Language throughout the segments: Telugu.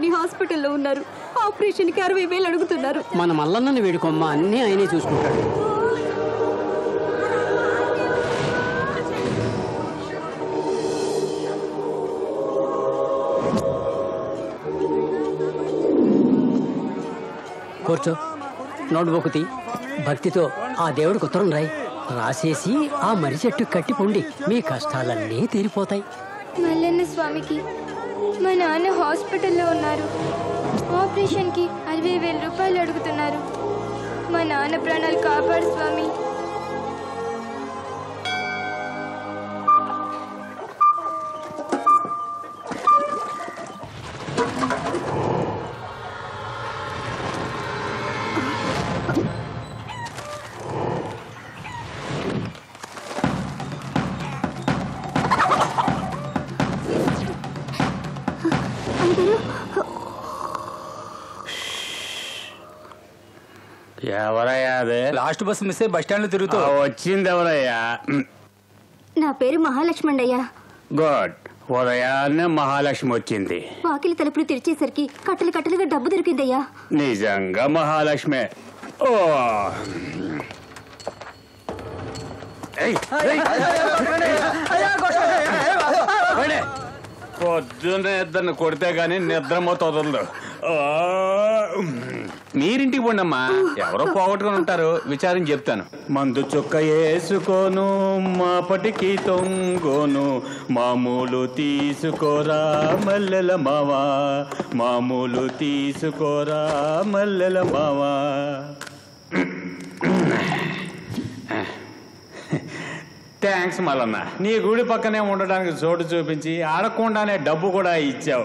హాస్పిటల్లో ఉన్నారు ఆపరేషన్ కి అరవై వేలు అడుగుతున్నారు మన మల్లన్నని వేడుకోమ్మ అన్నీ ఆయనే చూసుకుంటాడు కూర్చో నోట్బుక్ తీ భక్తితో ఆ దేవుడికి ఉత్తరం రాయి రాసేసి ఆ మర్రి చెట్టు కట్టి పొండి మీ కష్టాలన్నీ తీరిపోతాయి మల్లన్న స్వామికి మా నాన్న హాస్పిటల్లో ఉన్నారు ఆపరేషన్కి అరవై వేల రూపాయలు అడుగుతున్నారు మా నాన్న ప్రాణాలు కాపాడు స్వామి ఎవరయ్యా అదే లాస్ట్ బస్ మిస్ అయ్యి బస్ స్టాండ్ లో తిరుగుతూ ఆ, వచ్చింది ఎవరయ్యా నా పేరు మహాలక్ష్మి అయ్యా గుడ్ ఉదయాన్నే మహాలక్ష్మి వచ్చింది వాకిలి తలుపులు తెరిచేసరికి కట్టలు కట్టలుగా డబ్బు దొరికిందయ్యా నిజంగా మహాలక్ష్మి ఓ ఏయ్, ఏయ్. పోనీ. పొద్దున్న ఇద్దరిని కొడితే గాని నిద్రమోత వదలదు ఆ, మీరింటికి పోండమ్మా ఎవరో పోగొట్టుకుని ఉంటారు విచారం చెప్తాను మందు చుక్క వేసుకోను మాపటికి తొంగోను మామూలు తీసుకోరా మల్లెల మావా మామూలు తీసుకోరా మల్లెల మావా థ్యాంక్స్ మల్లన్న నీ గుడి పక్కనే ఉండడానికి చోటు చూపించి ఆడకుండానే డబ్బు కూడా ఇచ్చావు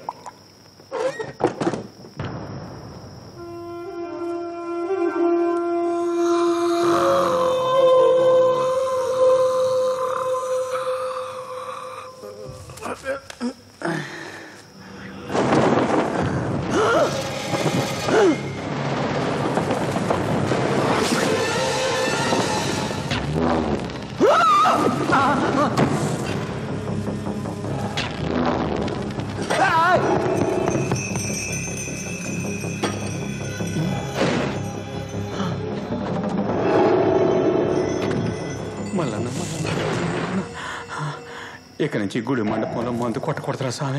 మల్లన్న మల్లన్న ఇక నుంచి గుడి మండపంలో మందు కొట్టకూడదురా స్వామి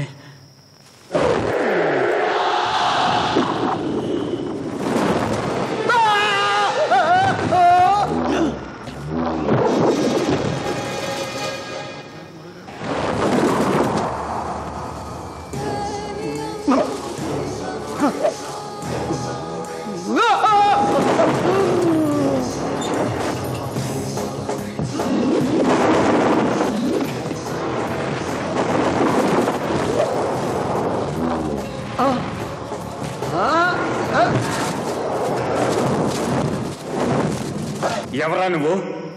ఎవరా నువ్వు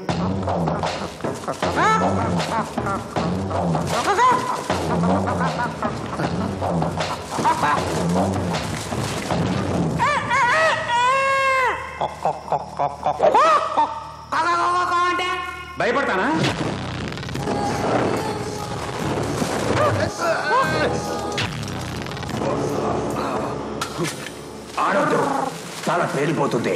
భయపడతానా ఆడొద్దు తల పేలిపోతుంది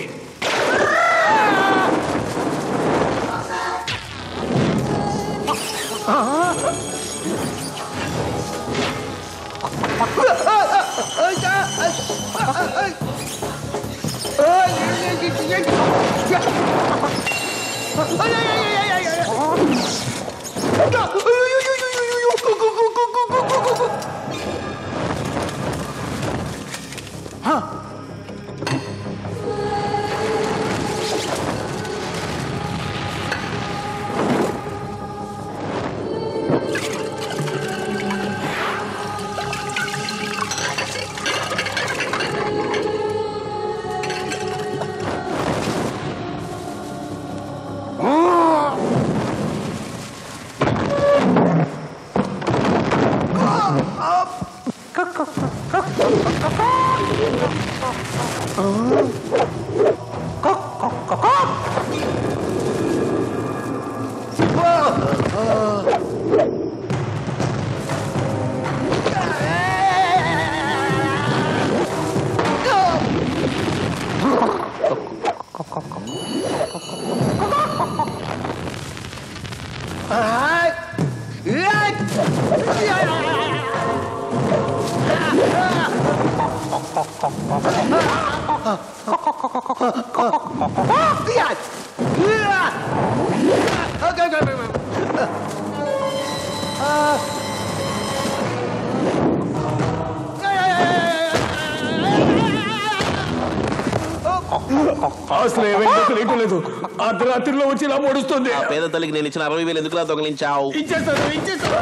అసలు ఏమైందో తెలియట్లేదు అర్ధరాత్రిలో వచ్చి ఇలా పొడుస్తుంది ఆ పేద తల్లికి నేను ఇచ్చిన అరవై వేలు ఎందుకులా దొంగలించావు ఇచ్చేస్తాను ఇచ్చేస్తాను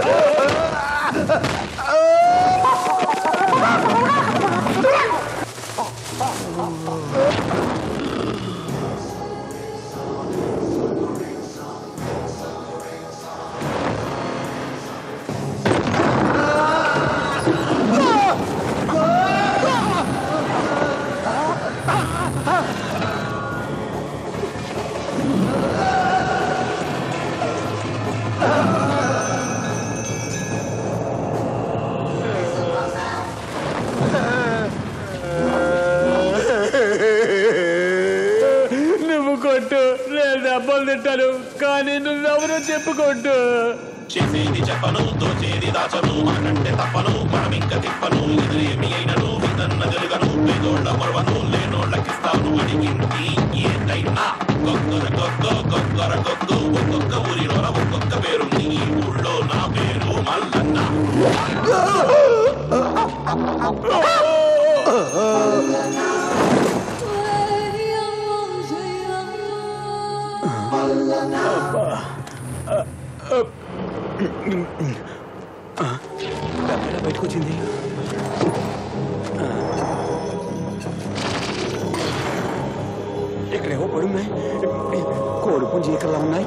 నువ్వు కొట్టు నేను దెబ్బలు తింటాను కానీ నువ్వెవరో చెప్పుకొట్టు చేసేది చెప్పను దోచేది దాచను అనంటే తప్పను మనం ఇంకా తిప్పను ఎదురేమి అయినను ఇదన్న జరుగను పేదోళ్ళ మొరవను లేనోళ్ళకిస్తాను అడిగింది ఏంటైనా గొగ్గర గొగ్గ గొగ్గర గొగ్గు ఒక్కొక్క ఊరిలోన ఒక్కొక్క పేరు నీ ఊళ్ళో నా పేరు మల్లన్న బయటకు వచ్చింది ఇక్కడేవో పడి ఉన్నాయి కోడి పుంజి ఇక్కడ ఉన్నాయి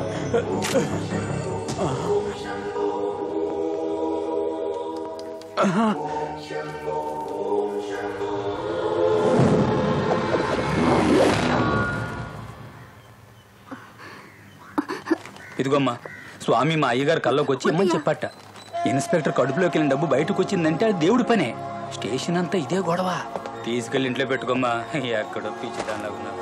ఇదిగోమ్మా స్వామి మా అయ్యగారు కల్లోకి వచ్చి ఇమ్మని చెప్పట ఇన్స్పెక్టర్ కడుపులోకి వెళ్ళిన డబ్బు బయటకు వచ్చిందంటే అది దేవుడి పనే స్టేషన్ అంతా ఇదే గొడవ తీసుకెళ్ళి ఇంట్లో పెట్టుకోమ్మా ఎక్కడో పిచ్చి దానిలాగా ఉన్నావు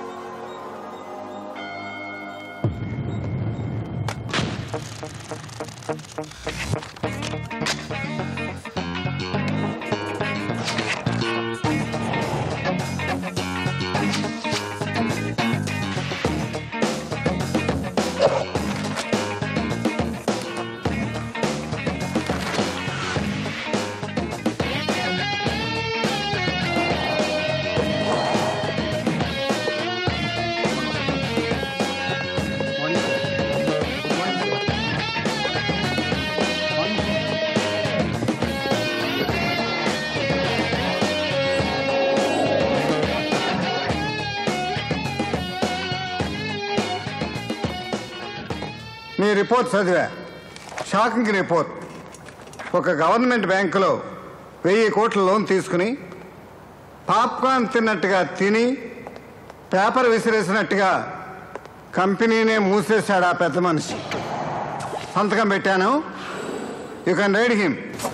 మీ రిపోర్ట్ చదివా షాకింగ్ రిపోర్ట్ ఒక గవర్నమెంట్ బ్యాంకులో వెయ్యి కోట్ల లోన్ తీసుకుని పాప్కార్న్ తిన్నట్టుగా తిని పేపర్ విసిరేసినట్టుగా కంపెనీనే మూసేశాడు ఆ పెద్ద మనిషి సంతకం పెట్టాను యూ కెన్ రైడ్ హిమ్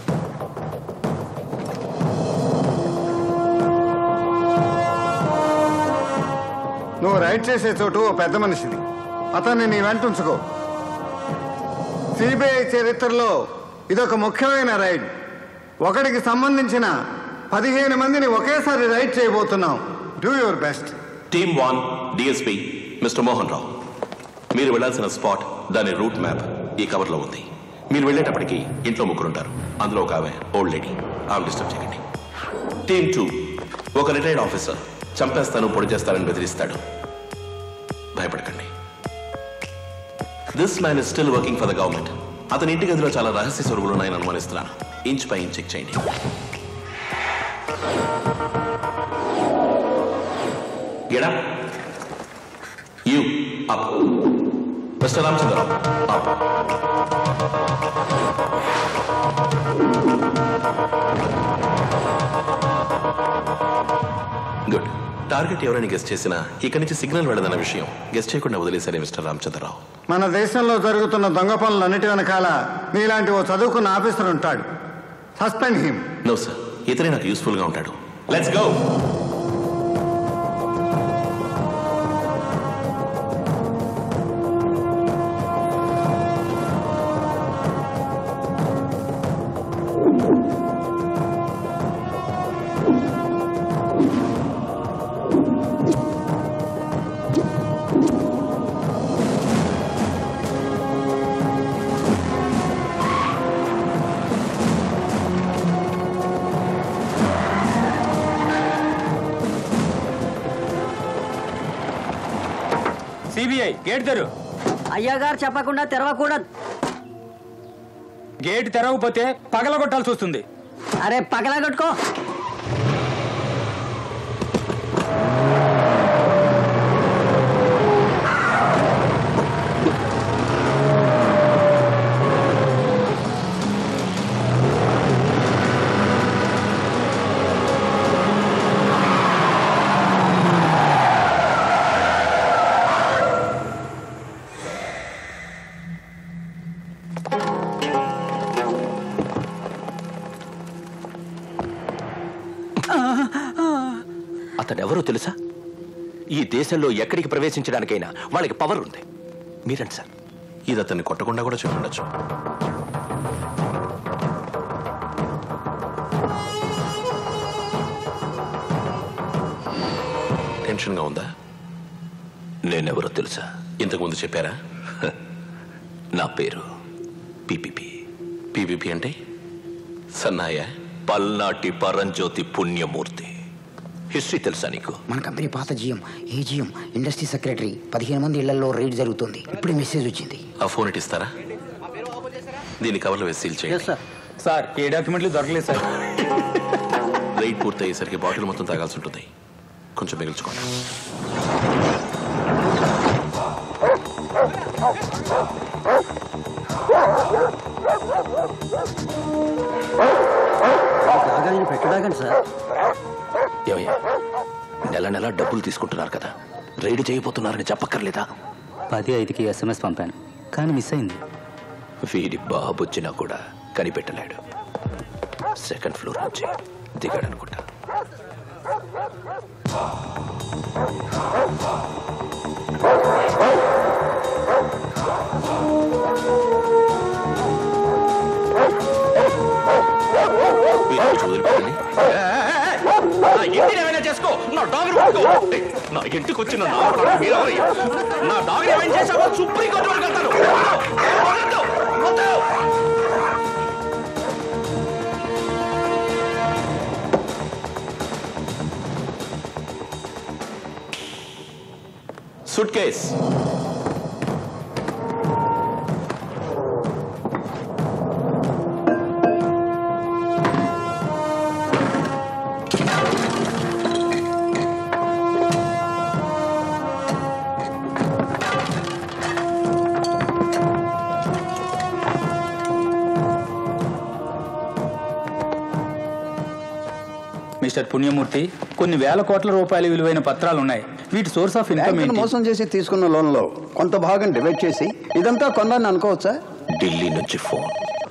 నువ్వు రైడ్ చేసే చోటు ఓ పెద్ద మనిషిది అతన్ని నీ వెంట ఉంచుకో సిబిఐ చరిత్రలో ఇదొక ముఖ్యమైన రైడ్ ఒకడికి సంబంధించిన పదిహేను మందిని ఒకేసారి రైడ్ చేయబోతున్నాం do your best team one DSP mister Mohan Rao మీరు వెళ్ళాల్సిన స్పాట్ దాని రూట్ మ్యాప్ ఈ కవర్లో ఉంది మీరు వెళ్ళేటప్పటికి ఇంట్లో ముగ్గురుంటారు అందులో ఒక ఆమె ఓల్డ్ లేడీ ఆమె డిస్టర్బ్ చేయకండి టీమ్ టూ ఒక రిటైర్డ్ ఆఫీసర్ చంపేస్తాను పొడి చేస్తానని బెదిరిస్తాడు భయపడకండి this man is still working for the government అతని ఇంటి గదిలో చాలా రహస్య స్వరుగులు ఉన్నాయని అనుమానిస్తున్నాను ఇంచ్ పై ఇంచ్ చెక్ చేయండి Get up. You, up. Mr. Ramchandra, up. Good target ఎవరైనా గెస్ట్ చేసినా ఇక్కడి నుంచి సిగ్నల్ వెళ్ళదన్న విషయం గెస్ట్ చేయకుండా వదిలేశారే మిస్టర్ రామచంద్రరావు మన దేశంలో జరుగుతున్న దొంగ పనులన్నిటి వెనకాల నీలాంటి ఓ చదువుకున్న ఆఫీసర్ ఉంటాడు సస్పెండ్ హిమ్ నో సార్ ఇతనే నాకు యూస్ఫుల్ గా ఉంటాడు లెట్స్ గో చేయి గేట్ తెరు అయ్యగారు చెప్పకుండా తెరవకూడదు గేట్ తెరవకపోతే పగలగొట్టాల్సి వస్తుంది అరే పగలా కొట్టుకో అతడెవరో తెలుసా ఈ దేశంలో ఎక్కడికి ప్రవేశించడానికైనా వాళ్ళకి పవర్ ఉంది మీరండి సార్ ఇది అతన్ని కొట్టకుండా కూడా చూడండొచ్చు టెన్షన్గా ఉందా నేనెవరో తెలుసా ఇంతకు ముందు చెప్పారా నా పేరు పిపిపి పీవీపీ అంటే సన్నాయ పల్నాటి పరంజ్యోతి పుణ్యమూర్తి హిస్టరీ తెలుసా నీకు మన కంపెనీ పాత GM A GM industry secretary పదిహేను మంది ఇళ్లలో రైడ్ జరుగుతుంది ఇప్పుడే మెసేజ్ వచ్చింది ఆ ఫోన్ ఇటు ఇస్తారా దీన్ని కవర్లో వేసి సీల్ చేయండి సార్ సార్ ఏ డాక్యుమెంట్లు దొరకలేదు సార్ రైడ్ పూర్తి అయ్యేసరికి బాటిల్ మొత్తం తాగాల్సి ఉంటుంది కొంచెం మిగిల్చుకోండి తాగాలని పెట్టడాగండి సార్ ఏమయ్యా నెల నెల డబ్బులు తీసుకుంటున్నారు కదా రైడ్ చేయబోతున్నారని చెప్పక్కర్లేదా పది ఐదుకి ఎస్ఎంఎస్ పంపాను కానీ మిస్ అయింది వీడి బాబొచ్చినా కూడా కనిపెట్టలేడు సెకండ్ ఫ్లోర్ నుంచి దిగాడు అనుకుంటా మీరు కొంచెం వదిలిపెట్టండి. నా ఇంటిని ఏమైనా చేసుకో నా డాగ్ నా ఇంటికి వచ్చిన నా డాగ్ మీరెవరయ్యా? నా డాగ్ ఏమైనా చేసావో సుప్రీం కోర్టు వరకు వెళ్తాను వదలొద్దు! వదలొద్దు! సూట్ కేస్ మిస్టర్ పుణ్యమూర్తి కొన్ని వేల కోట్ల రూపాయల విలువైన పత్రాలు ఉన్నాయి వీటి సోర్స్ ఆఫ్ ఇన్కమ్ బ్యాంకును ఏంటి మోసం చేసి తీసుకున్న లోన్లో కొంత భాగం డివైడ్ చేసి ఇదంతా కొన్నాను అనుకోవచ్చా ఢిల్లీ నుంచి ఫోన్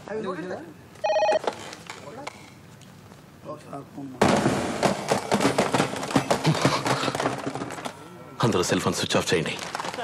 అందరూ సెల్ ఫోన్ స్విచ్ ఆఫ్ చేయండి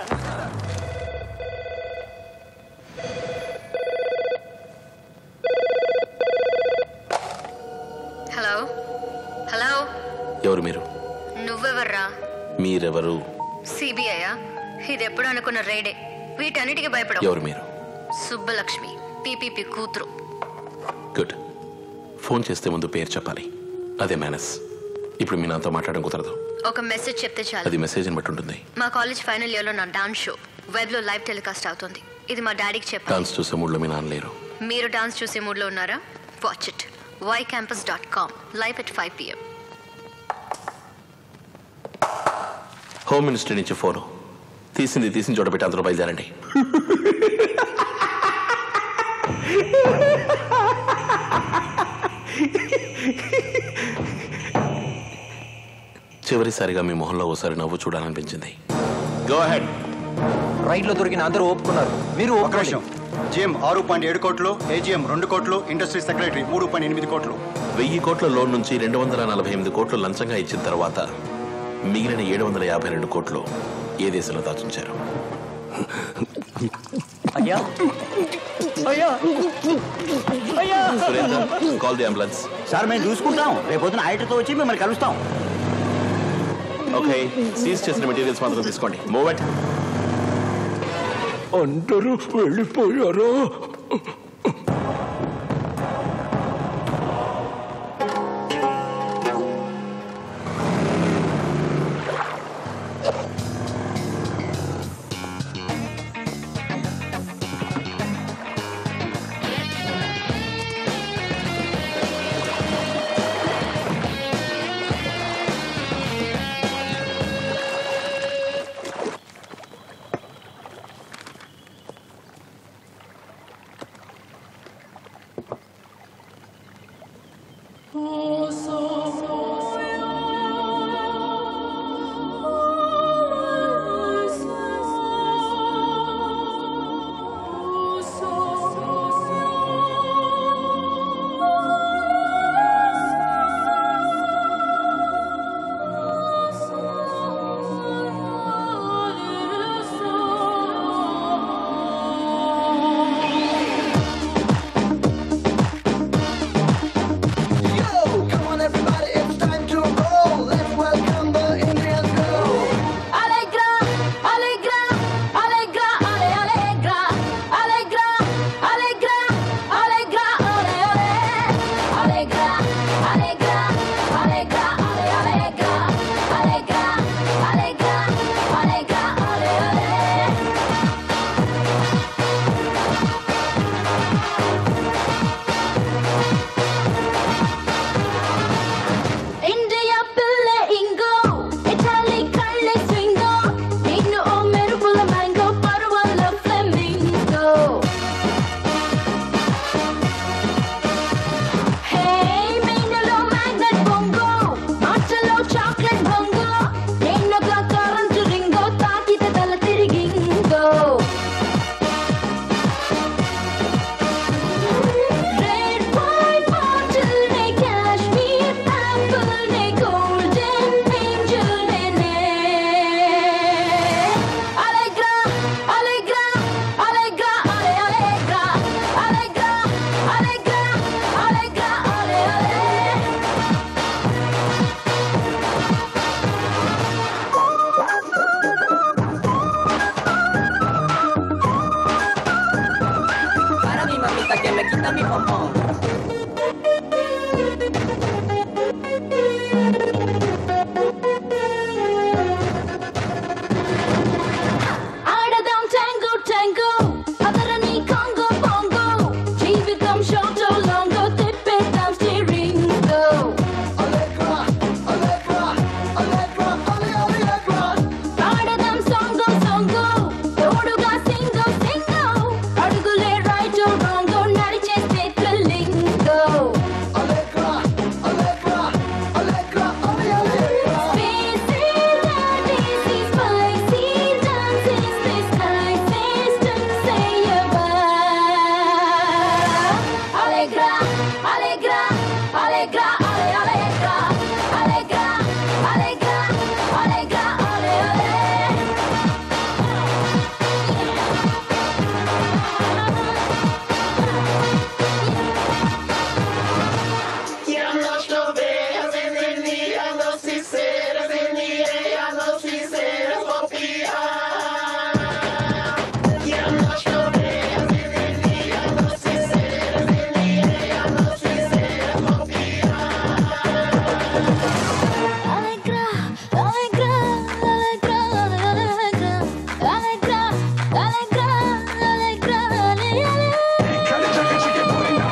హలో హలో ఎవరు మీరు నువ్వెవర్రా మీరెవరు సిబిఐయా ఇది ఎప్పుడు అనుకున్న రైడే వీటన్నిటికీ భయపడవు ఎవరు మీరు సుబ్బలక్ష్మి పీపీపీ కూతురు గుడ్ ఫోన్ చేస్తే ముందు పేరు చెప్పాలి అదే మేనస్ ఇప్పుడు మీ నాతో మాట్లాడడం కుదరదు ఒక మెసేజ్ చెప్తే చాలు అది మెసేజ్ని బట్టి ఉంటుంది మా కాలేజ్ ఫైనల్ ఇయర్లో నా డాన్స్ షో వెబ్లో లైవ్ టెలికాస్ట్ అవుతుంది ఇది మా డాడీకి చెప్పాలి డాన్స్ చూసే మూడ్లో మీ నాన్న లేరు మీరు డాన్స్ చూసే మూడ్లో ఉన్నారా watch it Y campus dot com live at five PM home minister నుంచి ఫోను తీసింది తీసిన చోట పెట్టి అందరూ బయలుదేరండి చివరిసారిగా మీ మొహంలో ఓసారి నవ్వు చూడాలనిపించింది గో హెడ్ రైడ్ లో దొరికిన అందరూ ఒప్పుకున్నారు మీరు ఒక నిమిషం జిఎం ఆరు పాయింట్ ఏడు కోట్లు ఏజిఎం రెండు కోట్లు ఇండస్ట్రీ సెక్రటరీ మూడు పాయింట్ ఎనిమిది కోట్లు వెయ్యి కోట్ల లోన్ నుంచి రెండు వందల నలభై ఎనిమిది కోట్లు లంచంగా ఇచ్చిన తర్వాత మిగిలిన ఏడు వందల యాభై రెండు కోట్లు ఏ దేశంలో దాచుంచారు అయ్యా అయ్యా అయ్యా Surender call the ambulance sir మేము చూసుకుంటాం రేపొద్దున ఆయటతో వచ్చి మిమ్మల్ని కలుస్తాం ఓకే సీజ్ చేసిన మెటీరియల్స్ మాత్రం తీసుకోండి మూవ్ ఇట్ అందరూ వెళ్ళిపోయారా baila mi popó. ఆడదాం tango tango అదరని కాంగో bongo జీవితం షార్ట్ లాంగో తిప్పేద్దాం స్టీరింగ్ ఆడదాం సాంగో సాంగో తోడుగా సింగో సింగో అడుగులే రైట్ రాంగో నడిచేస్తే థ్రిల్లింగో Spacey, laddisy, spicy dances, this sky system say a Allegra, allegra, allegra, ale, allegra, allegra, allegra, allegra, ale, ale. Allegra, allegra, allegra, allegra, allegra, allegra, allegra, ale, ale.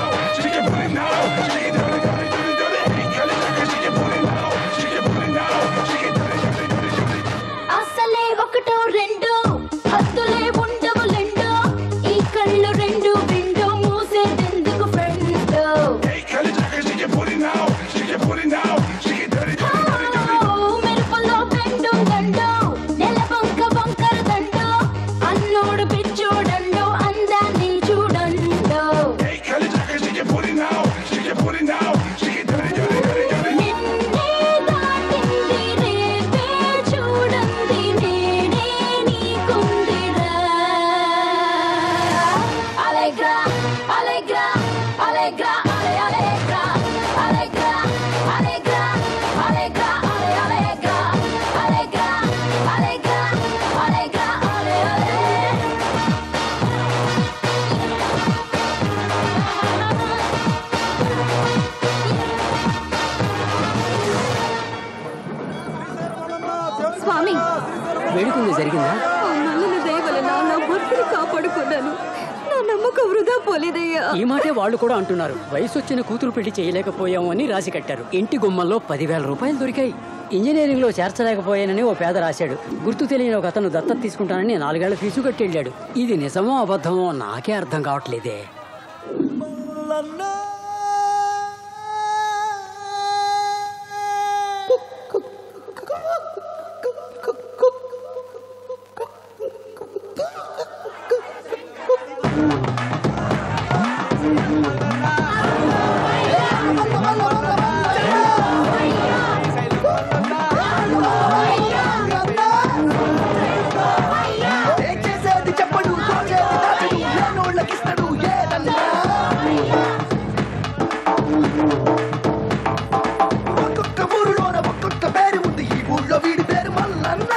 అసలే ఒకటో రెండు హద్దులే ఉండవు లెండో ఈ కళ్ళు రెండు విండో మూసేదెందుకు ఫ్రెండ్ మెరుపులో బెండు దండో నెల వంక వంకర దండో అన్నోడు పిచ్చోడండో అందాన్ని చూడండో నిన్నే దాటింది రేపే చూడండి నేనే నీకుందిరా అలెగ్రా అలెగ్రా అలెగ్రా అలె అలెగ్రా అలెగ్రా అలెగ్రా అలెగ్రా అలె అలెగ్రా అలెగ్రా అలెగ్రా అలెగ్రా అలె అలె స్వామి వేడుకుంది జరిగిందా ఆ నల్లని దయ వలన నా భక్తిని కాపాడుకున్నాను నా నమ్మకం వృధా పోలేదయ్యా ఈ మాటే వాళ్ళు కూడా అంటున్నారు వయసు వచ్చిన కూతురు పెళ్లి చేయలేకపోయాము అని రాసి కట్టారు ఇంటి గుమ్మంలో పదివేల రూపాయలు దొరికాయి ఇంజనీరింగ్ లో చేర్చలేకపోయానని ఓ పేద రాశాడు గుర్తు తెలియని ఒక అతను దత్తత తీసుకుంటానని నాలుగేళ్ల ఫీజు కట్టి వెళ్ళాడు ఇది నిజమో అబద్ధమో నాకే అర్థం కావట్లేదే చెప్పడు ఏనోళ్ళకిస్తాడు ఏదన్నా ఒక్కొక్క ఊరిలోన ఒక్కొక్క పేరు ఉంది ఈ ఊళ్ళో వీడి పేరు మల్లన్న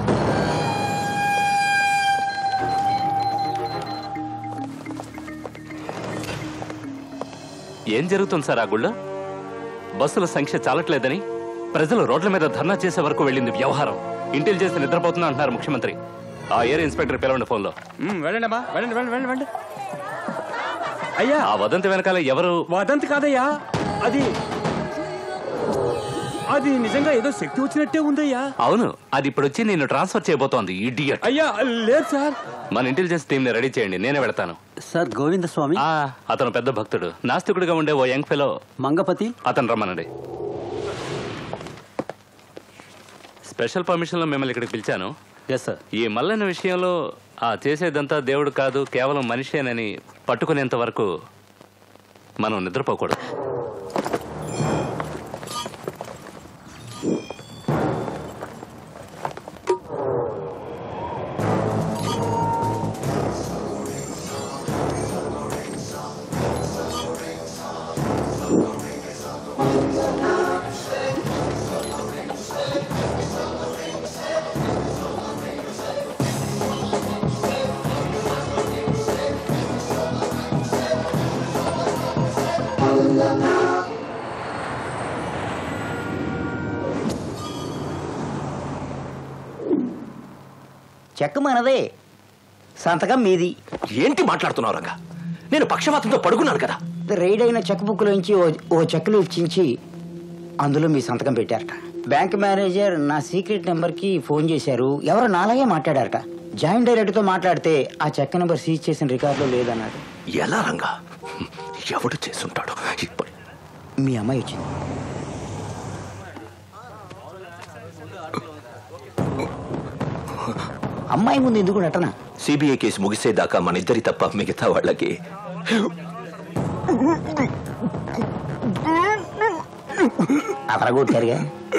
ఏం జరుగుతుంది సార్ ఆ గుళ్ళో బస్సుల సంఖ్య చాలట్లేదని ప్రజలు రోడ్ల మీద ధర్నా చేసే వరకు వెళ్ళింది వ్యవహారం ఇంటెలిజెన్స్ నిద్రపోతున్నా అంటున్నారు ముఖ్యమంత్రి ఆ ఏరియా ఇన్స్పెక్టర్ పిలవండి ఫోన్లో వెళ్ళండి అమ్మా వెళ్ళండి వెళ్ళండి వెళ్ళండి వెళ్ళండి అయ్యా ఆ వదంతి వెనకాల ఎవరు వదంతి కాదయ్యా అది అది నిజంగా ఏదో శక్తి వచ్చినట్టే ఉందయ్యా అవును అది ఇప్పుడు వచ్చి నేను ట్రాన్స్ఫర్ చేయబోతోంది ఇడియట్ అయ్యా లేదు సార్ మన ఇంటెలిజెన్స్ టీం ని రెడీ చేయండి నేనే వెళతాను సార్ గోవింద స్వామి ఆ, అతను పెద్ద భక్తుడు నాస్తికుడిగా ఉండే ఓ యంగ్ ఫెలో మంగపతి అతను రమ్మనండి స్పెషల్ పర్మిషన్లో మిమ్మల్ని ఇక్కడికి పిలిచాను ఎస్ సార్ ఈ మల్లన్న విషయంలో ఆ చేసేదంతా దేవుడు కాదు కేవలం మనిషేనని పట్టుకునేంత వరకు మనం నిద్రపోకూడదు చెక్ మనదే సంతకం మీది ఏంటి మాట్లాడుతున్నావు రంగా నేను పక్షపాతంతో పడుకున్నాను కదా రైడ్ అయిన చెక్ బుక్ లోంచి ఓ ఓ చెక్లు ఇచ్చించి అందులో మీ సంతకం పెట్టారట బ్యాంక్ మేనేజర్ నా సీక్రెట్ నెంబర్ కి ఫోన్ చేశారు ఎవరో నాలాగే మాట్లాడారట జాయింట్ డైరెక్టర్ తో మాట్లాడితే ఆ చెక్ నెంబర్ సీజ్ చేసిన రికార్డులో లేదన్నాడు ఎలా రంగా ఎవడు చేసుంటాడు ఇప్పుడు మీ అమ్మాయి వచ్చింది అమ్మాయి ముందు ఎందుకు నటన సిబిఐ కేసు ముగిసేదాకా మన ఇద్దరి తప్ప మిగతా వాళ్ళకి అదరగొట్టారుగా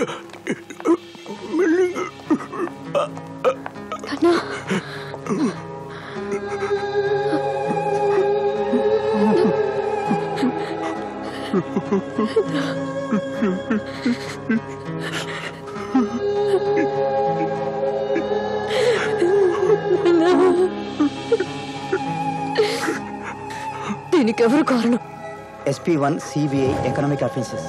దీనికి ఎవరు కారణం SP one CBI economic offences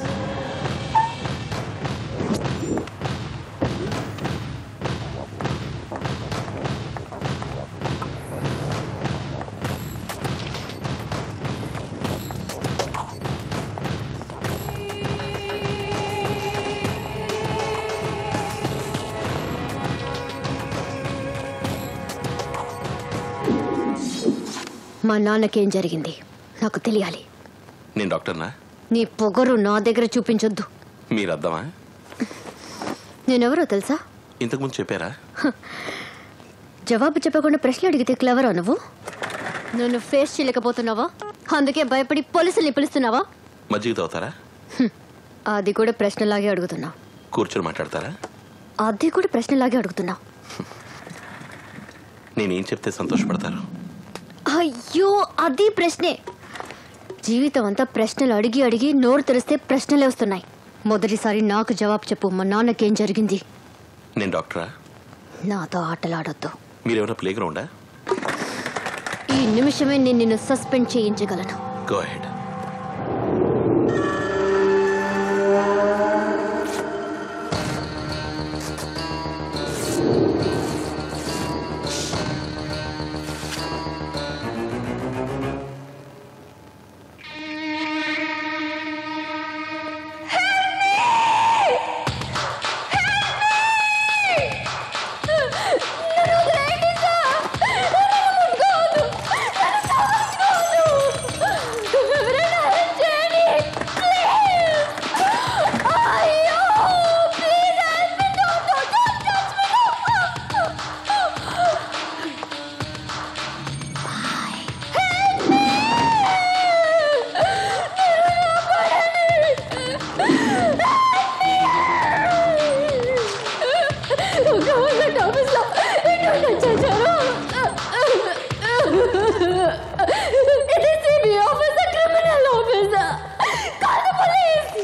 మా నాన్నకేం జరిగింది నాకు తెలియాలి నేను డాక్టర్నా నీ పొగరు నా దగ్గర చూపించొద్దు మీరు అర్థమా నేనెవరో తెలుసా ఇంతకుముందు చెప్పారా జవాబు చెప్పకుండా ప్రశ్న అడిగితే క్లవరా నువ్వు నన్ను ఫేస్ చేయలేకపోతున్నావా అందుకే భయపడి పోలీసుల్ని పిలుస్తున్నావా మజ్జిగ తాగుతారా హ్మ్. అది కూడా ప్రశ్నలాగే అడుగుతున్నా కూర్చొని మాట్లాడతారా అది కూడా ప్రశ్నలాగే అడుగుతున్నా నేనేం చెప్తే సంతోషపడతారు అయ్యో అది ప్రశ్నే జీవితం అంతా ప్రశ్నలు అడిగి అడిగి నోరు తెరిస్తే ప్రశ్నలే వస్తున్నాయి మొదటిసారి నాకు జవాబు చెప్పు మా నాన్నకేం జరిగింది నేను డాక్టరా నాతో ఆటలాడొద్దు మీరేమైనా ప్లే గ్రౌండా ఈ నిమిషమే నేను నిన్ను సస్పెండ్ చేయించగలను గో హెడ్ గవర్నమెంట్ ఆఫీస్లో ఎటువంటి వచ్చేసారు ఇది సిబిఐ ఆఫీసర్ క్రిమినల్ ఆఫీసర్ కాదు పోలీస్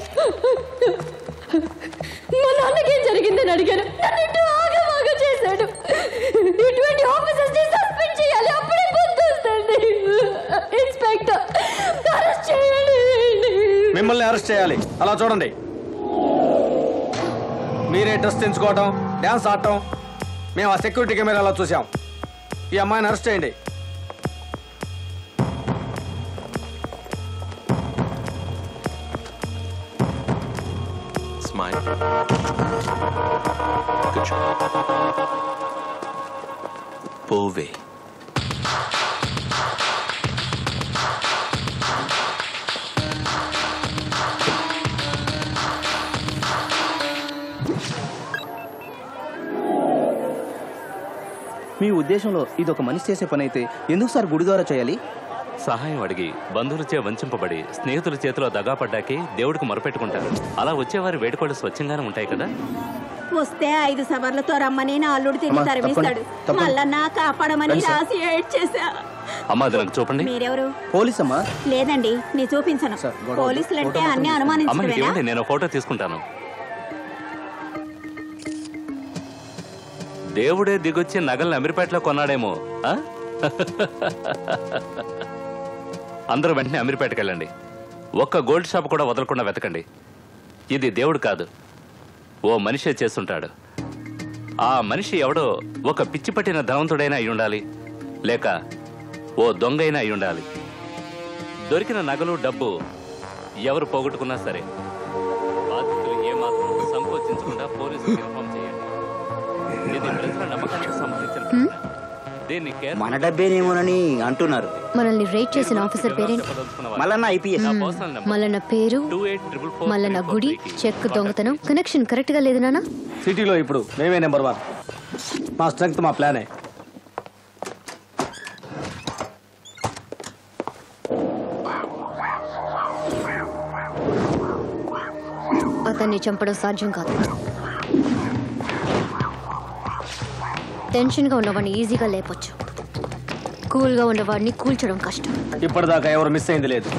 మా నాన్నకి ఏం జరిగిందని అడిగాను నన్ను ఇటు ఆగమాగా చేశాడు ఇటువంటి ఆఫీసర్స్ ని సస్పెండ్ చేయాలి అప్పుడే బుద్ధి వస్తుంది ఇన్స్పెక్టర్ అరెస్ట్ చేయాలి మిమ్మల్ని అరెస్ట్ చేయాలి అలా చూడండి మీరే డ్రెస్ తెంచుకోవటం డ్యాన్స్ ఆడటం మేము ఆ సెక్యూరిటీ కెమెరాలో చూసాం ఈ అమ్మాయిని అరెస్ట్ చేయండి స్మైల్ కూర్చో పోవే మీ ఉద్దేశంలో ఇది ఒక మనిషి చేసే పని అయితే ఎందుకు సార్ గుడి ద్వారా చేయాలి సహాయం అడిగి బంధువులచే వంచింపబడి స్నేహితుల చేతిలో దగాపడ్డాకే దేవుడికి మొరపెట్టుకుంటారు అలా వచ్చేవారి వేడుకలు స్వచ్ఛంగానే ఉంటాయి కదా వస్తే ఐదు సవర్లతో రమ్మని నా అల్లుడు తిరిగి అమ్మా, తరిమిస్తాడు తప్పండి, తప్పండి. మళ్ళా నా కాపాడమని రండి సార్. రాసి ఏడ్ చేశా అమ్మా అది నాకు చూపండి మీరెవరు పోలీస్ అమ్మా లేదండి నీ చూపించను పోలీసులు అంటే అన్ని అమ్మ మీకు అనుమానించడమేనా ఇవ్వండి నేను ఫోటో తీసుకుంటాను దేవుడే దిగొచ్చి నగల్ని అమీర్పేటలో కొన్నాడేమో ఆ? అందరూ వెంటనే అమీర్పేటకి వెళ్ళండి ఒక్క గోల్డ్ షాప్ కూడా వదలకుండా వెతకండి ఇది దేవుడు కాదు ఓ మనిషే చేస్తుంటాడు ఆ మనిషి ఎవడో ఒక పిచ్చి పట్టిన ధనవంతుడైనా అయి ఉండాలి లేక ఓ దొంగైనా అయి ఉండాలి దొరికిన నగలు డబ్బు ఎవరు పోగొట్టుకున్నా సరే బాధితులు ఏమాత్రం సంకోచించకుండా పోలీసులకు ఇన్ఫార్మ్ చేయండి ఇది ప్రజల నమ్మకానికి సంబంధించిన ప్రశ్న. దీన్ని కేర్- మన డబ్బేనేమోనని అంటున్నారు మనల్ని రేట్ చేసిన ఆఫీసర్ పేరేంటి మళ్ళా ఐపీఎస్ మల్లన్న పేరు మల్లన్న గుడి చెక్ దొంగతనం కనెక్షన్ కరెక్ట్ గా లేదు నానా సిటీలో ఇప్పుడు మేమే నెంబర్ వన్ మా స్ట్రెంగ్త్ మా ప్లానే అతన్ని చంపడం సాధ్యం కాదు టెన్షన్గా ఉన్నవాడిని ఈజీగా లేపొచ్చు కూల్గా ఉన్నవాడిని కూల్చడం కష్టం ఇప్పటిదాకా ఎవరు మిస్ అయింది లేదు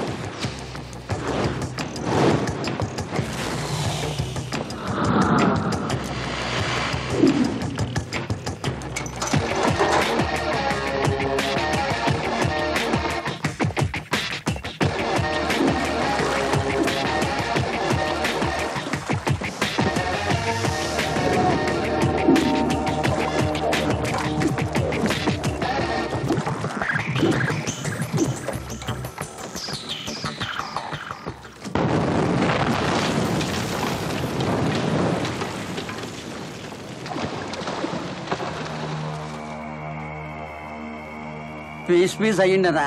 పీస్ పీస్ అయ్యిండదా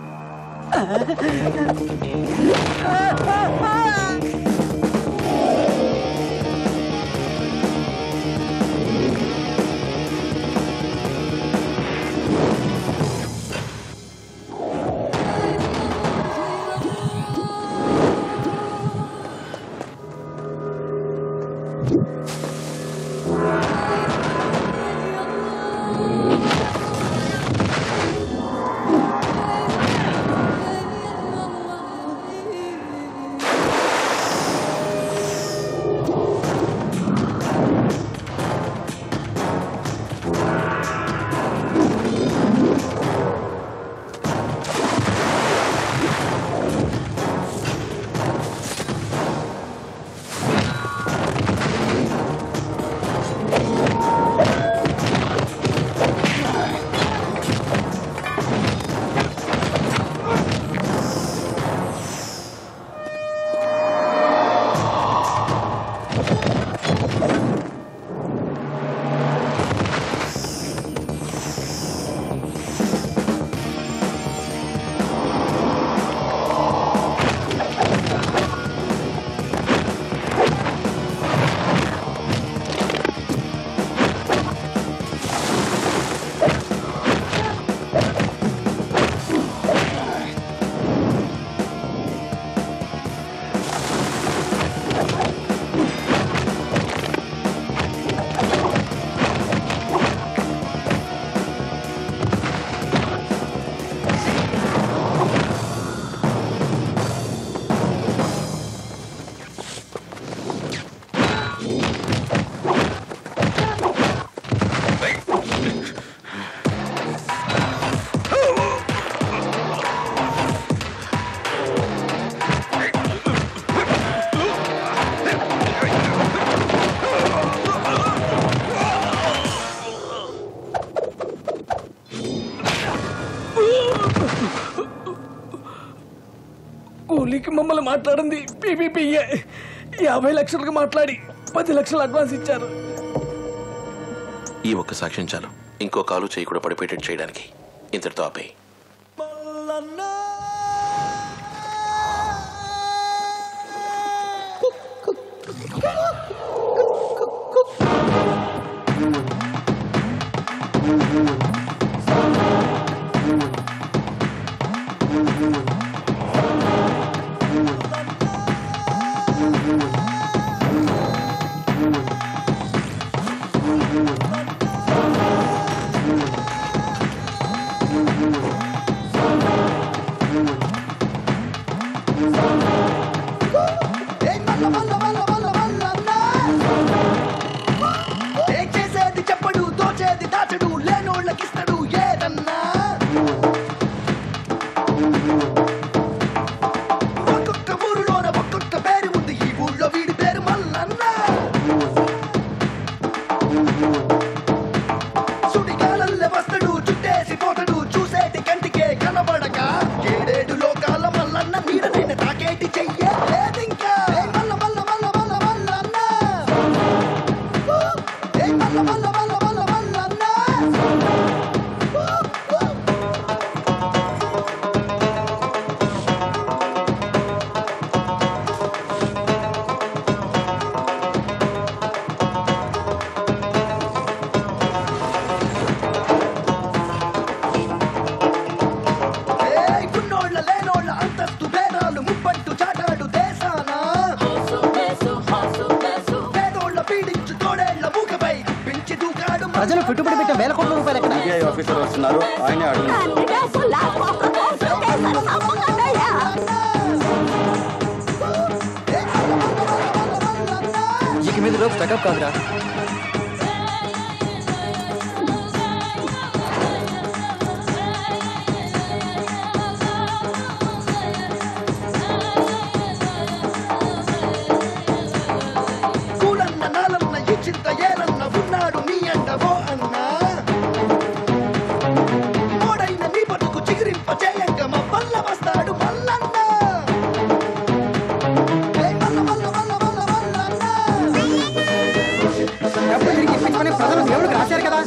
కూలీకి మమ్మల్ని మాట్లాడింది పీపీపీఏ యాభై లక్షలకు మాట్లాడి పది లక్షలు అడ్వాన్స్ ఇచ్చారు ఈ ఒక్క సాక్ష్యం చాలు ఇంకో కాలు చేయి కూడా పడిపోయేటట్టు చేయడానికి ఇంతటితో ఆపేయి Thank you. ఉన్నోళ్ళ లేనోళ్ళ అంతస్తు భేదాలు ముప్పట్టు చాటాడు దేశానా పేదోళ్ళ పీడించు తోడేళ్ల మూకపై పెంచి దూకాడు ప్రజలు పెట్టుబడి పెట్టే వేల కోట్ల రూపాయలు ఎక్కడ సిబిఐ ఆఫీసర్ వస్తున్నారు ఆయనే అడుగు ఇక మీద లోపు స్టకప్ కాదురా కూలన్న నాలన్న ఇచ్చింత ఏలన్న ఉన్నాడు నీ అండవో అన్నా మోడైన నీ బతుకు చిగిరింప చేయంగ మా వల్ల వస్తాడు మల్లన్న ఏయ్ మల్ల మల్ల మల్ల మల్ల మల్లన్న డబ్బు తిరిగి ఇప్పించమని ప్రజలు దేవుడికి రాశారు కదా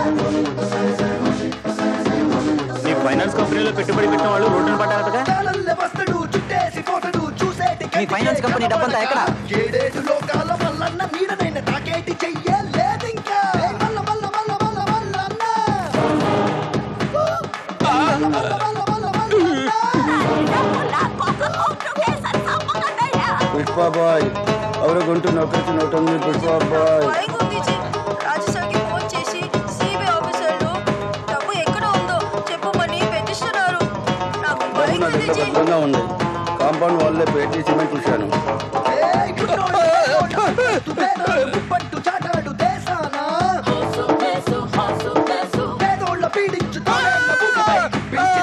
నీ ఫైనాన్స్ కంపెనీలో పెట్టుబడి పెట్టిన వాళ్ళు రోడ్డును పడ్డారటగా కాలల్లె వస్తడు చుట్టేసి పోతడు చూసేటి మీ ఫైనాన్స్ కంపెనీ డబ్బంతా ఎక్కడ? ఏడేడు లోకాల మల్లన్న నీడనైన తాకేటి చెయ్యే లేదింకా ఏయ్ మల్ల మల్ల మల్ల మల్ల మల్లన్న పుష్ప బాయ్ ఎవరు గుంటూ నొక్కొచ్చి నోటుంది పుష్ప బాయ్ రాజశాఖకి ఫోన్ చేసి సిబిఐ ఆఫీసర్లు డబ్బు ఎక్కడ ఉందో చెప్పమని పెట్టిస్తున్నారు నాకు డబ్బు భయం నా దగ్గర గురించి భద్రంగా ఉంది కాంపౌండ్ వాళ్ళే పెట్టి సిమెంట్ చూశాను పట్టు చాటాడు దేశానా పేదోళ్ళ పీడించు తోడేళ్ల మూకపై పెంచి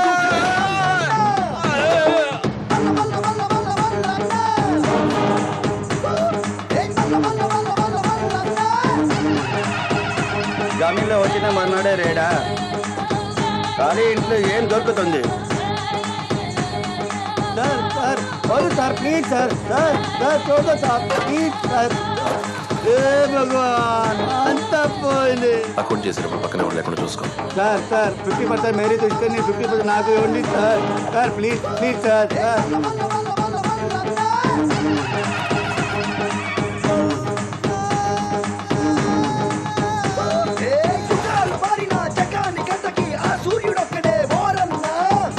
జామీన్లో వచ్చిన మర్నాడే రేడా కానీ ఇంట్లో ఏం దొరుకుతుంది సార్ సార్ వద్దు sir please sir sir sir చూద్దాం సార్ ప్లీజ్ సార్ ఏ భగవాన్ అంతా పోయింది అకౌంట్ చేసేటప్పుడు పక్కనే వాళ్ళు లేకుండా చూసుకో సార్ సార్ ఫిఫ్టీ పర్సెంట్ మేరీ తీసుకొని ఫిఫ్టీ పర్సెంట్ నాకు ఇవ్వండి sir sir please please sir sir యుగాలు మారిన జగాని గంటకి ఆ సూర్యుడొక్కడే ఓరన్నా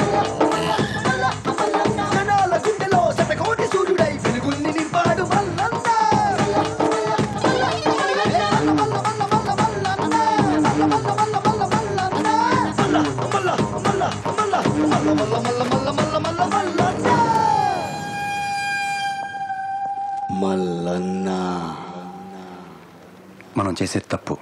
జనాల గుండెలో శతకోటి సూర్యుడై వెలుగుల్ని నింపాడు మల్లన్న మల్లన్న మనం చేసేది తప్పు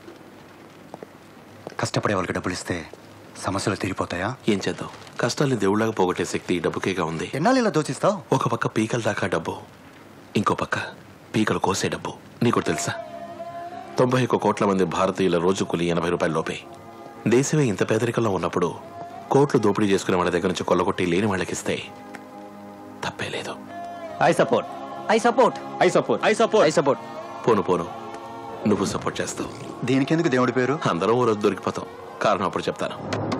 కష్టపడే వాళ్ళకి డబ్బులు ఇస్తే సమస్యలు తీరిపోతాయా ఏం చేద్దాం కష్టాల్ని దేవుళ్ళగా పోగొట్టే శక్తి ఈ డబ్బుకేగా ఉంది ఎన్నాళ్ళు ఇలా దోచిస్తావు ఒక పక్క పీకల దాకా డబ్బు ఇంకో పక్క పీకలు కోసే డబ్బు నీకు తెలుసా తొంభై ఒక్క కోట్ల మంది భారతీయుల రోజు కూలి ఎనభై రూపాయల లోపే దేశమే ఇంత పేదరికంలో ఉన్నప్పుడు కోట్లు దోపిడీ చేసుకునే వాళ్ళ దగ్గర నుంచి కొల్లగొట్టి లేని వాళ్ళకిస్తే తప్పే లేదు I support I support I support I support I support పోను పోను నువ్వు సపోర్ట్ చేస్తావు దీనికెందుకు దేవుడి పేరు అందరం ఓ రోజు దొరికిపోతాం కారణం అప్పుడు చెప్తాను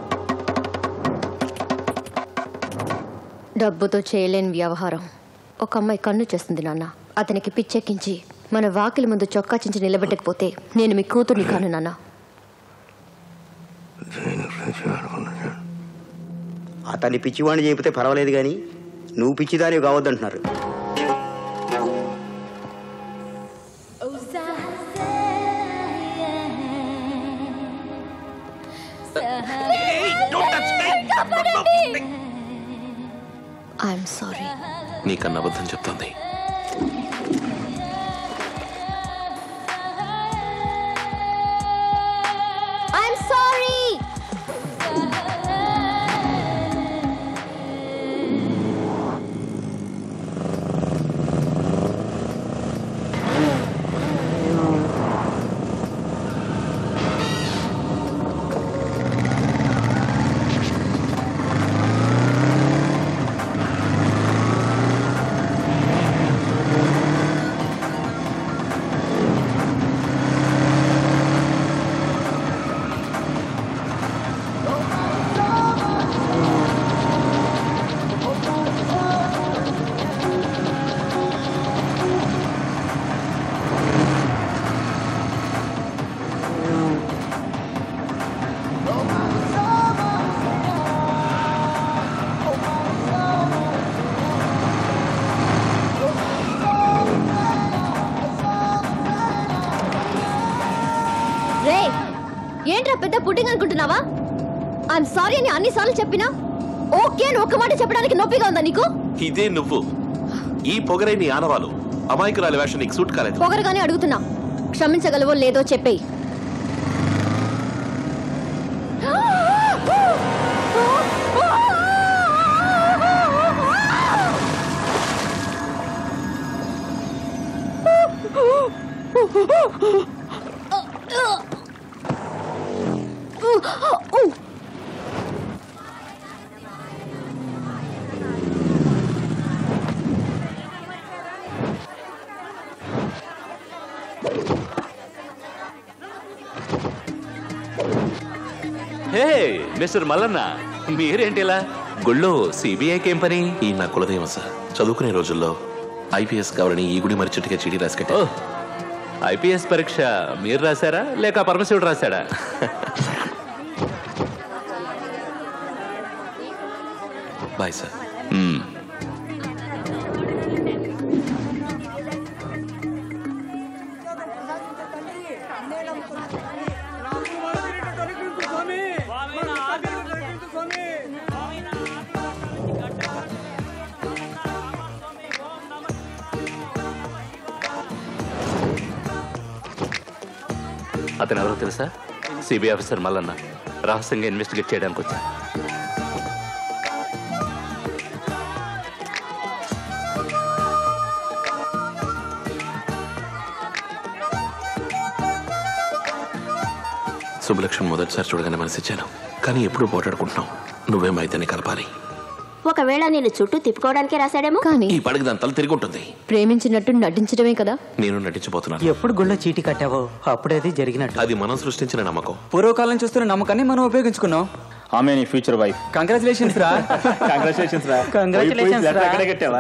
డబ్బుతో చేయలేని వ్యవహారం ఒక అమ్మాయి కన్ను చేస్తుంది నాన్న అతనికి పిచ్చెక్కించి మన వాకిలి ముందు చొక్కా చించి నిలబెట్టకపోతే నేను మీ కూతుర్ని కాను నాన్న అతన్ని పిచ్చివాడిని చెబితే పర్వాలేదు కానీ నువ్వు పిచ్చిదానివి కావద్దంటున్నారు ఐఎమ్ సారీ నీకన్నా అబద్ధం చెప్తుంది ఐఎమ్ సారీ అనుకున్నావా ఐఎమ్ సారీ అని అన్నిసార్లు చెప్పినా ఓకే అని ఒక్క మాట చెప్పడానికి నొప్పిగా ఉందా నీకు ఇదే నువ్వు ఈ పొగరే నీ ఆనవాలు అమాయకురాలి వేషం నీకు సూట్ కాలేదు పొగరగానే అడుగుతున్నా క్షమించగలవో లేదో చెప్పేయి హే మిస్టర్ మల్లన్న మీరేంటి ఇలా గుళ్ళో సిబిఐకి ఏం పని ఈ నా కులదైవం సార్ చదువుకునే రోజుల్లో ఐపీఎస్ కావాలని ఈ గుడి మరి చెట్టుగా చీడీ రాసి కట్టారు. ఐపీఎస్ పరీక్ష మీరు రాశారా లేక పరమశివుడు రాశాడా బాయ్ సార్ మ్మ్. అతను ఎవరో తెలుసా సిబిఐ ఆఫీసర్ మల్లన్న రహస్యంగా ఇన్వెస్టిగేట్ చేయడానికి వచ్చా శుభలక్ష్మి మొదటిసారి చూడగానే మనసిచ్చాను కానీ ఎప్పుడు పోటాడుకుంటున్నాం నువ్వేం అయితేనే కలపాలి ఒకవేళ నేను చుట్టూ తిప్పుకోవడానికే రాశాడేమో కానీ ఈ పడికి దాని తల తిరిగి ఉంటుంది ప్రేమించినట్టు నటించడమే కదా నేను నటించబోతున్నాను ఎప్పుడు గుళ్ళో చీటీ కట్టావో అప్పుడేది జరిగినట్టు అది మనం సృష్టించిన నమ్మకం పూర్వకాలం చూస్తున్న నమ్మకాన్ని మనం ఉపయోగించుకున్నాం ఆమె నీ ఫ్యూచర్ వైఫ్ కంగ్రాచులేషన్స్ రా కంగ్రాచులేషన్స్ రా Congratulations రా. ఎక్కడ కట్టావా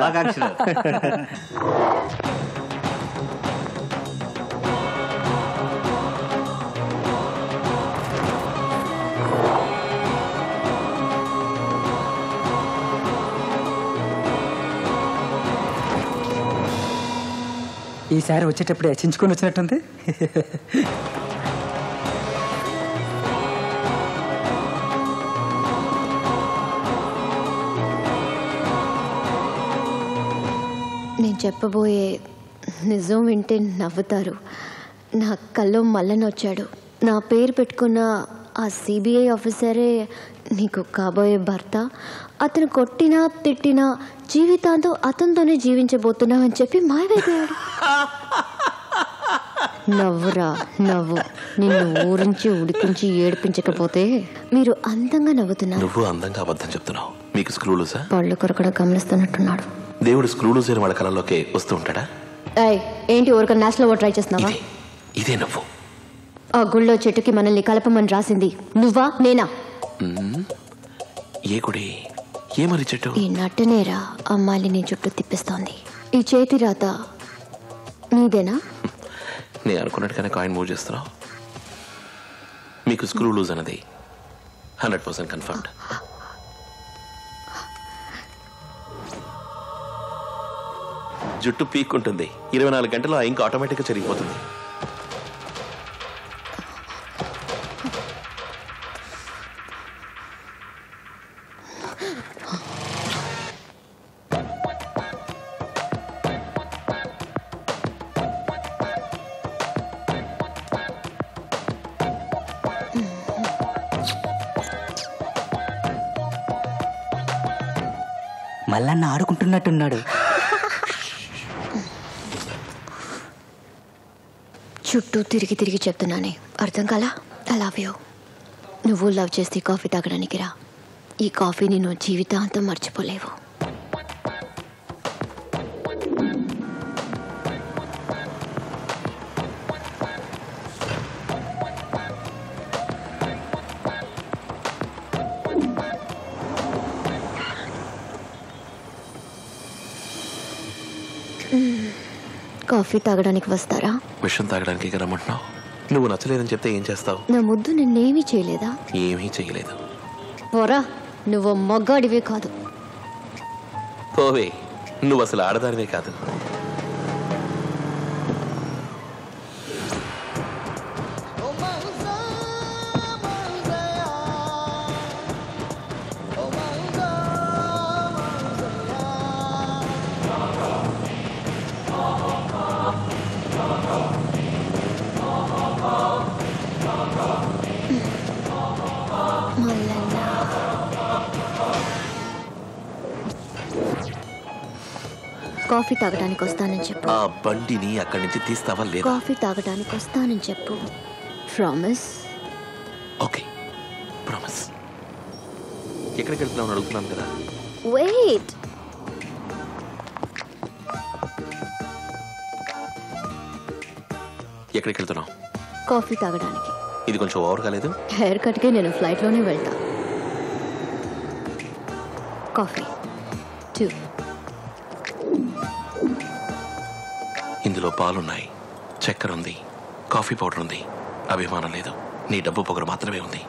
ఈసారి వచ్చేటప్పుడు హెచ్చించుకొని వచ్చినట్టుంది నేను చెప్పబోయే నిజం వింటే నవ్వుతారు నా కల్లో మల్లన్ వచ్చాడు నా పేరు పెట్టుకున్న ఆ సిబిఐ ఆఫీసరే నీకు కాబోయే భర్త అతను కొట్టినా తిట్టినా జీవితాంతం అతనితోనే జీవించబోతున్నావు అని చెప్పి మాయమైపోయాడు నవ్వురా నవ్వు నిన్ను ఊరించి ఉడికించి ఏడిపించకపోతే మీరు అందంగా నవ్వుతున్నారు నువ్వు అందంగా అబద్ధం చెప్తున్నావు మీకు స్క్రూలు సార్ పళ్ళు కొరకడం గమనిస్తున్నట్టున్నాడు దేవుడు స్క్రూలు సేరు వాళ్ళ కళలోకి వస్తూ ఉంటాడా ఏయ్ ఏంటి ఊరిక నేషనల్ ట్రై చేస్తున్నావా ఇదే నువ్వు ఆ గుళ్ళో చెట్టుకి మనల్ని కలపమని రాసింది నువ్వా నేనా మ్మ్. ఏ గుడి ఏ మరి చెట్టు ఈ నట్టనేరా అమ్మాయిని నీ చుట్టూ తిప్పిస్తోంది ఈ చేతి రాత నీదేనా నేను అనుకున్నట్టుగానే కాయిన్ మూవ్ చేస్తున్నావు మీకు స్క్రూ లూజ్ అన్నది హండ్రెడ్ పర్సెంట్ కన్ఫర్మ్డ్ జుట్టు పీక్ ఉంటుంది ఇరవై నాలుగు గంటలు ఆ ఇంక్ ఆటోమేటిక్గా చెరిగిపోతుంది మల్లన్న ఆడుకుంటున్నట్టున్నాడు చుట్టూ తిరిగి తిరిగి చెప్తున్నానే అర్థం కాలా ఐ లవ్ యూ నువ్వు లవ్ చేస్తే ఈ కాఫీ తాగడానికి రా ఈ కాఫీని నువ్వు జీవితాంతం మర్చిపోలేవు మ్మ్. కాఫీ తాగడానికి వస్తారా విషయం తాగడానికి ఇక రమ్మంటున్నావు నువ్వు నచ్చలేదని చెప్తే ఏం చేస్తావు నా ముద్దు నిన్నేమీ చేయలేదా ఏమీ చేయలేదు పోరా నువ్వు మొగ్గాడివే కాదు పోవే నువ్వు అసలు ఆడదానివే కాదు కాఫీ తాగడానికి వస్తానని చెప్పు ఆ బండిని అక్కడి నుంచి తీస్తావా లేదా కాఫీ తాగడానికి వస్తానని చెప్పు ప్రామిస్ ఓకే ప్రామిస్ ఎక్కడికి వెళ్తున్నావు అడుగుతున్నాను కదా వెయిట్ ఎక్కడికి వెళ్తున్నావు కాఫీ తాగడానికి ఇది కొంచెం ఓవర్ కాలేదు హెయిర్ కట్కి నేను ఫ్లైట్లోనే వెళ్తా కాఫీ టూ ఇందులో పాలున్నాయి చక్కెర ఉంది కాఫీ పౌడర్ ఉంది అభిమానం లేదు నీ డబ్బు పొగరు మాత్రమే ఉంది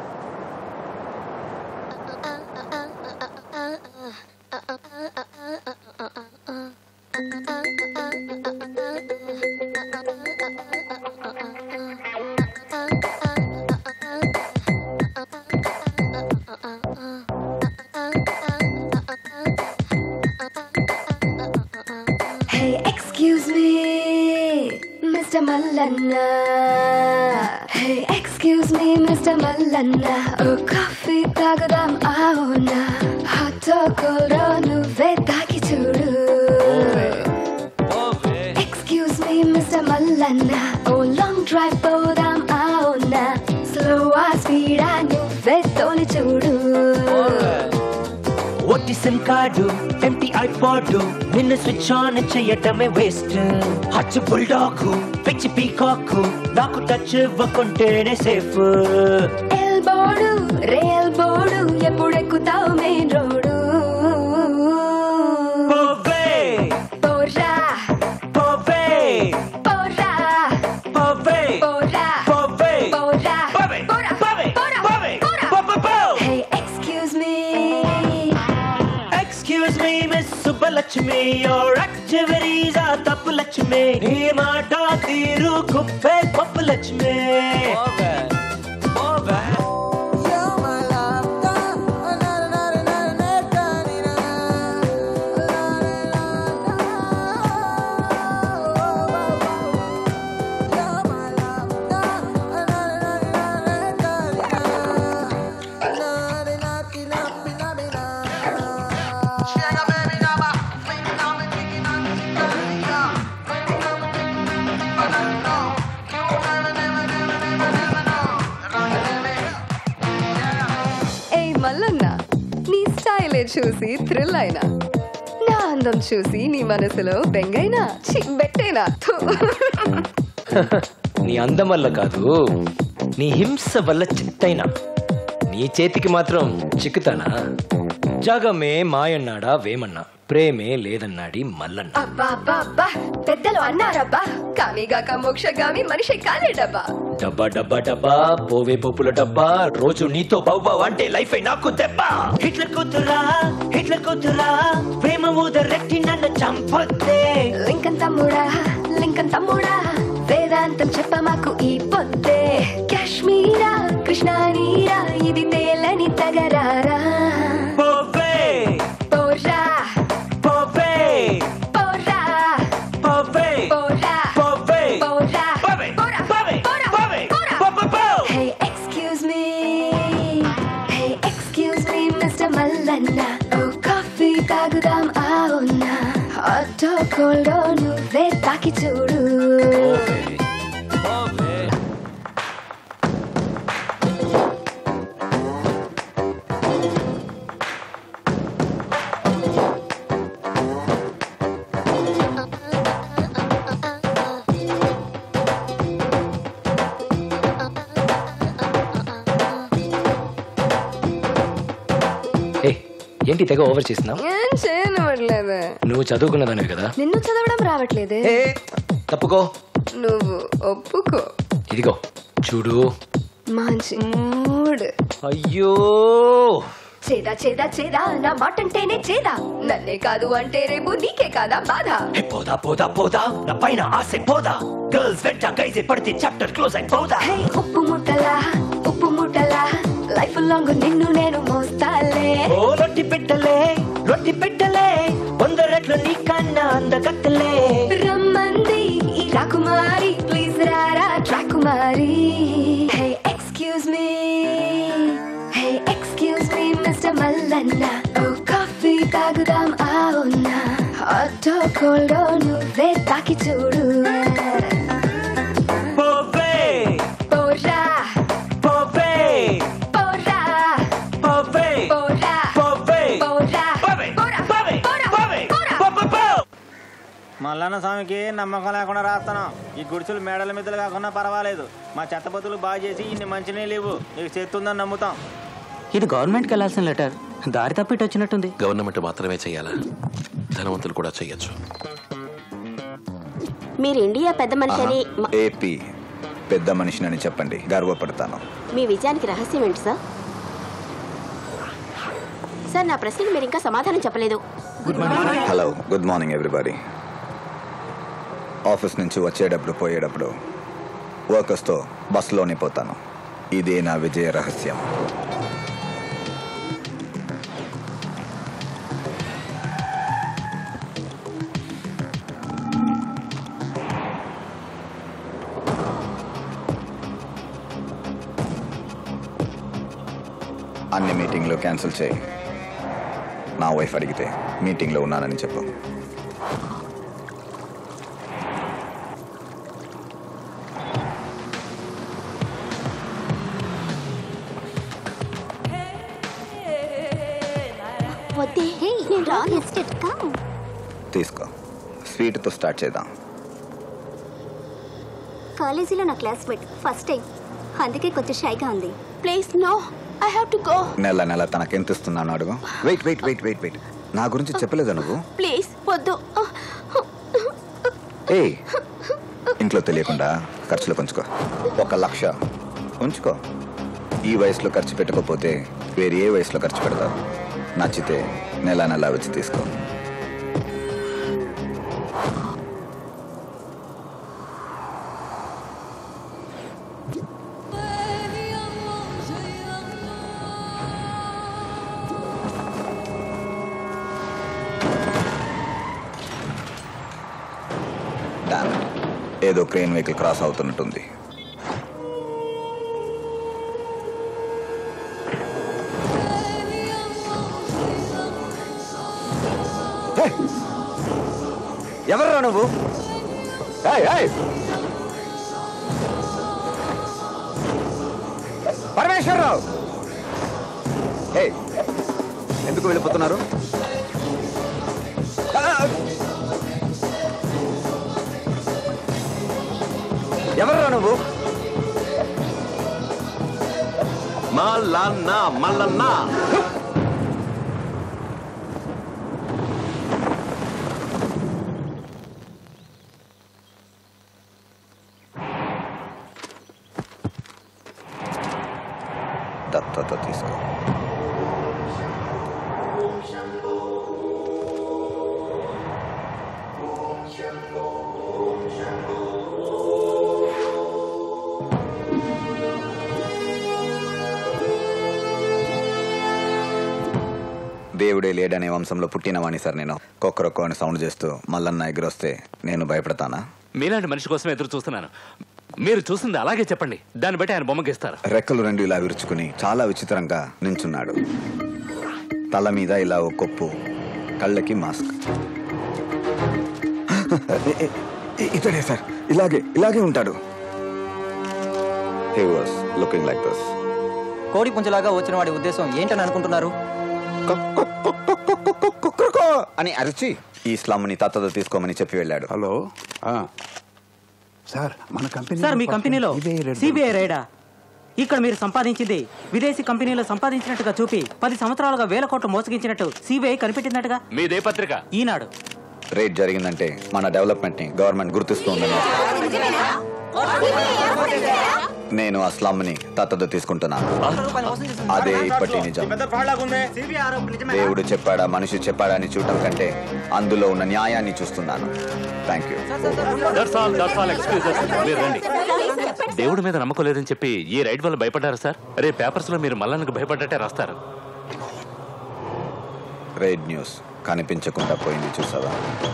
Hey, excuse me, Mr. Mallanna. Hey, excuse me, Mr. Mallanna. Oh, coffee తాగుదాం అవునా హాట్ కోల్డ్ నువ్వే తాకి చూడు ఎక్స్క్యూజ్ మీ మిస్టర్ మల్లన్న ఓ లాంగ్ డ్రైవ్ పోదాం అవునా స్లో ఆ స్పీడా నువ్వే తోలి చూడు ఒట్టి సిమ్ కార్డు ఎంటీ ఐపాడ్ నిన్ను స్విచ్ ఆన్ చేయటమే వేస్ట్ హచ్ బుల్డాగ్ పిచ్చి పీకాక్ నాకు టచ్ ఇవ్వకుంటేనే సేఫ్ ఎల్బోడు రేల్ బోర్డు ఎప్పుడెక్కుతావు మెయిన్ రోడ్డు పోవే పోరా పోవే పోరా పోవే పోరా పోవే పోరా పోవే పోరా పోవే పోరా పోవే పోరా పో పో పో Hey, excuse me. Excuse me miss Subbalakshmi your activities ఆ తప్పు లక్ష్మి నీ మాట తీరు కుప్పే పప్పు లక్ష్మి ఏ మల్లన్న నీ స్టైలే చూసి థ్రిల్ అయినా నా అందం చూసి నీ మనసులో బెంగైనా ఛీ, బెట్టేనా థు. నీ అందం వల్ల కాదు నీ హింస వల్ల చిత్తైనా నీ చేతికి మాత్రం చిక్కుతానా జగమే మాయన్నాడా వేమన్నా ప్రేమే లేదన్నాడి మల్లన్న అబ్బా అబ్బా అబ్బా పెద్దలు అన్నారబ్బా కామిగాక మోక్షగామి మనిషి కాలేడబ్బా డబ్బా డబ్బా డబ్బా పోవే పప్పుల డబ్బా రోజు నీతో బావు అంటే లైఫ్ నాకు దెబ్బ హిట్లర్ కూతురా హిట్లర్ కూతురా ప్రేమ ఊదరెట్టి నన్ను చంపొద్దే లింకన్ తమ్ముడా లింకన్ తమ్ముడా వేదాంతం చెప్ప మాకు ఈ పొద్దే కాశ్మీరా కృష్ణా నీరా ఇది తేలని తగరారా పోవే పోరా పోవే పోరా పోవే పోరా పోవే పోరా పోవే పోరా పోవే పోరా పోవే పోరా పో పో పో Hey, excuse me. Hey, excuse me, Mr. Mallanna ఓ కాఫీ తాగుదాం అవునా హాట్ కోల్డ్ నువ్వే తాకి చూడు ఏ ఏంటి తెగ ఓవర్ చేసినావు ఏం చేయనివ్వట్లేదే నువ్వు చదువుకున్నదానివి కదా నిన్ను చదవడం రావట్లేదే తప్పుకో నువ్వు ఒప్పుకో ఇదిగో చూడు మంచి మూడ్ అయ్యో చేదా చేదా చేదా నా మాట అంటేనే చేదా నన్నే కాదు అంటే రేపు నీకే కాదా బాధ హే పోదా పోదా పోదా నా పైన ఆసే పోదా గర్ల్స్ వెంట గైజే పడితే చాప్టర్ క్లోజ్ అయిపోదా హే ఉప్పు ముట్టలా ఉప్పు ముట్టలా లైఫ్ లాంగ్ నిన్ను నేను మోస్తాలే ఓ రొట్టి పెట్టలే రొట్టి పెట్టలే వంద రెట్లు నీ కన్నా అందగత్తలే రమ్మంది ఈ రాకుమారి ప్లీజ్ రారా ట్రాకుమారి hey excuse me hey excuse me mister Mallanna ఓ కాఫీ తాగుదాం అవునా హాట్ హాటో కోల్డో నువ్వే తాకి చూడు పోవే పోరా పోవే పోరా పోవే పోరా పోవే పోరా పోవే పోవే పోవే పోవే పో మల్లన్న స్వామికి నమ్మకం లేకుండా రాస్తాను ఈ గుడిసెలు మేడల మీదలు కాకుండా పర్వాలేదు మా చెత్త బతులు బాగా చేసి ఇన్ని మంచినే లేవు నీకు చేస్తుందని నమ్ముతాం ఇది గవర్నమెంట్కి వెళ్ళాల్సిన లెటర్ దారి తప్పిటి వచ్చినట్టుంది గవర్నమెంట్ మాత్రమే చేయాలా ధనవంతులు కూడా చేయొచ్చు మీరు ఇండియా పెద్ద మనిషి అని మ- ఏపీ పెద్ద మనిషినని చెప్పండి గర్వపడతాను మీ విజయానికి రహస్యం ఏంటి సార్ సార్ నా ప్రశ్నకి మీరు ఇంకా సమాధానం చెప్పలేదు hello good morning everybody office నుంచి వచ్చేటప్పుడు పోయేటప్పుడు వర్కర్స్తో బస్సులోనే పోతాను ఇదే నా విజయ రహస్యం అన్ని మీటింగ్లు క్యాన్సిల్ చేయి నా వైఫ్ అడిగితే మీటింగ్లో ఉన్నానని చెప్పు వద్దే నేను రాను తీసుకో స్వీట్తో స్టార్ట్ చేద్దాం కాలేజీలో నా క్లాస్మేట్ ఫస్ట్ టైం అందుకే కొంచెం షైగా ఉంది please no I have to go నెల నెల తనకెంత ఇస్తున్నాను అడుగు wait wait wait wait wait నా గురించి చెప్పలేదా నువ్వు ప్లీజ్ వద్దు ఏ ఇంట్లో తెలియకుండా ఖర్చులు కొంచుకో ఒక లక్ష ఉంచుకో ఈ వయసులో ఖర్చు పెట్టకపోతే వేరే ఏ వయసులో ఖర్చు పెడతావు నచ్చితే నెల నెల వచ్చి తీసుకో Damn it. ఏదో క్రెయిన్ వెహికల్ క్రాస్ అవుతున్నట్టుంది ఎవర్రా నువ్వు ఏయ్, ఏయ్! పరమేశ్వరరావు ఏ ఎందుకు వెళ్ళిపోతున్నారు ఎవర్రా నువ్వు మల్లన్న మల్లన్న దత్తత తీసుకో దేవుడే లేడనే వంశంలో పుట్టినవాణి సార్ నేను కొక్కరొక్క అని సౌండ్ చేస్తూ మల్లన్న ఎగురొస్తే నేను భయపడతానా మీలాంటి మనిషి కోసం ఎదురు చూస్తున్నాను మీరు చూసింది అలాగే చెప్పండి దాన్ని బట్టి ఆయన బొమ్మ గీస్తారు రెక్కలు రెండు ఇలా విరుచుకుని చాలా విచిత్రంగా నించున్నాడు తల మీద ఇలా ఓ కొప్పు కళ్ళకి మాస్క్ ఇతడే సార్ ఇలాగే ఇలాగే ఉంటాడు he was looking like this కోడి పుంజలాగా వచ్చిన వాడి ఉద్దేశం ఏంటని అనుకుంటున్నారు అని అరిచి ఈ స్లమ్ ని తత్తతో తీసుకోమని చెప్పి వెళ్ళాడు హలో సార్ మన కంపెనీ సార్ మీ కంపెనీలో సిబిఐ రైడా ఇక్కడ మీరు సంపాదించింది విదేశీ కంపెనీలో సంపాదించినట్టుగా చూపి పది సంవత్సరాలుగా వేల కోట్లు మోసగించినట్టు సిబిఐ కనిపెట్టినట్టుగా మీదే పత్రిక ఈనాడు రేట్ జరిగిందంటే మన డెవలప్మెంట్ ని గవర్నమెంట్ గుర్తిస్తుందని నేను ఆ స్లమ్ ని తత్తతో తీసుకుంటున్నాను అదే ఇప్పటి నిజం దేవుడు చెప్పాడా మనిషి చెప్పాడా అని చూడటం కంటే అందులో ఉన్న న్యాయాన్ని చూస్తున్నాను thank you that's all that's all excuses మీరు రండి దేవుడి మీద నమ్మకం లేదని చెప్పి ఈ రైడ్ వల్ల భయపడ్డారు సార్ రేపు పేపర్స్ లో మీరు మల్లన్నకు భయపడ్డట్టే రాస్తారు రేడ్ న్యూస్ కనిపించకుండా పోయింది చూసావా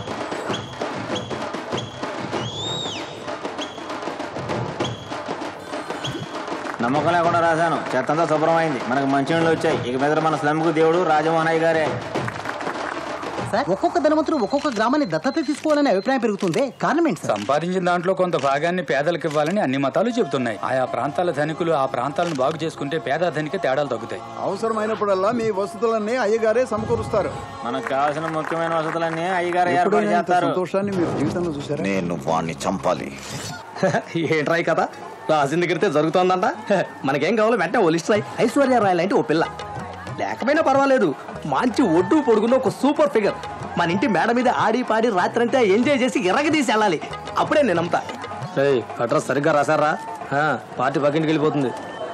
నమ్మకం లేకుండా రాశాను చెత్తంతా శుభ్రమైంది మనకు మంచి నీళ్ళు వచ్చాయి ఇక మీద మన స్లమ్కు దేవుడు రాజమోహన్ అయ్య గారే సార్ ఒక్కొక్క ధనవంతుడు ఒక్కొక్క గ్రామాన్ని దత్తత తీసుకోవాలనే అభిప్రాయం పెరుగుతుంది కారణం ఏంటి సార్ సంపాదించిన దాంట్లో కొంత భాగాన్ని పేదలకు ఇవ్వాలని అన్ని మతాలు చెబుతున్నాయి ఆయా ప్రాంతాల ధనికులు ఆ ప్రాంతాలను బాగు చేసుకుంటే పేద ధనికి తేడాలు తగ్గుతాయి అవసరమైనప్పుడల్లా మీ వసతులన్నీ అయ్యగారే సమకూరుస్తారు మనకు కావాల్సిన ముఖ్యమైన వసతులన్నీ అయ్యగారు ఏర్పాటు ఎప్పుడైనా ఇంత చేస్తారు సంతోషాన్ని మీరు జీవితంలో చూసారా నేను వాణ్ణి చంపాలి ఏంట్రా ఈ కథ రాసిన దగ్గరితే జరుగుతోందంట మనకేం కావాలో వెంటనే ఓ లిస్ట్ రాయి ఐశ్వర్య రాయ్ లాంటి ఓ పిల్ల లేకపోయినా పర్వాలేదు మంచి ఒడ్డు పొడుగున్న ఒక సూపర్ ఫిగర్ మన ఇంటి మేడ మీద ఆడి పాడి రాత్రంతా ఎంజాయ్ చేసి ఎర్రగదీసి వెళ్ళాలి అప్పుడే నేను నమ్ముతా అడ్రస్ సరిగ్గా రాశారా ఆ, పార్టీ పక్కింటికి వెళ్ళిపోతుంది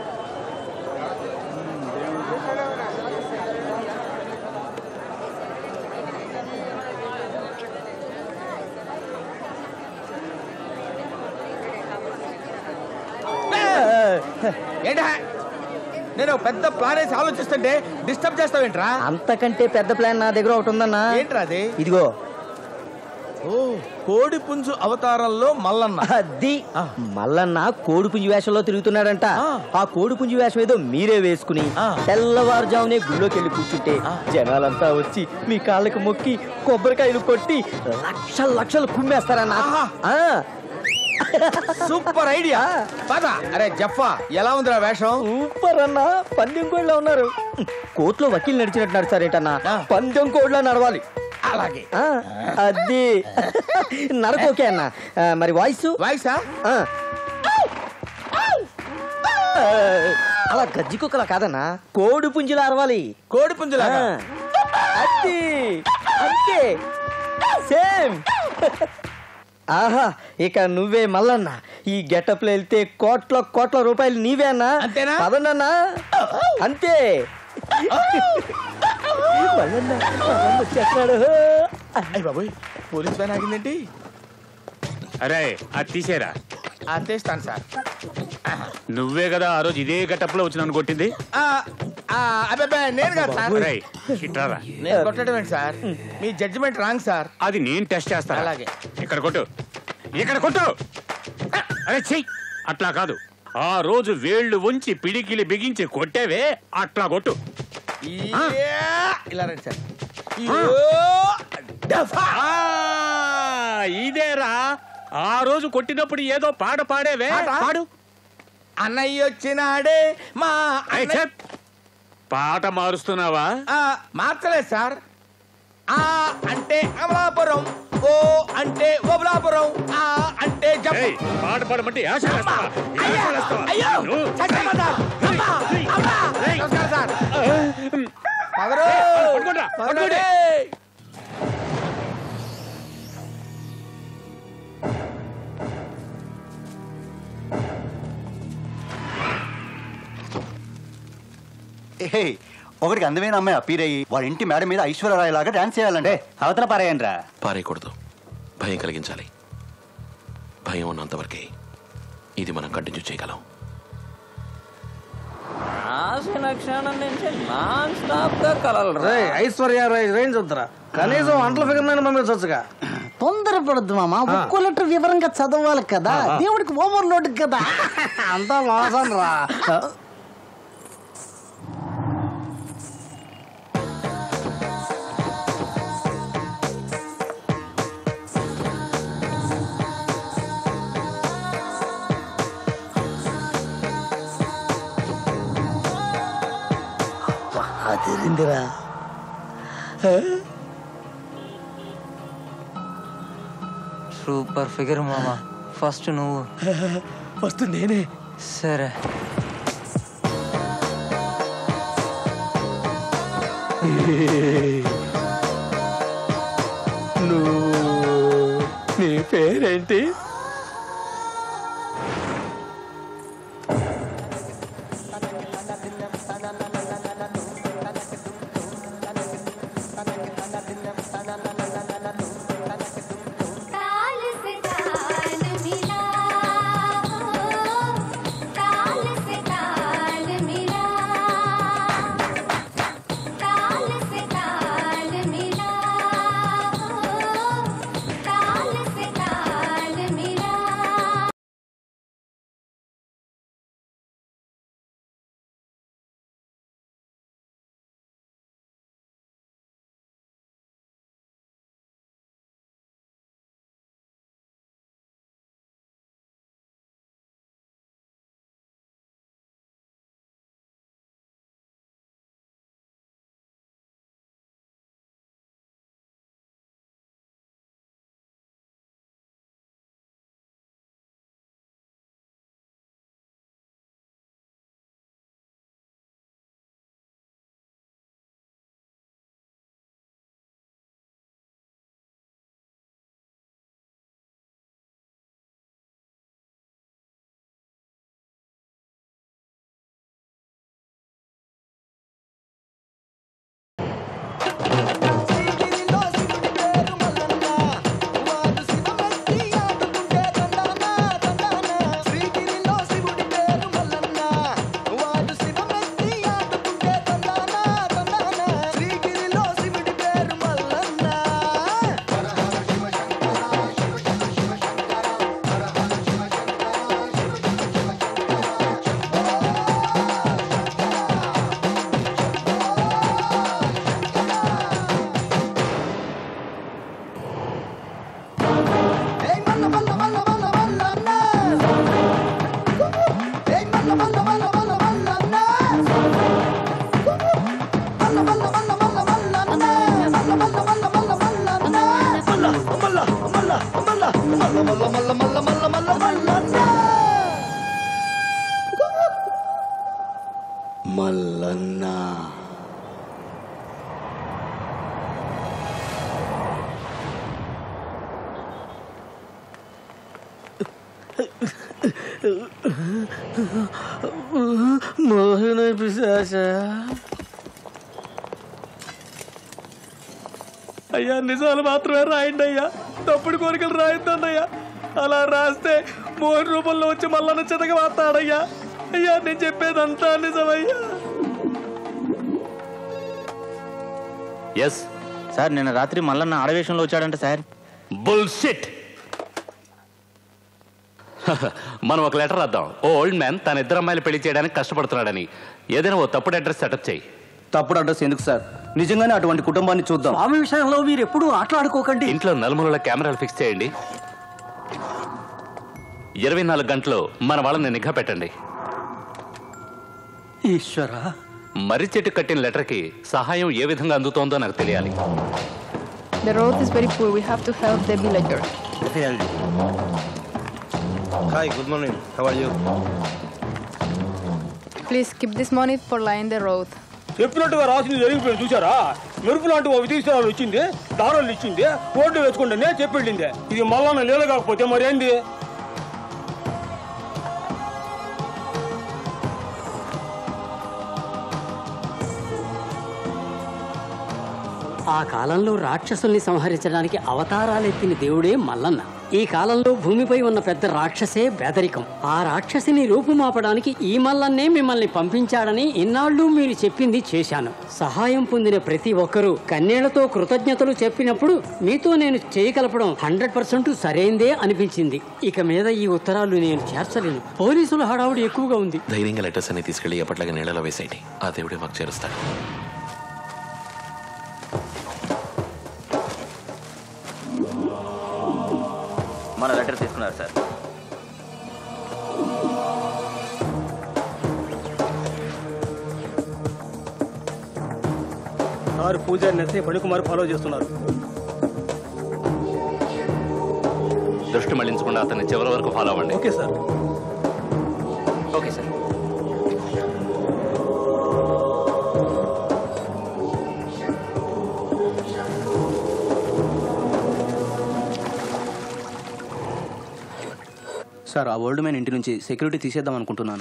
ఏంటా నేను ఒక పెద్ద ప్లాన్ వేసి ఆలోచిస్తుంటే డిస్టర్బ్ చేస్తావేంట్రా అంతకంటే పెద్ద ప్లాన్ నా దగ్గర ఒకటి ఉందన్నా ఏంట్రా అది ఇదిగో ఓ కోడి పుంజు అవతారంలో మల్లన్న అది మల్లన్న కోడి పుంజు వేషంలో తిరుగుతున్నాడంట ఆ కోడి పుంజు వేషం ఏదో మీరే వేసుకుని తెల్లవారుజామునే గుళ్ళోకి వెళ్ళి కూర్చుంటే జనాలంతా వచ్చి మీ కాళ్ళకి మొక్కి కొబ్బరికాయలు కొట్టి లక్షలు లక్షలు కుమ్మేస్తారన్న ఆ. సూపర్ ఐడియా పద అరే జఫా ఎలా ఉందిరా వేషం సూపర్ అన్న పందెం కోళ్ళ ఉన్నారు కోర్టులో వకీలు నడిచినట్టు నడుస్తారేంటన్నా పందెం కోళ్ళ నడవాలి అలాగే ఆ, అది నడకోకే అన్న ఆ, మరి వాయిస్ వాయిసా అలా గజ్జి కుక్కలా కాదన్నా కోడి పుంజులా అరవాలి కోడి పుంజులాగా? అది అంతే సేమ్ ఆహా ఇక నువ్వే మల్లన్న ఈ గెటప్ లో వెళ్తే కోట్ల కోట్ల రూపాయలు నీవే అన్నా అంతేనా? పదనన్నా అంతే మల్లన్న, మల్లన్న వచ్చేస్తున్నాడు. అయ్య బాబోయ్ పోలీస్ వ్యాన్ ఆగిందేంటి అరే అది తీసేరా ఆ, తీస్తాను సార్ నువ్వే కదా ఆ రోజు ఇదే గట్టప్లో వచ్చి నన్ను కొట్టింది ఆ, ఆ, అబ్బబ్బే, నేను కాదు సార్ రేయ్, ఇట్రారా. నేను కొట్టడం ఏంటి సార్ మీ జడ్జిమెంట్ రాంగ్ సార్ అది నేను టెస్ట్ చేస్తాను అలాగే. ఇక్కడ కొట్టు ఇక్కడ కొట్టు అరే చెయ్యి అట్లా కాదు ఆ రోజు వేళ్ళు ఉంచి పిడికిలి బిగించి కొట్టేవే అట్లా కొట్టు ఇయ్యా, ఇలా రండి సార్ ఆ, ఇదేరా ఆ రోజు కొట్టినప్పుడు ఏదో పాట పాడేవే పాట? పాడు అన్నయ్య వచ్చినాడే మా ఏయ్, అన్నయ్య- చెప్. పాట మారుస్తున్నావా ఆ, మార్చలేదు సార్ ఆ అంటే అమలాపురం ఓ అంటే ఓబలాపురం ఆ అంటే జమ్ము. ఏయ్, పాట పాడమంటే యాస వేస్తావా? అయ్యా, యాస వేస్తావా? అయ్యో, నువ్వు- చచ్చిపోతా. అమ్మా, అమ్మా. నమస్కారం సార్ పదరు. పట్టుకోండ్రా, పదరండి. ఏహే, ఒకడికి అందమైన అమ్మాయి అపీర్ అయ్యి వాళ్ళ ఇంటి మేడ మీద ఐశ్వర్యరాయ్ లాగా డాన్స్ చేయాలంటే అవతల పారేయండి రా పారేయకూడదు భయం కలిగించాలి భయం ఉన్నంతవరకే ఇది మనం కంటిన్యూ చేయగలం రాసిన క్షణం నుంచి నాన్ స్టాప్ గా కలలు రే ఐశ్వర్య రాయ్ రేంజ్ వద్దురా కనీసం వంటల ఫిగర్ నేను పంపించవచ్చుగా తొందరపడద్దు మామ ఒక్కో లెటర్ వివరంగా చదవాలి కదా ఆ, ఆ. దేవుడికి ఓవర్లోడ్ కదా అంతా మోసం రా అదిరిందిరా సూపర్ ఫిగర్ మామ ఫస్ట్ నువ్వు ఫస్ట్ నేనే సరే నువ్వు నీ పేరేంటి ताल से ताल मिला ताल से ताल मिला ताल से ताल मिला ताल से ताल మోహన పిశాచ అయ్యా నిజాలు మాత్రమే రాయండి అయ్యా తప్పుడు కోరికలు రాయొద్దండి అయ్యా అలా రాస్తే మోహన్ రూపంలో వచ్చి మల్లన్న చితక మాట్లాడయ్యా అయ్యా నేను చెప్పేదంతా నిజమయ్యా ఎస్ సార్ నిన్న రాత్రి మల్లన్న ఆడవేషంలో వచ్చాడంట సార్ బుల్షిట్ మనం ఒక లెటర్ రాద్దాం ఓ ఓల్డ్ మ్యాన్ తన ఇద్దరు అమ్మాయిలు పెళ్లి చేయడానికి కష్టపడుతున్నాడని ఏదైనా ఓ తప్పుడు అడ్రస్ సెటప్ చేయి తప్పుడు అడ్రస్ ఎందుకు సార్ నిజంగానే అటువంటి కుటుంబాన్ని చూద్దాం స్వామి విషయంలో మీరు ఎప్పుడు ఆటలాడుకోకండి ఇంట్లో నలుమూలల కెమెరాలు ఫిక్స్ చేయండి ఇరవై నాలుగు గంటలు మన వాళ్ళని నిఘా పెట్టండి ఈశ్వర మర్రి చెట్టు కట్టిన లెటర్కి సహాయం ఏ విధంగా అందుతోందో నాకు తెలియాలి The road is very poor. We have to help the villager. Hi good morning how are you Please keep this money for line the road. చెప్పినట్టుగా రాసింది జరిగిపోయింది చూసారా మెరుపు లాంటి ఓ విదేశాలు వచ్చింది దారాలు ఇచ్చింది ఓట్లు వేసుకోండి నే చెప్పిళ్ళింది ఇది మల్లన్న లీల కాకపోతే మరేంది ఆ కాలంలో రాక్షసుల్ని సంహరించడానికి అవతారాలెత్తిన దేవుడే మల్లన్న ఈ కాలంలో భూమిపై ఉన్న పెద్ద రాక్షసే బెదరికం ఆ రాక్షసిని రూపుమాపడానికి ఈ మల్లన్నే మిమ్మల్ని పంపించాడని ఇన్నాళ్ళు మీరు చెప్పింది చేశాను సహాయం పొందిన ప్రతి ఒక్కరూ కన్నేళ్లతో కృతజ్ఞతలు చెప్పినప్పుడు మీతో నేను చేయగలపడం హండ్రెడ్ పర్సెంట్ సరైందే అనిపించింది ఇక మీద ఈ ఉత్తరాలు నేను చేర్చలేను పోలీసుల హడావుడి ఎక్కువగా ఉంది ధైర్యంగా లెటర్స్ అన్ని తీసుకెళ్లి ఎప్పట్లాగా నీళ్ళలో వేసేయండి ఆ దేవుడే మాకు చేరుస్తాడు మన లెటర్ తీసుకున్నారు సార్ సార్ పూజారి నెత్తే పణికుమార్ ఫాలో చేస్తున్నారు దృష్టి మళ్లించకుండా అతన్ని చివరి వరకు ఫాలో అవ్వండి okay sir okay sir sir ఆ ఓల్డ్ మ్యాన్ ఇంటి నుంచి సెక్యూరిటీ తీసేద్దాం అనుకుంటున్నాను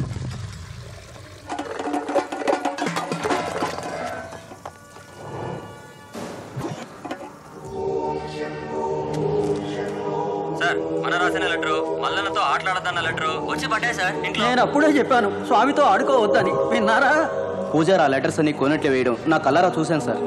సార్ మన రాసిన లెటరు మల్లన్నతో ఆటలాడదన్న లెటరు వచ్చి పడ్డాయి సార్ ఇంట్లో నేను అప్పుడే చెప్పాను స్వామితో ఆడుకోవద్దని విన్నారా పూజారి ఆ లెటర్స్ అన్ని కొనట్లు వేయడం నా కలరా చూశాను సార్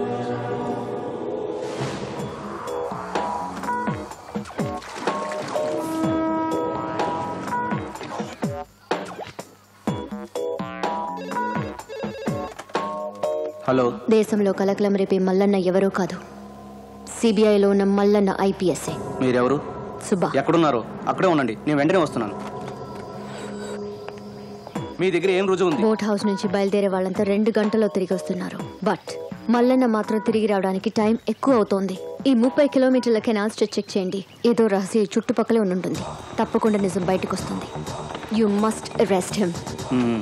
హలో దేశంలో కలకలం రేపే మల్లన్న ఎవరో కాదు సిబిఐలో ఉన్న మల్లన్న ఐపీఎస్ఏ మీరెవరు సుబ్బా ఎక్కడున్నారు అక్కడే ఉండండి నేను వెంటనే వస్తున్నాను మీ దగ్గర ఏం రుజువు ఉంది బోట్ హౌస్ నుంచి బయలుదేరే వాళ్ళంతా రెండు గంటల్లో తిరిగి వస్తున్నారు బట్ మల్లన్న మాత్రం తిరిగి రావడానికి టైం ఎక్కువ అవుతోంది ఈ ముప్పై కిలోమీటర్ల కెనాల్ స్ట్రెచ్ చెక్ చేయండి ఏదో రహస్య ఈ చుట్టుపక్కలే ఉండుంటుంది తప్పకుండా నిజం బయటకు వస్తుంది you must arrest him hmm.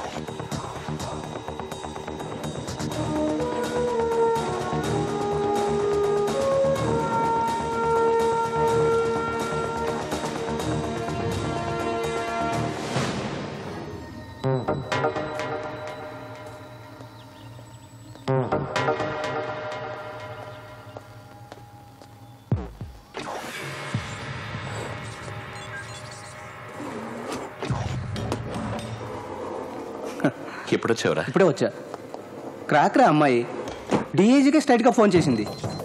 ఎప్పుడు వచ్చావురా ఇప్పుడే వచ్చా క్రాక్రా అమ్మాయి డిఏజీకే స్ట్రైట్గా ఫోన్ చేసింది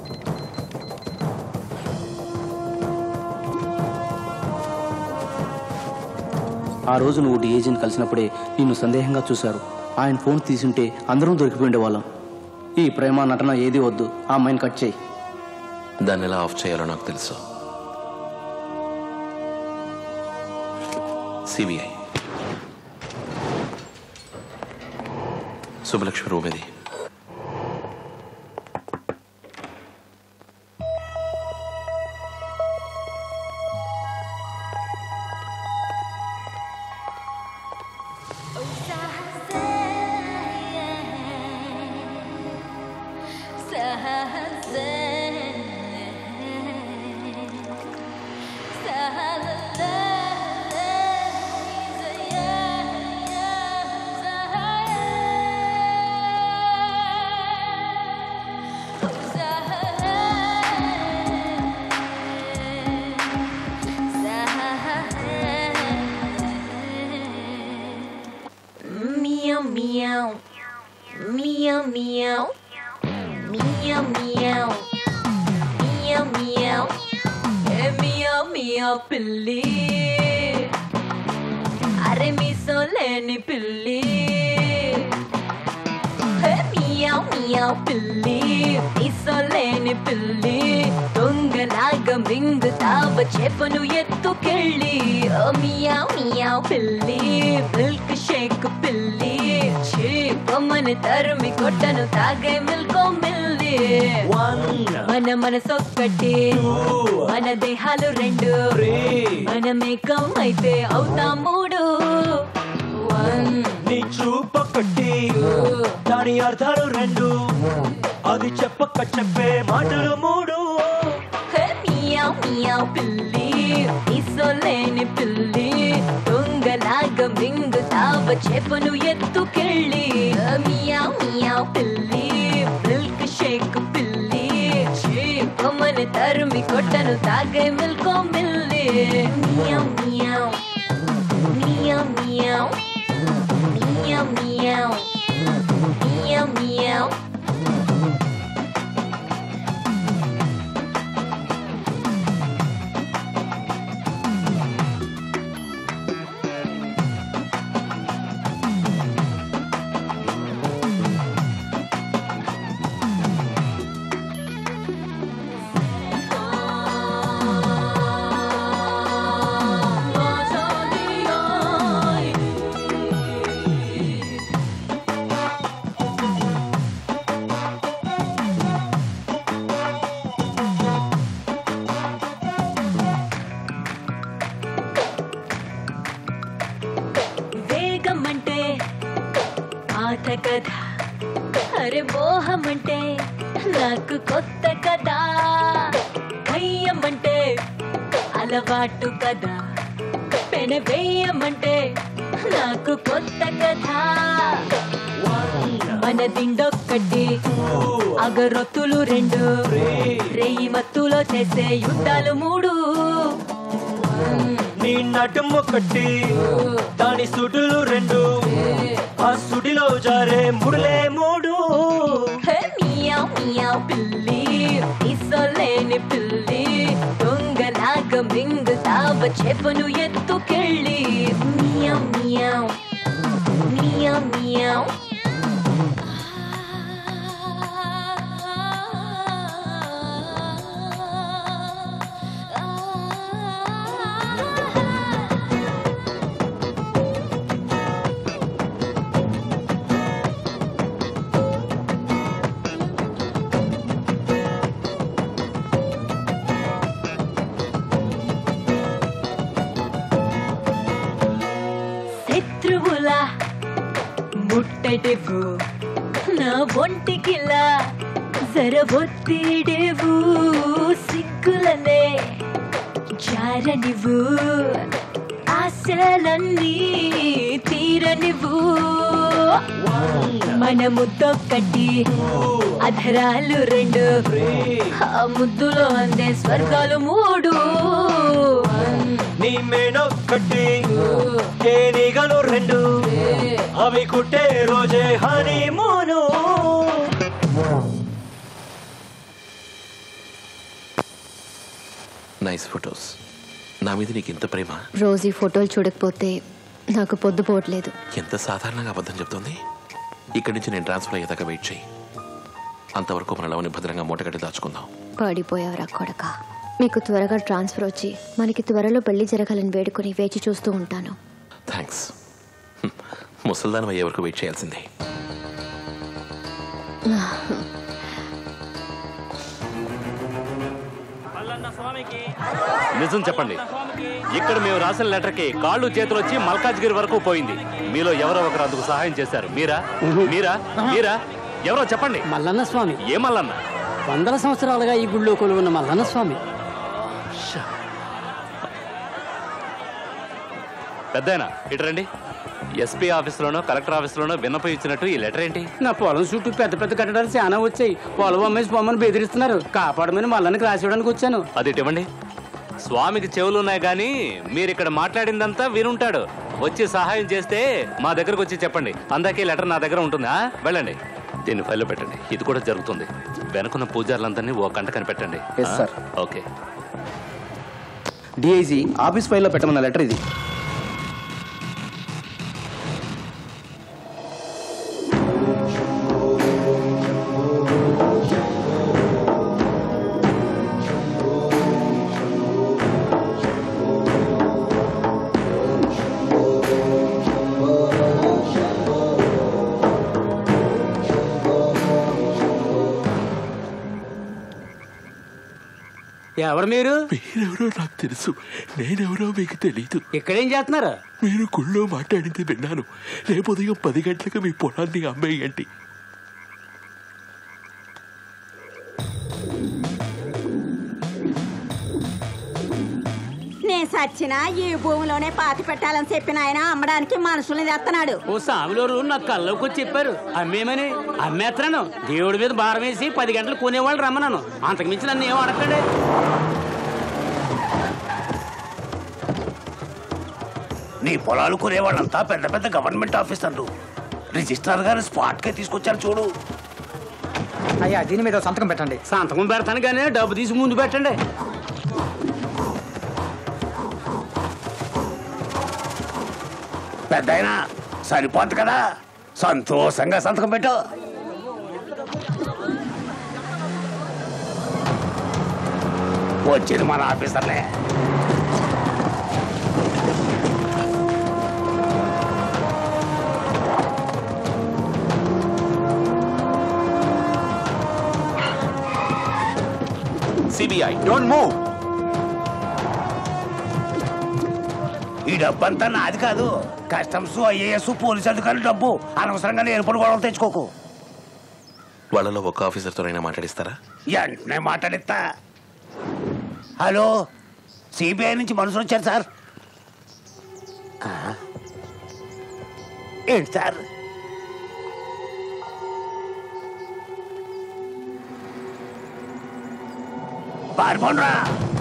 ఆ రోజు నువ్వు డిఏజీని కలిసినప్పుడే నిన్ను సందేహంగా చూశారు ఆయన ఫోన్ తీసుంటే అందరం దొరికిపోయిండే వాళ్ళం ఈ ప్రేమ నటన ఏది వద్దు ఆ అమ్మాయిని కట్ చేయి దాన్ని ఎలా ఆఫ్ చేయాలో నాకు తెలుసు సిబిఐ శుభలక్ష్మి రూమ్ ఇది మియా పిల్లి అరే మీసం లేని పిల్లి హే, మియా మియా పిల్లి మీసం లేని పిల్లి దొంగలాగా మింగుతావ చేపను ఎత్తుకెళ్ళి ఓ మియా మియా పిల్లి మిల్క్ షేక్ పిల్లి చీపమని తరిమి కొట్టను తాగే మిల్కో మిల్లి మన మనసొక్కటి మన దేహాలు రెండు మన మేకం అయితే అవుతా మూడు నీ చూపొక్కటి దాని అర్థాలు రెండు అది చెప్పక చెప్పే మాటలు మూడు హే, మియా మియా పిల్లి ఇసోలేని పిల్లి దొంగలాగా మింగుతావ చేపను ఎత్తుకెళ్ళి మియా మియా పిల్లి మిల్క్ షేక్ పిల్లి చీపమని తరిమి కొట్టను తాగే మిల్కో మిల్లి మియా మియా మియా మియా మియా మియా మియా మియా వేగం అంటే పాత కథ అరే మోహం అంటే నాకు కొత్త కదా భయం అంటే అలవాటు కదా పెన వేయమంటే నాకు కొత్త కథ మన దిండొక్కటి అగరొత్తులు రెండు రేయి మత్తులో చేసే యుద్ధాలు మూడు నీ నడుము ఒకటి దాని సుడులు రెండు ఆ సుడిలో జారే ముడులే మూడు హే మియా మియా పిల్లి ఇసలేని పిల్లి దొంగలాగా మింగుతావ చేపను ఎత్తుకెళ్ళి మియా మియా మియా మియా శత్రువుల ముట్టడివు నా ఒంటికిలా జరబొత్తిడేవు సిగ్గులనే జారనివు ఆశలన్నీ తీరనివు మన ముద్దొక్కటి అధరాలు రెండు ఆ ముద్దులో అందే స్వర్గాలు మూడు నీ మేనొక్కటి తేనీగలు రెండు అవి కుట్టే రోజే హనీమూను నైస్ ఫొటోస్ నా మీద నీకు ఇంత ప్రేమ రోజు ఈ ఫోటోలు చూడకపోతే నాకు పొద్దుపోవట్లేదు ఎంత సాధారణంగా అబద్ధం చెప్తుంది ఇక్కడి నుంచి నేను ట్రాన్స్ఫర్ అయ్యేదాకా వెయిట్ చేయి అంతవరకు మన లవని భద్రంగా మూటగట్టి దాచుకుందాం పడిపోయావురా కొడక మీకు త్వరగా ట్రాన్స్ఫర్ వచ్చి మనకి త్వరలో పెళ్లి జరగాలని వేడుకొని వేచి చూస్తూ ఉంటాను థ్యాంక్స్ ముసల్దానం అయ్యే వరకు వెయిట్ చేయాల్సిందే నిజం చెప్పండి ఇక్కడ మేము రాసిన లెటర్కి కాళ్ళు చేతులు వచ్చి మల్కాజ్గిరి వరకు పోయింది మీలో ఎవరో ఒకరు అందుకు సహాయం చేశారు మీరా మీరా మీరా ఎవరో చెప్పండి మల్లన్న స్వామి ఏ మల్లన్న వందల సంవత్సరాలుగా ఈ గుళ్ళో కొలువున్న మల్లన్న స్వామి పెద్దయినా ఇటు రండి ఎస్పీ ఆఫీస్లోనో కలెక్టర్ ఆఫీస్లోనో విన్నపం ఇచ్చినట్టు ఈ లెటర్ ఏంటి నా పొలం చుట్టూ పెద్ద పెద్ద కట్టడాలు చాలా వచ్చాయి పొలం అమ్మేసి పొమ్మని బెదిరిస్తున్నారు కాపాడమని మల్లన్నకి రాసి ఇవ్వడానికి వచ్చాను అది ఇటు ఇవ్వండి స్వామికి చెవులున్నాయి కానీ మీరు ఇక్కడ మాట్లాడిందంతా వినుంటాడు వచ్చి సహాయం చేస్తే మా దగ్గరకు వచ్చి చెప్పండి అందాకే లెటర్ నా దగ్గర ఉంటుందా వెళ్ళండి దీన్ని ఫైల్లో పెట్టండి ఇది కూడా జరుగుతుంది వెనుకున్న పూజారులందరినీ ఓ కంట కనిపెట్టండి Yes, sir. Okay DIG office ఫైల్లో పెట్టమన్న లెటర్ ఇది ఎవరు మీరు మీరెవరో నాకు తెలుసు నేనెవరో మీకు తెలియదు ఇక్కడేం చేస్తున్నారు మీరు గుళ్ళో మాట్లాడింది విన్నాను రేపు ఉదయం పది గంటలకు మీ పొలాన్ని అమ్మేయండి నేను సచ్చినా ఈ భూమిలోనే పాతి పెట్టాలని చెప్పిన ఆయన అమ్మడానికి మనుషుల్ని తెస్తున్నాడు ఓ సాములోరు నా కల్లోకి వచ్చి చెప్పారు అమ్మేమని అమ్మేస్తున్నాను దేవుడి మీద భారం వేసి పది గంటలు కొనేవాళ్ళు రమ్మన్నాను అంతకు మించి నన్ను ఏం అడగండి నీ పొలాలు కొనేవాళ్ళంతా పెద్ద పెద్ద గవర్నమెంట్ ఆఫీసర్లు రిజిస్ట్రార్ గారు స్పాట్ కే తీసుకొచ్చారు చూడు అయ్యా దీని మీద సంతకం పెట్టండి సంతకం పెడతాను కానీ డబ్బు తీసి ముందు పెట్టండి పెద్ద సరిపోద్ది కదా సంతోషంగా సంతకం పెట్టు వచ్చింది మన ఆఫీసర్లే సిబిఐ డోంట్ మూవ్ ఈ డబ్బు అంతా నాది కాదు కస్టమ్స్ ఐఏఎస్ పోలీస్ అధికారులు డబ్బు అనవసరంగా ఎరుపుడు గొడవలు తెచ్చుకోకు వాళ్ళలో ఒక ఆఫీసర్తోనైనా మాట్లాడిస్తారా వెంటనే మాట్లాడిస్తా హలో సిబిఐ నుంచి మనుషులు వచ్చారు సార్ ఆ? ఏంటి సార్ పారిపోండ్రా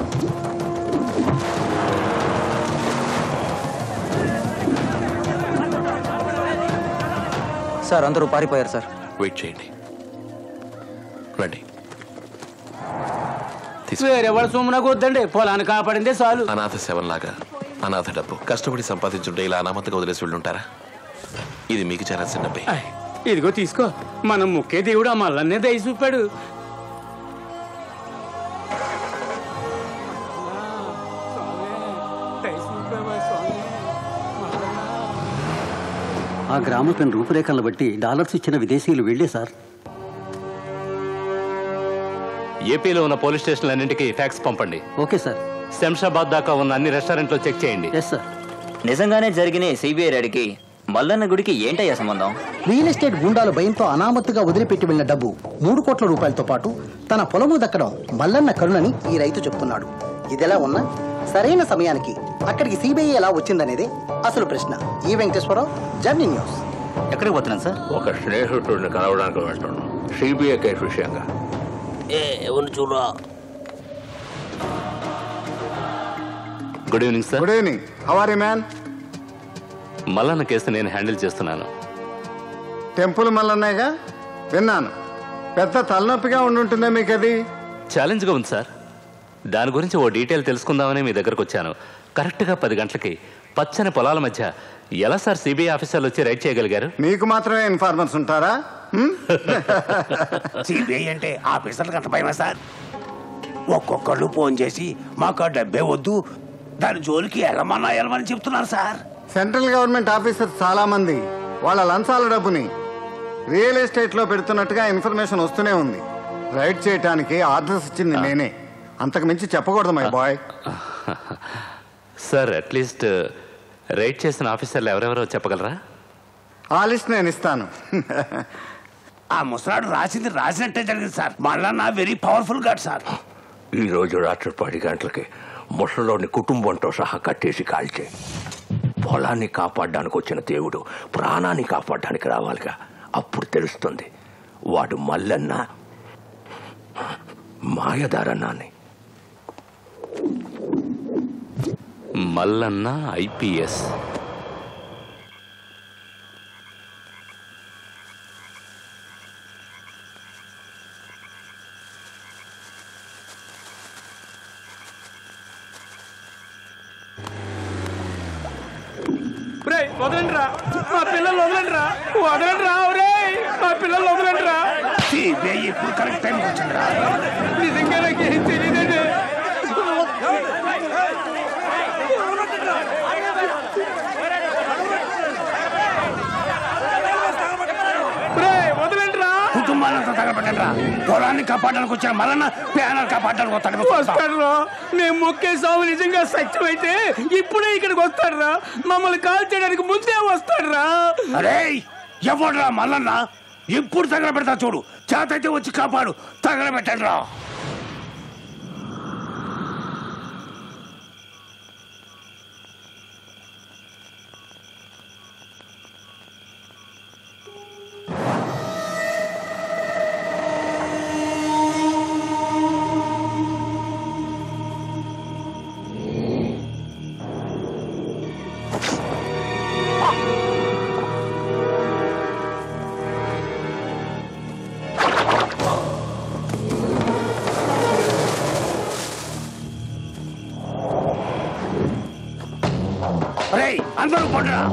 సార్ అందరూ పారిపోయారు సార్ వెయిట్ చేయండి రండి వేరే వాళ్ళ సొమ్ము నాకు వద్దండి పొలాన్ని కాపాడిందే చాలు అనాథ శవంలాగా అనాథ డబ్బు కష్టపడి సంపాదించుంటే ఇలా అనామతగా వదిలేసి వెళ్ళుంటారా ఇది మీకు చేరాల్సిన డబ్బే ఐ, ఇదిగో తీసుకో మనం ముఖ్య దేవుడు ఆ మల్లన్నే దయ చూపాడు ఆ గ్రామం రూపురేఖలను బట్టి డాలర్స్ ఇచ్చిన విదేశీయులు వెళ్ళే సార్ ఏపీలో ఉన్న పోలీస్ స్టేషన్లన్నింటికి ఫ్యాక్స్ పంపండి ఓకే సార్ శంషాబాద్ దాకా ఉన్న అన్ని రెస్టారెంట్లో చెక్ చేయండి ఎస్ సార్ నిజంగానే జరిగిన సిబిఐ రెడ్కి మల్లన్న గుడికి ఏంటయ్యా సంబంధం రియల్ ఎస్టేట్ గుండాలు భయంతో అనామత్తుగా వదిలిపెట్టి వెళ్లిన డబ్బు మూడు కోట్ల రూపాయలతో పాటు తన పొలము దక్కడం మల్లన్న కరుణని ఈ రైతు చెప్తున్నాడు ఇదెలా ఉన్నా సరైన సమయానికి అక్కడికి సిబిఐ ఎలా వచ్చిందనేదే అసలు ప్రశ్న ఈ వెంకటేశ్వరరావు జర్నీ న్యూస్ ఎక్కడికి పోతున్నాను సార్ ఒక స్నేహితుడిని కలవడానికి వెళ్తున్నాను సిబిఐ కేసు విషయంగా ఏ ఎవరిని చూడరా good evening sir good evening how are you man Mallanna case నేను హ్యాండిల్ చేస్తున్నాను టెంపుల్ మల్లన్నయ్యగా విన్నాను పెద్ద తలనొప్పిగా ఉండుంటుందే మీకు అది ఛాలెంజ్గా ఉంది సార్ దాని గురించి ఓ డీటెయిల్ తెలుసుకుందామని మీ దగ్గరకు వచ్చాను కరెక్ట్గా పది గంటలకి పచ్చని పొలాల మధ్య ఎలా సార్ సిబిఐ ఆఫీసర్లు వచ్చి రైడ్ చేయగలిగారు మీకు మాత్రమే ఇన్ఫార్మర్స్ ఉంటారా హ్మ్? సిబిఐ అంటే ఆఫీసర్లకు అంత భయమా సార్ ఒక్కొక్కళ్ళు ఫోన్ చేసి మాకు ఆ డబ్బే వద్దు దాని జోలికి వెళ్ళమన్నా వెళ్ళమని చెప్తున్నారు సార్ సెంట్రల్ గవర్నమెంట్ ఆఫీసర్స్ చాలా మంది వాళ్ళ లంచాల డబ్బుని రియల్ ఎస్టేట్ లో పెడుతున్నట్టుగా ఇన్ఫర్మేషన్ వస్తూనే ఉంది రైడ్ చేయటానికి ఆర్డర్స్ ఇచ్చింది నేనే అంతకు మించి చెప్పకూడదు my boy sir at least raid చేసిన ఆఫీసర్లు ఎవరెవరో చెప్పగలరా ఆ లిస్ట్ నేను ఇస్తాను ఆ ముసలాడు రాసింది రాసినట్టే జరిగింది సార్ మళ్ళా నా వెరీ పవర్ఫుల్ గాడ్ సార్ ఈ రోజు రాత్రి పది గంటలకి ముసలోని కుటుంబంతో సహా కట్టేసి కాల్చే పొలాన్ని కాపాడడానికి వచ్చిన దేవుడు ప్రాణాన్ని కాపాడడానికి రావాలిగా అప్పుడు తెలుస్తుంది వాడు మల్లన్న మాయదారన్నాన్ని మల్లన్న ఐపీఎస్ వదలండి రా మా పిల్లలు వదలండి రా వదలండి రా ఒరే మా పిల్లలు వదలండి రా సిబిఐ ఇప్పుడు కరెక్ట్ టైంకి వచ్చిందిరా నిజంగా నాకు ఏం తెలియదండి వదలండి రా కుటుంబాలంతా తగలబెట్టండి పొలాన్ని కాపాడడానికి వచ్చిన మళ్ళా ప్యానల్ కాపాడడానికి వస్తాడు వస్తాడు రా మేము మొక్కే సాగు నిజంగా సత్యమైతే ఇప్పుడే ఇక్కడికి వస్తాడు రా మమ్మల్ని కాల్ చేయడానికి ముందే వస్తాడు రా అరే ఎవడ్రా మల్లన్న ఇప్పుడు తగలబెడతా చూడు చేతైతే వచ్చి కాపాడు తగలబెట్టండి రా రే అందరూ పండురా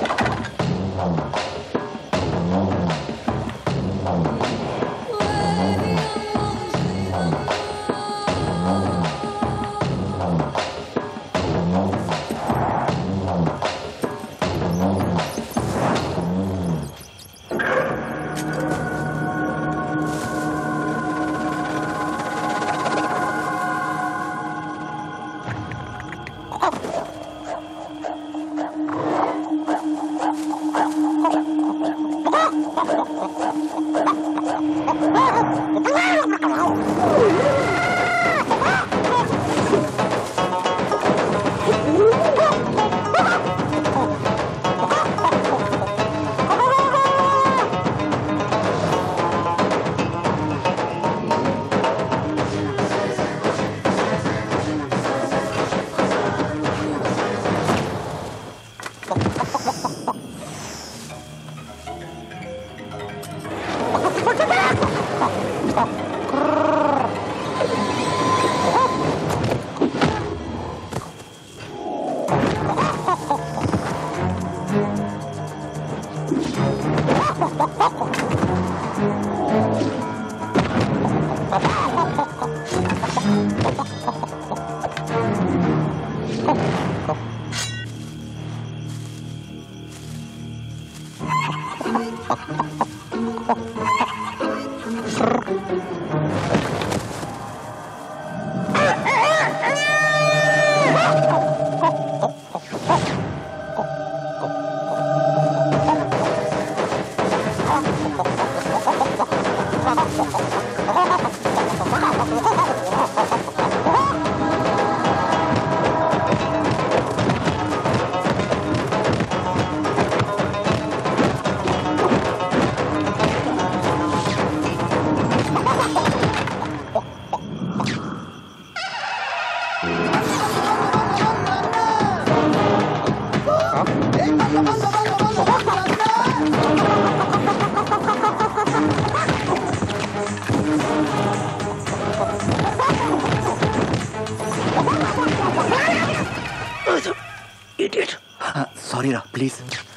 సారీ రా ప్లీజ్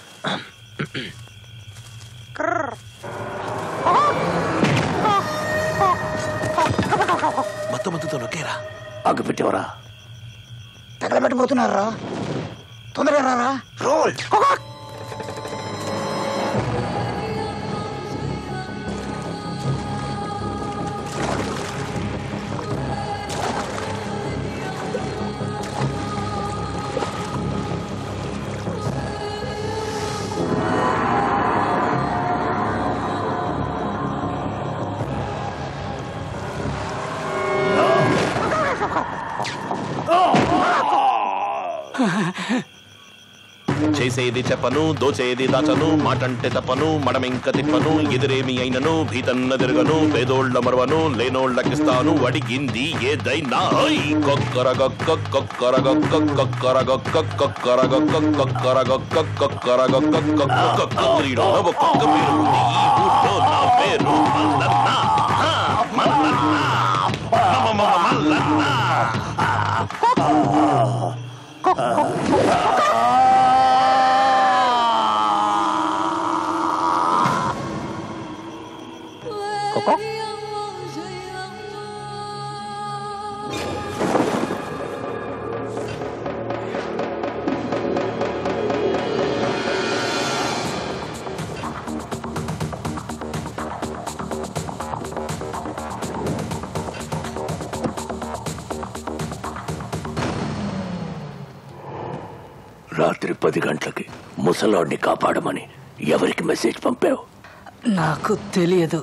మొత్తం మొత్తంతో నొక్కేరా అగ్గు పెట్టేవరా తగలబెట్టబోతున్నారా తొందరగా రారా రోల్ చేసేది చెప్పను దోచేది దాచను మాటంటే తప్పను మడమింక తిప్పను ఎదురేమి అయినను భీతన్న తిరగను పేదోళ్ళ మరవను లేనోళ్ళకిస్తాను అడిగింది ఏదైనా ఓయ్! కొక్కరగొక్క కొక్కరగొక్క కొక్కరగొక్క కొక్కరగొక్క కొక్కరగొక్క కొక్కరగొక్క కొక్క కొక్క క్రీడలో ఒక్కొక్క పేరు ఉంది ఈ ఊర్లో నా పేరు మల్లన్న ఆ, మల్లన్న మమ మమ మల్లన్న రాత్రి పది గంటలకి ముసలాడిని కాపాడమని ఎవరికి మెసేజ్ పంపావు నాకు తెలియదు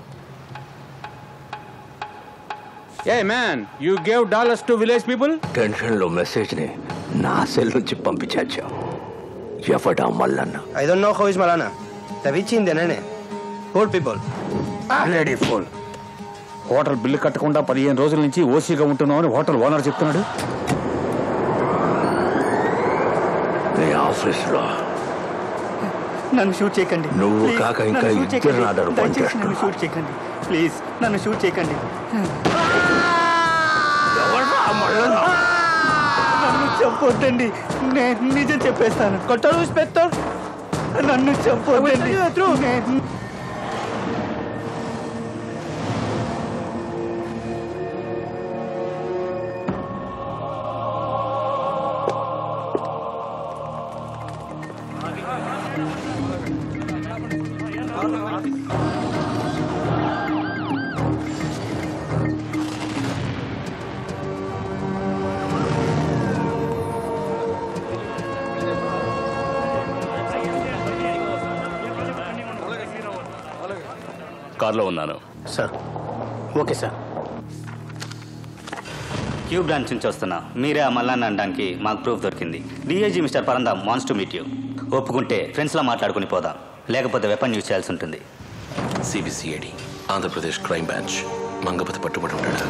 hey man you gave dollars to village people tension లో మెసేజ్ ని నా సెల్ నుంచి పంపించాచావు ఎవడా Mallanna I don't know how is మలానా తవిచ్చింది నేనే whole people lady phone hotel bill కట్టకుండా పదిహేను రోజుల నుంచి ఓసీగా ఉంటున్నామని హోటల్ ఓనర్ చెప్తున్నాడు నీ ఆఫీస్ లో నన్ను షూట్ చేయకండి నువ్వు Please, కాక ఇంకా నన్ను shoot ఇద్దరు చేయకండి. నాదరు దయచేసి పనిచేస్తున్నారు. నన్ను షూట్ చేయకండి ప్లీజ్ నన్ను షూట్ చేయకండి నన్ను చంపొద్దండి నేను నిజం చెప్పేస్తాను కొట్టాడు ఇన్స్పెక్టర్ నన్ను చంపొద్దండి నేను- కార్లో ఉన్నాను sir okay sir Q branch నుంచి వస్తున్నా మీరే ఆ మల్లాన్ని అనడానికి మాకు ప్రూఫ్ దొరికింది DIG mister Parandham wants to meet you ఒప్పుకుంటే ఫ్రెండ్స్లా మాట్లాడుకుని పోదాం లేకపోతే వెపన్ యూజ్ చేయాల్సి ఉంటుంది CBCID Andhra Pradesh crime branch Mangapathi పట్టుబడి ఉంటాడు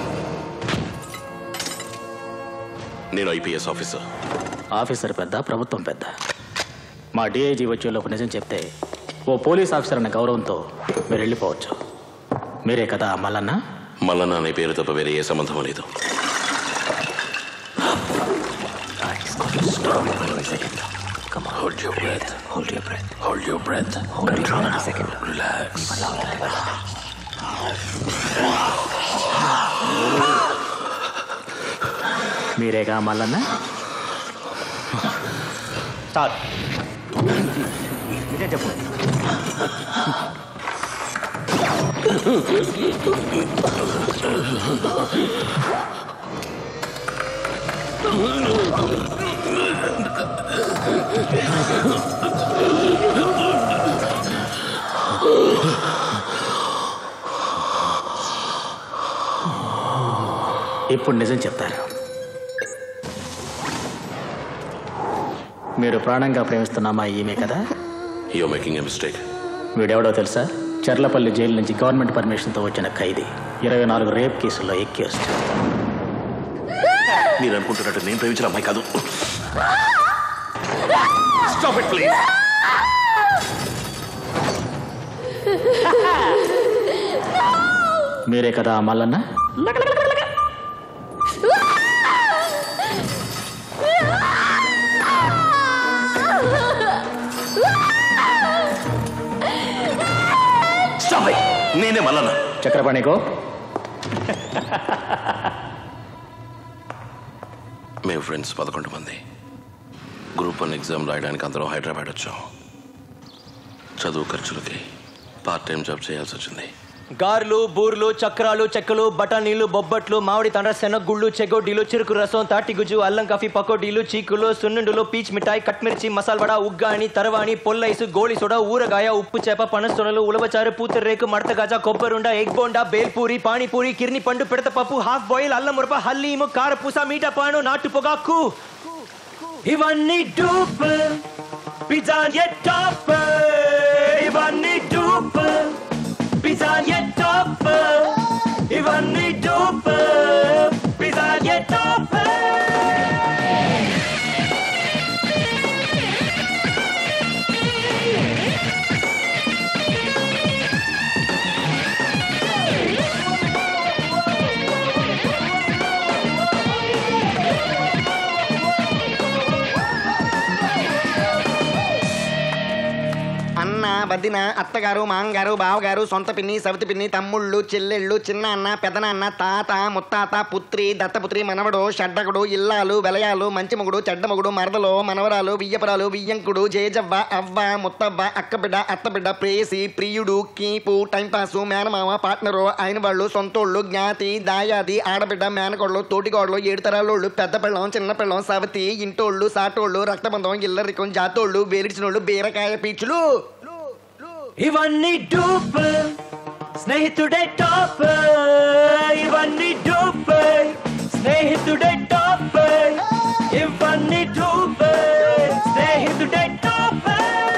నేను ఐపీఎస్ ఆఫీసర్ ఆఫీసర్ పెద్ద ప్రభుత్వం పెద్ద మా డిఐజీ వచ్చేలోపు నిజం చెప్తే ఓ పోలీస్ ఆఫీసర్ అనే గౌరవంతో మీరు వెళ్ళిపోవచ్చు మీరే కదా ఆ మల్లన్న మల్లన్న అనే పేరు తప్ప వేరే ఏ సంబంధం లేదు Come on, hold your breath. Hold your breath. Hold your breath. Control now. Second. Relax. మీరేగా మల్లన్న స్టార్ట్ నిజం చెప్పు ఇప్పుడు నిజం చెప్తారు మీరు ప్రాణంగా ప్రేమిస్తున్న అమ్మాయి ఈమె కదా యూ మేకింగ్ ఎ మిస్టేక్ వీడెవడో తెలుసా చర్లపల్లి జైలు నుంచి గవర్నమెంట్ పర్మిషన్తో వచ్చిన ఖైదీ ఇరవై నాలుగు రేప్ కేసుల్లో ఎక్యూస్డ్ మీరు అనుకుంటున్నట్టు నేను ప్రేమించిన అమ్మాయి కాదు స్టాప్ ఇట్ ప్లీజ్ మీరే కదా ఆ మల్లన్న స్టాప్ నేనే మల్లన్న చక్రపాణికో మేము ఫ్రెండ్స్ పదకొండు మంది గ్రూప్ వన్ ఎగ్జామ్ రాయడానికి అందరం హైదరాబాద్ వచ్చాం చదువు ఖర్చులకి పార్ట్ టైం జాబ్ చేయాల్సి వచ్చింది గారెలు బూర్లు చక్రాలు చెక్కలు బఠానీలు బొబ్బట్లు మామిడి తండ్ర శనగుళ్ళు చెగోడీలు చెరుకు రసం తాటిగుజ్జు అల్లం కాఫీ పకోడీలు చీకులు సున్నుండులు పీచ్ మిఠాయి కట్మిర్చి మసాల్ వడ ఉగ్గాని తరవాణి పొల్లైసు గోళి సోడా ఊరగాయ ఉప్పు చేప పనసొనలు ఉలవచారు పూతరేకు మడతగాజ కొబ్బరుండ ఎగ్ బోండా బేల్పూరి పానీపూరి కిర్ని పండు పిడత పప్పు హాఫ్ బాయిల్ అల్లం మురప హల్లీము కారపూస మీట పాను నాటు పొగాకు ఇవన్నీ డూప్ పిజ్జా టాప్ ఇవన్నీ డూప్ పిజ్జా టాప్ ఇవన్నీ డూప్ పిజ్జా టాప్ అన్నా వదిన అత్తగారు మాంగారు బావగారు సొంత పిన్ని సవితి పిన్ని తమ్ముళ్ళు చెల్లెళ్ళు చిన్న అన్న పెదనాన్న తాత ముత్తాత పుత్రి దత్తపుత్రి మనవడు షడ్డకుడు ఇల్లాలు వెలయాలు మంచి మొగుడు చెడ్డ మొగుడు మరదలు మనవరాలు వియ్యపురాలు వియ్యంకుడు జేజవ్వ అవ్వ ముత్తవ్వ అక్కబిడ్డ అత్తబిడ్డ ప్రేసి ప్రియుడు కీపు టైంపాసు మేనమామ పార్ట్నరు ఆయన వాళ్ళు సొంతోళ్ళు జ్ఞాతి దాయాది ఆడబిడ్డ మేనకోళ్ళు తోటికోళ్ళు ఏడు తరాలోళ్ళు పెద్ద పిల్లం చిన్న పిల్లం సవతి ఇంటోళ్ళు సాటోళ్ళు రక్తబంధం ఇల్లరికం జాతోళ్ళు వేరిచినోళ్ళు బీరకాయ పీచులు ఇవన్నీ డూప్ స్నేహితుడే టాప్ ఇవన్నీ డూప్ స్నేహితుడే టాప్ ఇవన్నీ డూప్ స్నేహితుడే టాప్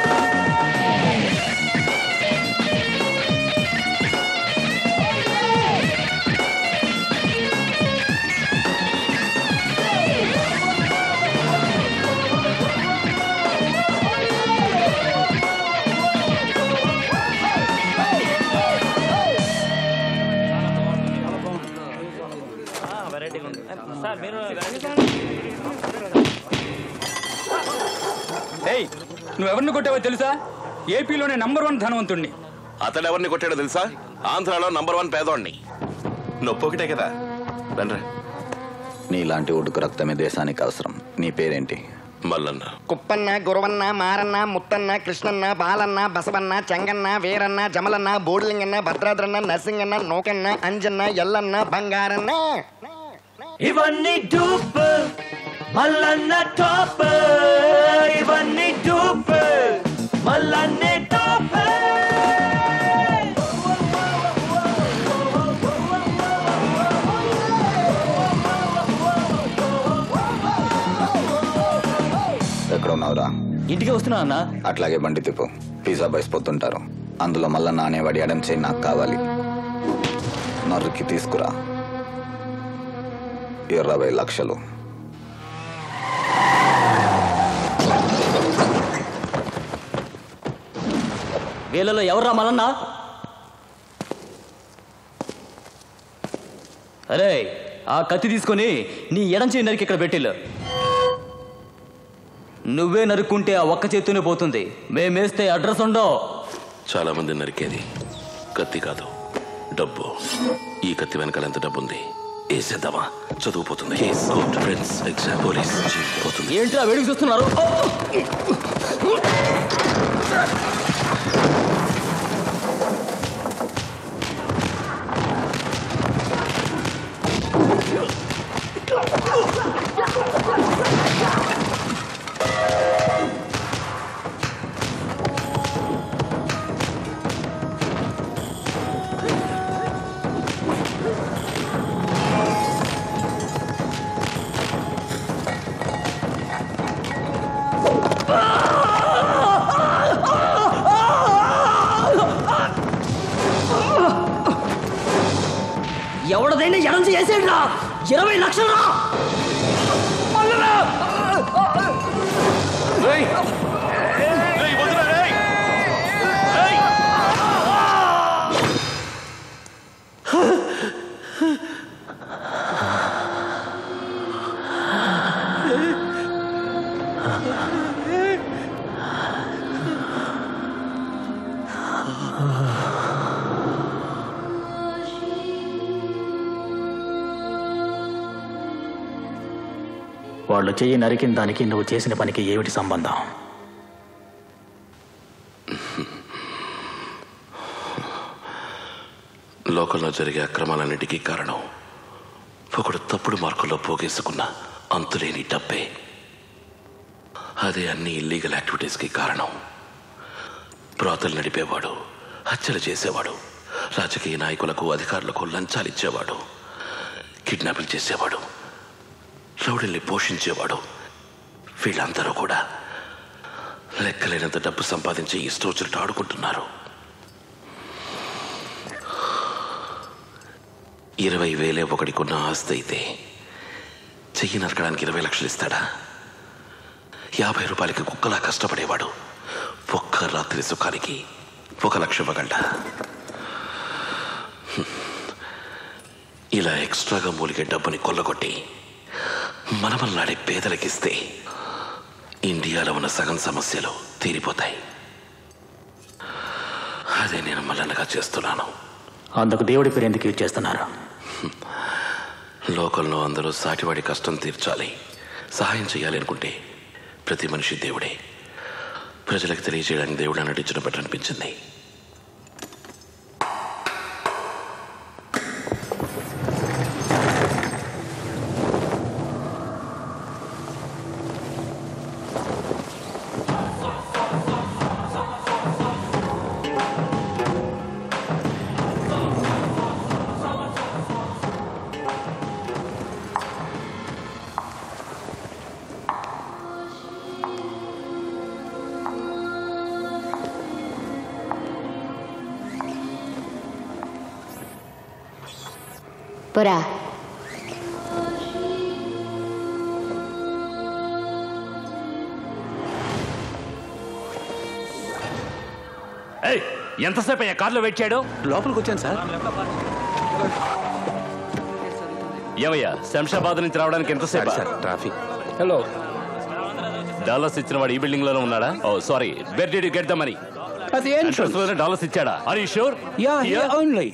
ఏయ్ నువ్వెవరిని కొట్టావో తెలుసా ఏపీలోనే నంబర్ వన్ ధనవంతుణ్ణి అతడు ఎవరిని కొట్టాడో తెలుసా ఆంధ్రాలో నంబర్ వన్ పేదోడిని నొప్పి ఒకటే కదా రండ్రా నీలాంటి ఒడుకు రక్తమే దేశానికి అవసరం నీ పేరేంటి మల్లన్న కుప్పన్న గురవన్న మారన్న ముత్తన్న కృష్ణన్న బాలన్న బసవన్న చెంగన్న వీరన్న జమలన్న బోడిలింగన్న భద్రాద్రన్న నరసింగన్న నూకన్న అంజన్న ఎల్లన్న బంగారన్న ఇవన్నీ డూప్ మల్లన్న టాప్ ఇవన్నీ డూప్ మల్లన్నే టాప్ ఎక్కడ ఉన్నావురా ఇంటికి వస్తున్నా అన్న అట్లాగే బండి తిప్పు పిజ్జా బాయ్స్ పొద్దుంటారు అందులో మళ్ళా నానేవాడి ఎడం చేయి నాకు కావాలి నరుకి తీసుకురా ఇరవై లక్షలు వీళ్ళలో ఎవర్రా మలన్న అరే ఆ కత్తి తీసుకొని నీ ఎడం చేయి నరికి ఇక్కడ పెట్టిల్లు నువ్వే నరుక్కుంటే ఆ ఒక్క చేత్తోనే పోతుంది మేమేస్తే అడ్రస్ ఉండవు చాలా మంది నరికేది కత్తి కాదు డబ్బు ఈ కత్తి వెనకాల ఎంత డబ్బు ఉంది వేసేద్దామా చదువుపోతుంది case, court, friends exam police jeep పోతుంది ఏంట్రా వేడికి చూస్తున్నారు ఎవడదైనా ఎడం చేసేడ్రా ఇరవై లక్షలు రా వాళ్ళు చెయ్యి నరికిన దానికి నువ్వు చేసిన పనికి ఏమిటి సంబంధం లోకంలో జరిగే అక్రమాలన్నిటికీ కారణం ఒకడు తప్పుడు మార్కుల్లో పోగేసుకున్న అంతులేని డబ్బే అదే అన్ని ఇల్లీగల్ యాక్టివిటీస్కి కారణం బ్రాతలు నడిపేవాడు హత్యలు చేసేవాడు రాజకీయ నాయకులకు అధికారులకు లంచాలు ఇచ్చేవాడు కిడ్నాపులు చేసేవాడు రౌడీల్ని పోషించేవాడు వీళ్ళందరూ కూడా లెక్కలేనంత డబ్బు సంపాదించి ఇష్టం వచ్చినట్టు ఆడుకుంటున్నారు ఇరవై వేలే ఒకడికున్న ఆస్తి అయితే చెయ్యి నరకడానికి ఇరవై లక్షలు ఇస్తాడా యాభై రూపాయలకి కుక్కలా కష్టపడేవాడు ఒక్క రాత్రి సుఖానికి ఒక లక్ష ఇవ్వగలడా హ్మ్. ఇలా ఎక్స్ట్రాగా మూలిగే డబ్బుని కొల్లగొట్టి మనమల్లాడే పేదలకిస్తే ఇండియాలో ఉన్న సగం సమస్యలు తీరిపోతాయి అదే నేను మల్లన్నగా చేస్తున్నాను అందుకు దేవుడి పేరు ఎందుకు యూజ్ చేస్తున్నారు లోకంలో అందరూ సాటివాడి కష్టం తీర్చాలి సహాయం చేయాలి అనుకుంటే ప్రతి మనిషి దేవుడే ప్రజలకు తెలియజేయడానికి దేవుడు నటించడం బట్టి అనిపించింది పోరా ఏయ్ ఎంతసేపు అయ్యా కార్లో వెయిట్ చేయడం లోపలికి వచ్చాను సార్ ఏమయ్యా శంషాబాద్ నుంచి రావడానికి ఎంతసేపు ట్రాఫిక్ హలో డాలర్స్ ఇచ్చిన వాడు ఈ బిల్డింగ్ లోనే ఉన్నాడా oh sorry where did you get the money At the entrance. Dollars ఇచ్చాడా are you sure Yeah, here only.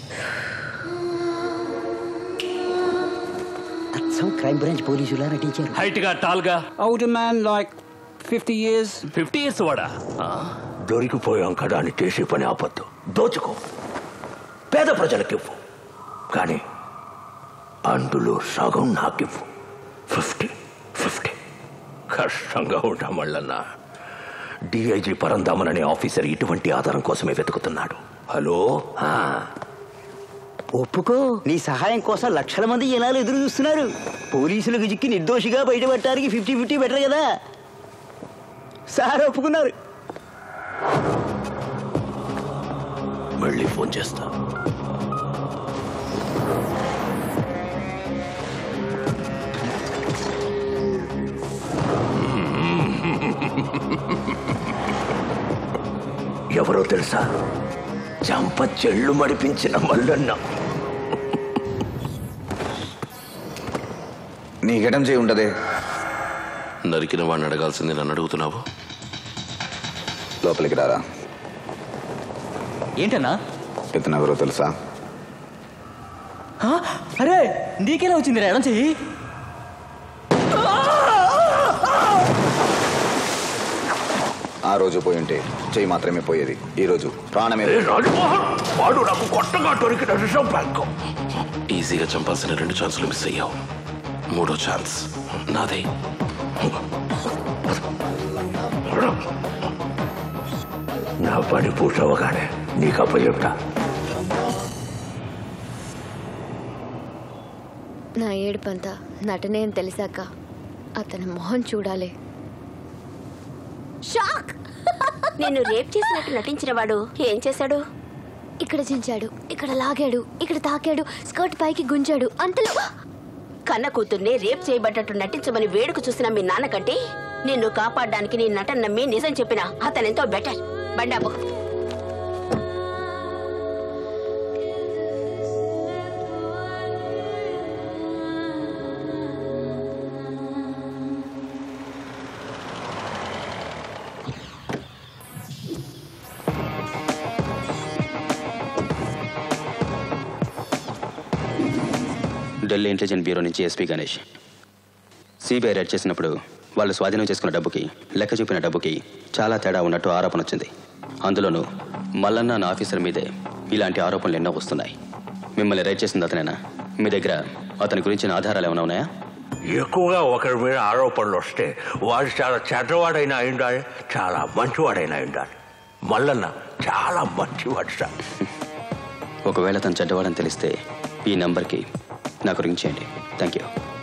అచ్చం క్రైమ్ బ్రాంచ్ పోలీసులా నటించారు హైట్ గా టాల్ గా Older man, like 50 years. Fifty years వాడా దొరికిపోయాం కదా అని చేసే పని ఆపద్దు దోచుకో పేద ప్రజలకివ్వు కానీ అందులో సగం నాకివ్వు ఫిఫ్టీ ఫిఫ్టీ కష్టంగా ఉంటా మళ్ళన్నా డిఐజీ పరందామన్ అనే ఆఫీసర్ ఇటువంటి ఆధారం కోసమే వెతుకుతున్నాడు హలో ఆ, ఒప్పుకో నీ సహాయం కోసం లక్షల మంది జనాలు ఎదురు చూస్తున్నారు పోలీసులకు చిక్కి నిర్దోషిగా బయటపడటానికి ఫిఫ్టీ ఫిఫ్టీ బెటర్ కదా సార్ ఒప్పుకున్నారు మళ్ళీ ఫోన్ చేస్తా ఎవరో తెలుసా చంప చెళ్ళు మడిపించిన మల్లన్న నీకెటం చేయి ఉండదే నరికిన వాడిని అడగాల్సింది నన్ను అడుగుతున్నావు లోపలికి రారా ఏంటన్నా ఇతను ఎవరో తెలుసా ఆ? అరే నీకెలా వచ్చింది ఎడం చెయ్యి ఆ రోజు పోయి ఉంటే చెయ్యి మాత్రమే పోయేది ఈ రోజు ప్రాణమే ఏ రాజమోహన్ వాడు నాకు కొత్తగా దొరికిన రిజర్వ్ బ్యాంక్ ఈజీగా చంపాల్సిన రెండు ఛాన్సులు మిస్ అయ్యావు మూడో ఛాన్స్ నాదే నా పని పూర్తవగానే నీకు అప్పచెప్తా నా ఏడుపంతా నటనే అని తెలిసాక అతని మొహం చూడాలి షాక్ నిన్ను రేప్ చేసినట్టు నటించిన వాడు ఏం చేశాడు ఇక్కడ చించాడు ఇక్కడ లాగాడు ఇక్కడ తాకాడు స్కర్ట్ పైకి గుంజాడు అంతలో కన్న కూతుర్ని రేప్ చేయబడ్డట్టు నటించమని వేడుక చూసిన మీ నాన్నకంటే నిన్ను కాపాడడానికి నీ నటన నమ్మి నిజం చెప్పిన అతనెంతో బెటర్ బండాబు ఢిల్లీ ఇంటెలిజెన్స్ బ్యూరో నుంచి ఎస్పీ గణేష్ సిబిఐ రైడ్ చేసినప్పుడు వాళ్ళు స్వాధీనం చేసుకున్న డబ్బుకి లెక్క చూపిన డబ్బుకి చాలా తేడా ఉన్నట్టు ఆరోపణ వచ్చింది అందులోనూ మల్లన్న నా ఆఫీసర్ మీదే ఇలాంటి ఆరోపణలు ఎన్నో వస్తున్నాయి మిమ్మల్ని రైడ్ చేసింది అతనేనా మీ దగ్గర అతని గురించిన ఆధారాలు ఏమైనా ఉన్నాయా ఎక్కువగా ఒకరి మీద ఆరోపణలు వస్తే వాడు చాలా చెడ్డవాడైనా అయి ఉండాలి చాలా మంచివాడైనా అయి ఉండాలి మల్లన్న చాలా మంచివాడు సార్ ఒకవేళ తను చెడ్డవాడని తెలిస్తే ఈ నంబర్కి నాకు రింగ్ చేయండి థ్యాంక్ యూ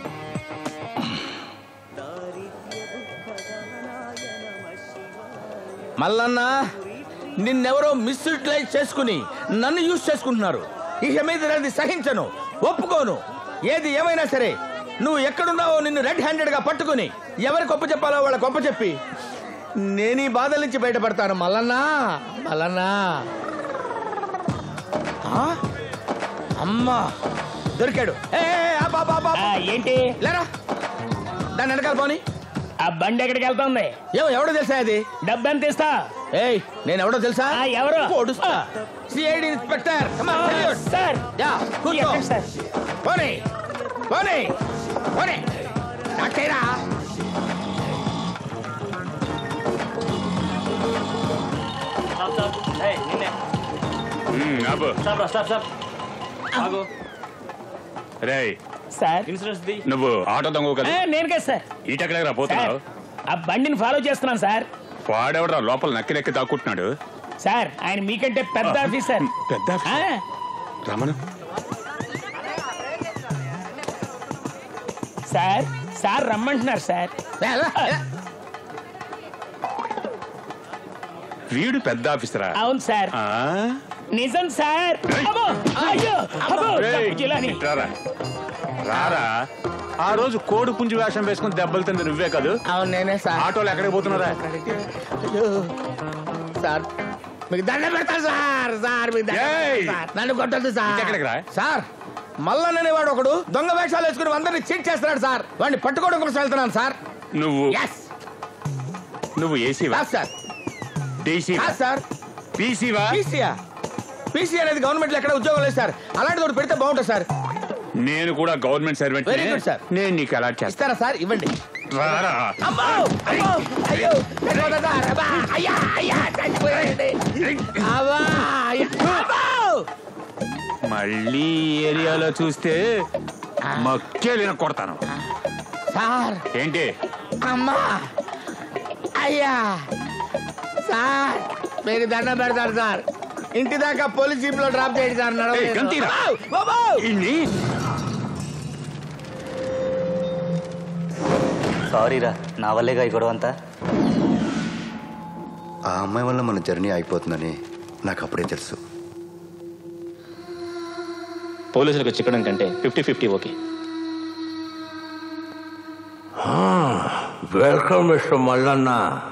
మల్లన్న నిన్నెవరో మిస్యూటిలైజ్ చేసుకుని నన్ను యూజ్ చేసుకుంటున్నారు ఇక మీద నేను సహించను ఒప్పుకోను ఏది ఏమైనా సరే నువ్వు ఎక్కడున్నావో నిన్ను రెడ్ హ్యాండెడ్ గా పట్టుకుని ఎవరి గొప్ప చెప్పాలో వాళ్ళ గొప్ప చెప్పి నేను ఈ బాధల నుంచి బయటపడతాను మల్లన్నా మల్లన్నా ఆ? అమ్మా దొరికాడు ఏ, ఏ, ఏ, ఆపు, ఆపు, ఆపు, ఆపు. ఏంటి లేరా దాన్ని వెనకాల పోని ఆ బండి ఎక్కడికి వెళ్తుంది ఏమో ఎవడో తెలుసా అది డబ్బు ఎంత ఇస్తా ఏయ్ నేను ఎవడో తెలుసా ఎవరు పొడుస్తా సిఐడి ఇన్స్పెక్టర్ సార్ యా కూర్చో సార్ పోనీ పోనీ పోనీ నాకేరా ఆపు ఆగు రేయ్ సార్ ఇన్సూరెన్స్ ది నువ్వు ఆటో దొంగ కదా ఆ, నేను కదా సార్ ఈటెక్కడికి రా పోతున్నావు ఆ బండిని ఫాలో చేస్తున్నాను సార్ వాడెవడరా లోపల నక్కి నక్కి దాక్కుంటున్నాడు సార్ ఆయన మీకంటే పెద్ద ఆఫీసర్ పెద్ద ఆ, రమణ సార్ సార్ రమ్మంటున్నారు సార్ వీడు పెద్ద ఆఫీసరా అవును సార్ ఆ? నిజం సార్ అబ్బో, అయ్యో అబ్బో, రేయ్, జిలాని. ఇట్రారా. రారా ఆ రోజు కోడి పుంజు వేషం వేసుకుని దెబ్బలు తింది నువ్వే కాదు అవును నేనే సార్ ఆటోలు ఎక్కడికి పోతున్నారా సార్ మీకు దండం పెడతాను సార్ సార్ మీకు దండం ఏయ్! పెడతాను సార్. నన్ను కొట్టద్దు సార్ ఎక్కడికి రా? సార్ మల్లన్ అనేవాడు ఒకడు దొంగ వేషాలు వేసుకుని అందరిని చీట్ చేస్తున్నాడు సార్ వాడిని పట్టుకోవడం కోసం వెళ్తున్నాను సార్ నువ్వు ఎస్ నువ్వు ఏసీవా సార్ డీసీ కాదు సార్ పీసీవా పీసీయా పీసీ అనేది గవర్నమెంట్ లో ఎక్కడ ఉద్యోగం లేదు సార్ అలాంటి ఒకటి పెడితే బాగుంటుంది సార్ నేను కూడా government servant Very good, sir. నేను నీకు అలాట్ చేస్తాను ఇస్తారా సార్ ఇవ్వండి రారా అమ్మో అమ్మో అయ్యో చచ్చిపోతా సార్ అబ్బా అయ్యా అయ్యా చచ్చిపోయాడండి అబ్బా అయ్యా అబ్బో! మళ్ళీ ఈ ఏరియాలో చూస్తే మక్కేలిన కొడతాను సార్ ఏంటి అమ్మా అయ్యా సార్ మీకు దండం పెడతారు సార్ ఇంటి దాకా పోలీస్ జీప్ లో డ్రాప్ చేయండి సార్ ఏయ్, గంతీరా. ఇన్ని సారీరా నా వల్లేగా ఈ గొడవ అంతా ఆ అమ్మాయి వల్ల మన జర్నీ అయిపోతుందని నాకు అప్పుడే తెలుసు పోలీసులకు చిక్కడం కంటే fifty fifty okay welcome mister Mallanna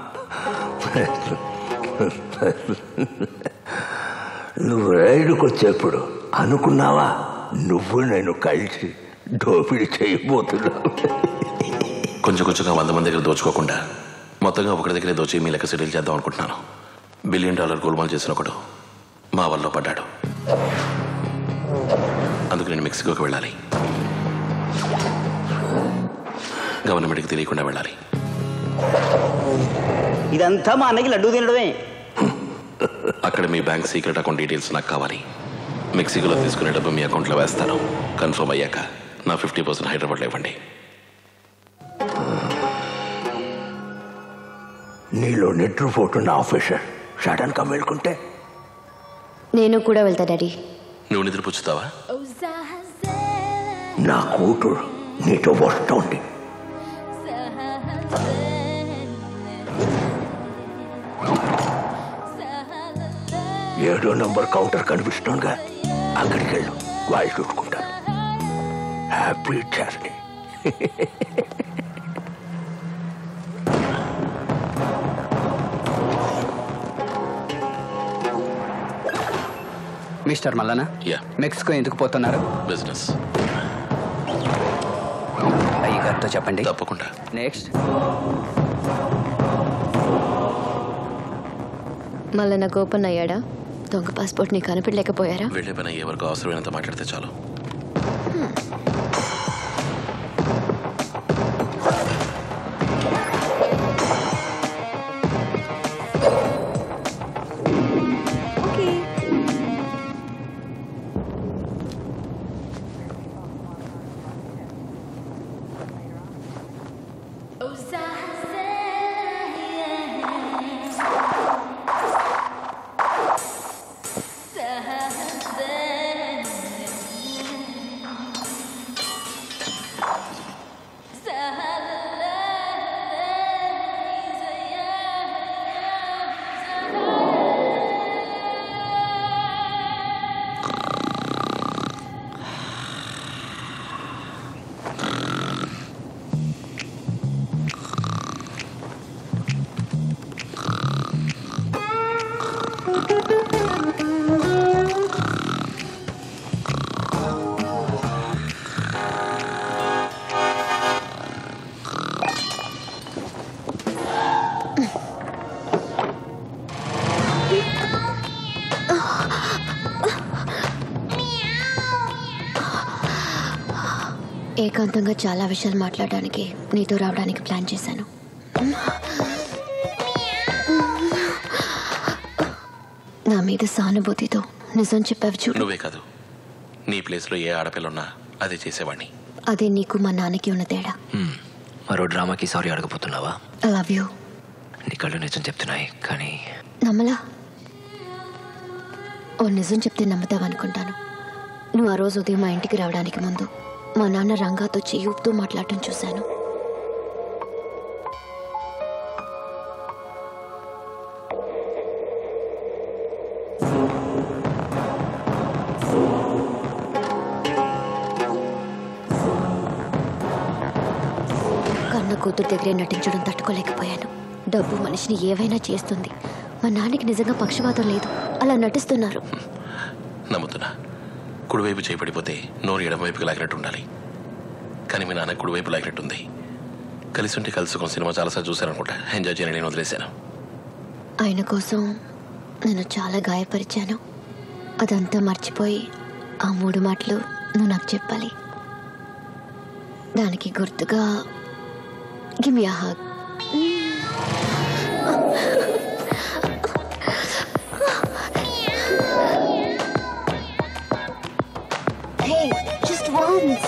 నువ్వు రైలుకు వచ్చేప్పుడు అనుకున్నావా నువ్వు నేను కలిసి దోపిడీ చేయబోతున్నావు కొంచెం కొంచెంగా వంద మంది దగ్గర దోచుకోకుండా మొత్తంగా ఒకటి దగ్గరే దోచి మీ లెక్క సెటిల్ చేద్దాం అనుకుంటున్నాను బిలియన్ డాలర్ గోల్మాల్ చేసిన ఒకడు మా వల్ల పడ్డాడు అందుకు నేను మెక్సికోకి వెళ్ళాలి గవర్నమెంట్కి తెలియకుండా వెళ్ళాలి ఇదంతా మా అన్నకి లడ్డూ తినడమే అక్కడ మీ బ్యాంక్ సీక్రెట్ అకౌంట్ డీటెయిల్స్ నాకు కావాలి మెక్సికోలో తీసుకునే డబ్బు మీ అకౌంట్లో వేస్తాను కన్ఫర్మ్ అయ్యాక నా ఫిఫ్టీ పర్సెంట్ హైదరాబాద్లో ఇవ్వండి నీలో నిద్రపోతున్న ఆఫీసర్ సడన్ గా మేల్కుంటే నేను కూడా వెళ్తా డాడీ నువ్వు నిద్రపుచ్చుతావా నా కూతురు నీతో వస్తోంది ఏడో నంబర్ కౌంటర్ కనిపిస్తోందిగా అక్కడికి వెళ్ళు వాళ్ళు చూసుకుంటారు happy journey mister Mallanna yeah Mexico ఎందుకు పోతున్నారు బిజినెస్ అయ్యగారితో చెప్పండి తప్పకుండా నెక్స్ట్ మళ్ళీ నాకు ఓపెన్ అయ్యాడా దొంగ పాస్పోర్ట్ ని కనిపెట్టలేకపోయారా వెళ్ళే పని అయ్యే వరకు అవసరమైనంత మాట్లాడితే చాలు ఏకాంతంగా చాలా విషయాలు మాట్లాడడానికి నీతో రావడానికి ప్లాన్ చేశాను నా మీద సానుభూతితో నిజం చెప్పావు చూడు నువ్వే కాదు నీ ప్లేస్లో ఏ ఆడపిల్ల ఉన్నా అదే చేసేవాడిని అదే నీకు మా నాన్నకి ఉన్న తేడా మరో డ్రామాకి సారీ అడగబోతున్నావా ఐ లవ్ యూ నీ కళ్ళు నిజం చెప్తున్నాయి కానీ నమ్మలా ఓ నిజం చెప్తే నమ్ముతావనుకుంటాను నువ్వు ఆ రోజు ఉదయం మా ఇంటికి రావడానికి ముందు మా నాన్న రంగాతో చెయ్యూపుతూ మాట్లాడటం చూశాను కన్న కూతురు దగ్గరే నటించడం తట్టుకోలేకపోయాను డబ్బు మనిషిని ఏవైనా చేస్తుంది మా నాన్నకి నిజంగా పక్షపాతం లేదు అలా నటిస్తున్నారు నమ్ముతున్నా కుడివైపు చేయబడిపోతే నోరు ఎడమ వైపుకి లాగినట్టు ఉండాలి కానీ మీ నాన్న కుడివైపు లాగినట్టుంది కలిసి ఉంటే కలుసుకుని సినిమా చాలాసార్లు చూశారనుకుంటా ఎంజాయ్ చేయని నేను వదిలేశాను ఆయన కోసం నేను చాలా గాయపరిచాను అదంతా మర్చిపోయి ఆ మూడు మాటలు నువ్వు నాకు చెప్పాలి దానికి గుర్తుగా give me hug Hey, just once.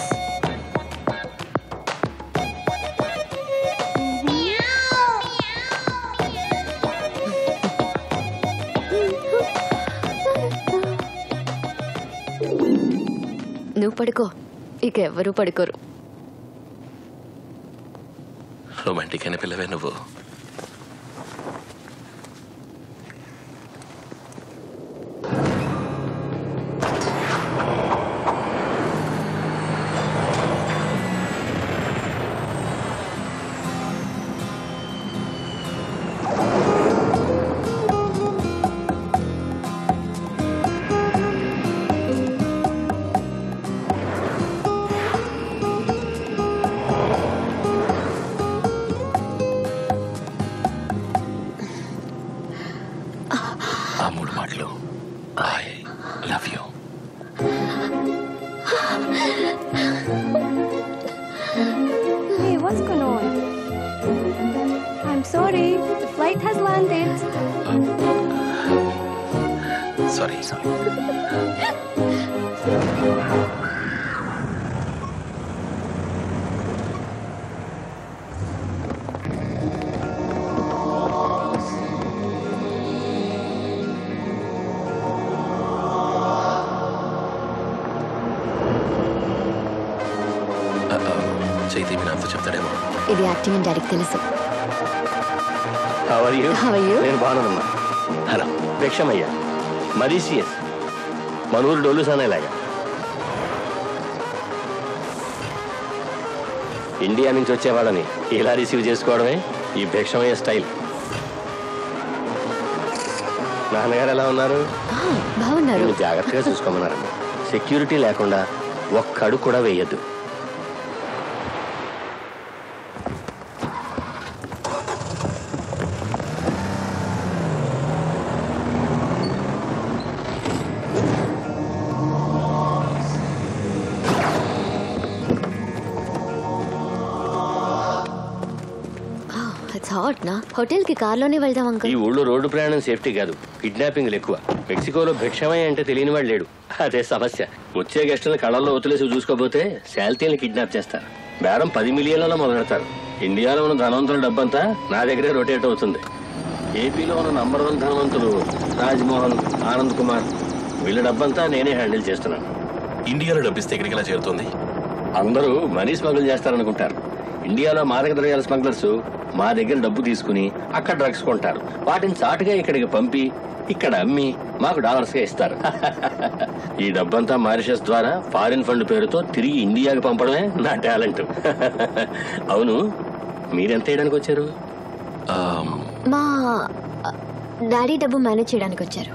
నువ్వు పడుకో ఇక ఎవ్వరూ పడుకోరు రొమాంటిక్ అయిన పిల్లవే నువ్వు ఆ మూడు మాటలు I love you Hey, what's going on? I'm sorry, the flight has landed. Sorry Chaithi మీ నాతో చెప్తాడేమో ఇది యాక్టింగ్ అని డాడీకి తెలుసు How are you? How are you? నేను బాగున్నానమ్మా హలో భిక్షమయ్యా మరీసియస్ మన ఊరు డొల్లు సానేలాగా ఇండియా నుంచి వచ్చేవాళ్ళని ఇలా రిసీవ్ చేసుకోవడమే ఈ భిక్షమయ్య స్టైల్ నాన్నగారు ఎలా ఉన్నారు బాగున్నారు నిన్ను జాగ్రత్తగా చూసుకోమన్నారమ్మా సెక్యూరిటీ లేకుండా ఒక్క అడుగు కూడా వేయద్దు ఇట్స్ హాట్ నా హోటల్ కి కార్లోనే వెళ్దాం ఈ అంకుల్ ఊళ్ళో రోడ్డు ప్రయాణం సేఫ్టీ కాదు కిడ్నాపింగ్లు ఎక్కువ మెక్సికోలో భిక్షమయ్య అంటే తెలియని వాడు లేడు అదే సమస్య వచ్చే గెస్టులను కళ్ళల్లో వదిలేసి చూసుకోపోతే శాల్తీని కిడ్నాప్ చేస్తారు బేరం పది మిలియన్లలో మొదలెడతారు ఇండియాలో ఉన్న ధనవంతుల డబ్బంతా నా దగ్గరే రొటేట్ అవుతుంది ఏపీలో ఉన్న నంబర్ వన్ ధనవంతులు రాజ్మోహన్ ఆనంద్ కుమార్ వీళ్ళ డబ్బంతా నేనే హ్యాండిల్ చేస్తున్నాను ఇండియాలో డబ్బిస్తే ఎక్కడికి ఎలా చేరుతుంది అందరూ మనీ స్మగుల్ చేస్తారనుకుంటారు ఇండియాలో మాదక ద్రవ్యాల స్మగ్లర్స్ మా దగ్గర డబ్బు తీసుకుని అక్కడ డ్రగ్స్ కొంటారు వాటిని చాటుగా ఇక్కడికి పంపి ఇక్కడ అమ్మి మాకు డాలర్స్ గా ఇస్తారు ఈ డబ్బంతా మారిషస్ ద్వారా ఫారిన్ ఫండ్ పేరుతో తిరిగి ఇండియాకి పంపడమే నా టాలెంట్ అవును మీరెంత వేయడానికి వచ్చారు మా డాడీ డబ్బు మేనేజ్ చేయడానికి వచ్చారు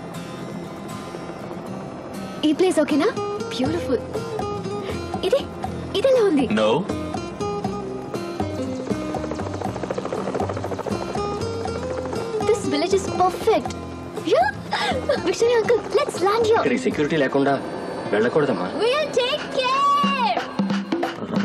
ఈ ప్లేస్ ఓకేనా బ్యూటిఫుల్ ఇది ఇదెలా ఉంది no this village is perfect yeah విషయ అంకుల్ లెట్స్ ల్యాండ్ హియర్ ఇక్కడికి సెక్యూరిటీ లేకుండా వెళ్ళకూడదమ్మా విల్ టేక్ కేర్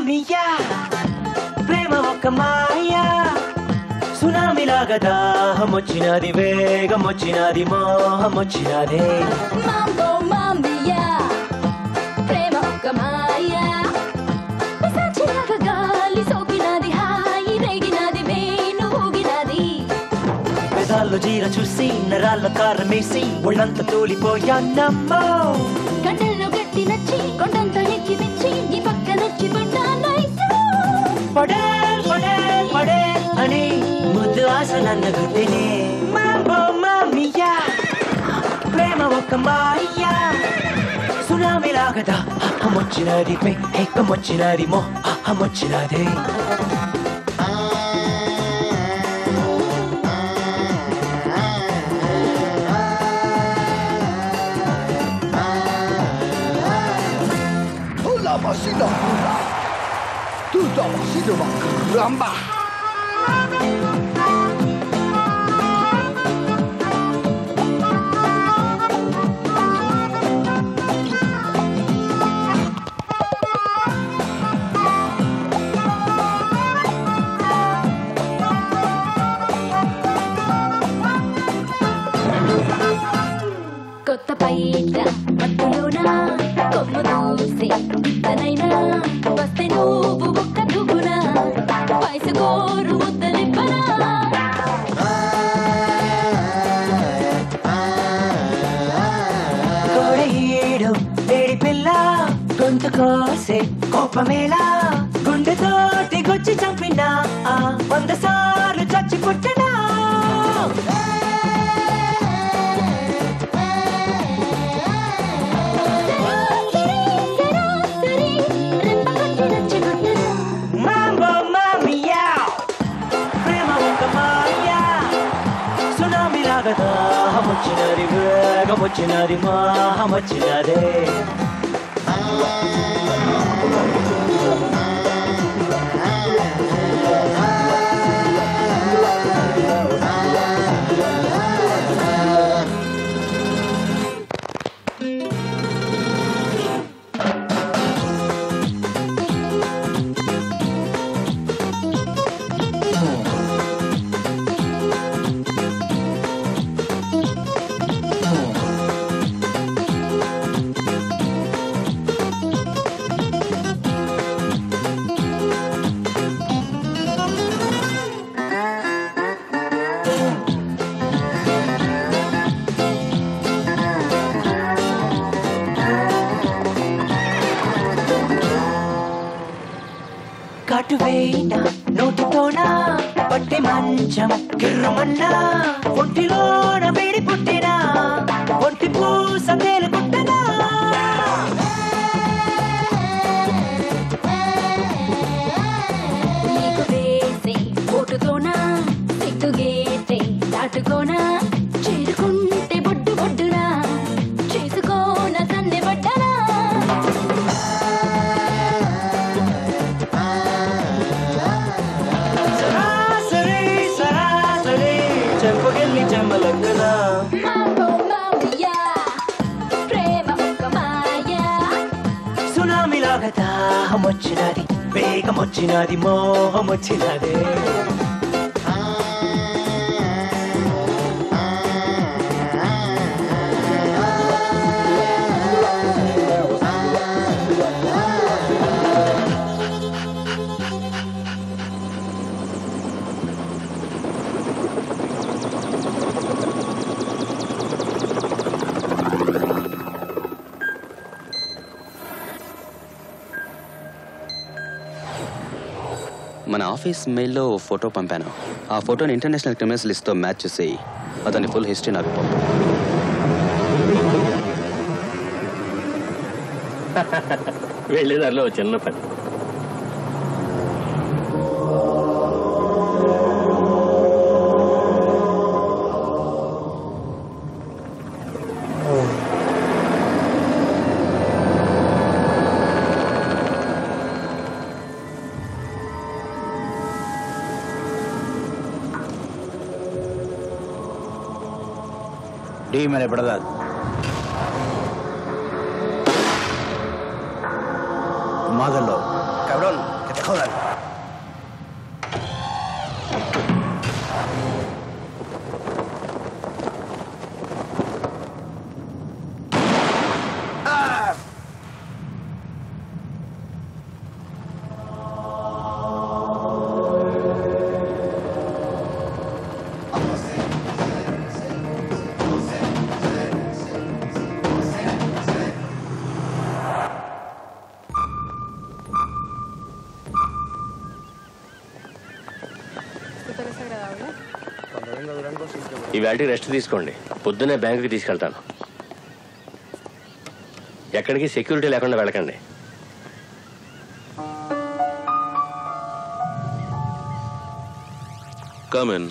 మామియా ప్రేమ ఒక మాయా సునామిలాగా దాహం వచ్చినది వేగం వచ్చినది మోహం వచ్చినది Mambo mambia ప్రేమ ఒక మాయ పిశాచిలాగా గాలి సోకినది హాయి రేగినది వేణు ఊగినది పెదాల్లో జీర చూసి నరాల్లో కారమేసి ఒళ్ళంతా తూలిపోయానమ్మో గంటల్లో గట్టి నచ్చి కొండంత ఎక్కి మెచ్చి నీ పక్క నచ్చి పడ్డానైతే పడే పడే పడే అని ముద్దు ఆశ నన్ను గుద్దినే మాంబో మామియా ప్రేమ ఒక మాయా సునామిలాగా దాహం వచ్చినది వేగం వచ్చినది మోహం వచ్చినది Hola, vacina. Tú da vacina, caramba. కొత్త పైట మత్తులోన కొమ్ము దూసి తనైనా వస్తే నువ్వు ఒక్క దువ్వున వయసు కోరు ముద్దలిప్పనా కోడేడు వేడి పిల్ల గొంతు కోసే కోపమేలా గుండెతోటి గొచ్చి చంపినా ఆ, వంద సార్లు చచ్చి పుట్టినా Mambo mamiya ప్రేమ ఒక మాయా సునామీ లాగా దాహం వచ్చినది వేగం వచ్చినది మాహం వచ్చినదే కాటువేయిన నోటితోన పట్టి మంచం కిర్రమన్నా ఒంటిలోన వేడి పుట్టినా ఒంటి పూస తేలుకుంటనా నీకు వేసే ఓటుతోన సిగ్గు గీతే దాటుకోనా చేరుకుంటే బొడ్డు బొడ్డునా చేసుకోన తన్నే పడ్డనా సరాసరి సరాసరి చెంపగిల్లి చెమ్మలక్కదా మాంబో మామియా ప్రేమ ఒక మాయా సునామీలాగా దాహం వచ్చినది వేగం వచ్చినది మోహం వచ్చినది మన ఆఫీస్ మెయిల్లో ఓ ఫోటో పంపాను ఆ ఫోటోని ఇంటర్నేషనల్ క్రిమినల్స్ లిస్ట్తో మ్యాచ్ చేసి అతని ఫుల్ హిస్టరీ నాకు పంపు వెళ్ళేదారిలో ఓ చిన్న పని Dímele, verdad. Mátalo. Cabrón, Joder. ఇవాళ రెస్ట్ తీసుకోండి పొద్దున్నే బ్యాంకుకి తీసుకెళ్తాను ఎక్కడికి సెక్యూరిటీ లేకుండా వెళ్ళకండి కమన్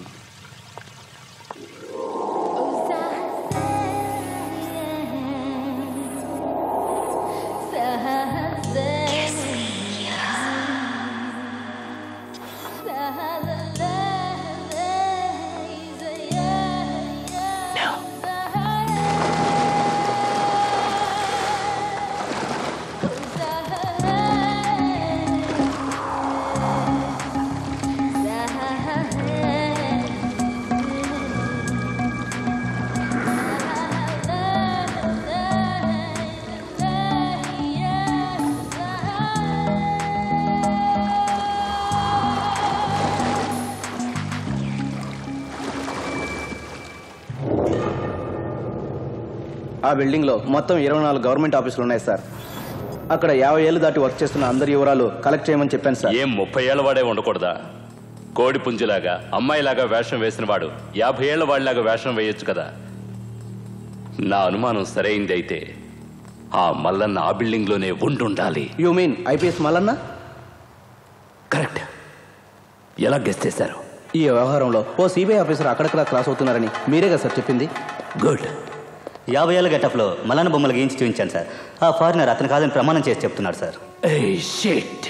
ఆ బిల్డింగ్ లో మొత్తం ఇరవై నాలుగు గవర్నమెంట్ ఆఫీసులు ఉన్నాయి సార్ అక్కడ యాభై ఏళ్ళు దాటి వర్క్ చేస్తున్న అందరి వివరాలు కలెక్ట్ చేయమని చెప్పాను సార్ ఏం ముప్పై ఏళ్ళ వాడే ఉండకూడదా కోడి పుంజులాగా అమ్మాయిలాగా వేషం వేసిన వాడు యాభై ఏళ్ల వాడిలాగా వేషం వేయొచ్చు కదా నా అనుమానం సరైంది అయితే ఆ మల్లన్న ఆ బిల్డింగ్లోనే ఉండుండాలి you mean IPS Mallanna correct ఎలా గెస్ చేశారు ఈ వ్యవహారంలో ఓ సిబిఐ ఆఫీసర్ అక్కడక్కడ క్రాస్ అవుతున్నారని మీరే కదా సార్ చెప్పింది గుడ్ యాభై ఏళ్ళ గెటప్లో మల్లన్న బొమ్మలు గీయించి చూపించాను సార్ ఆ ఫారినర్ అతను కాదని ప్రమాణం చేసి చెప్తున్నాడు సార్ షిట్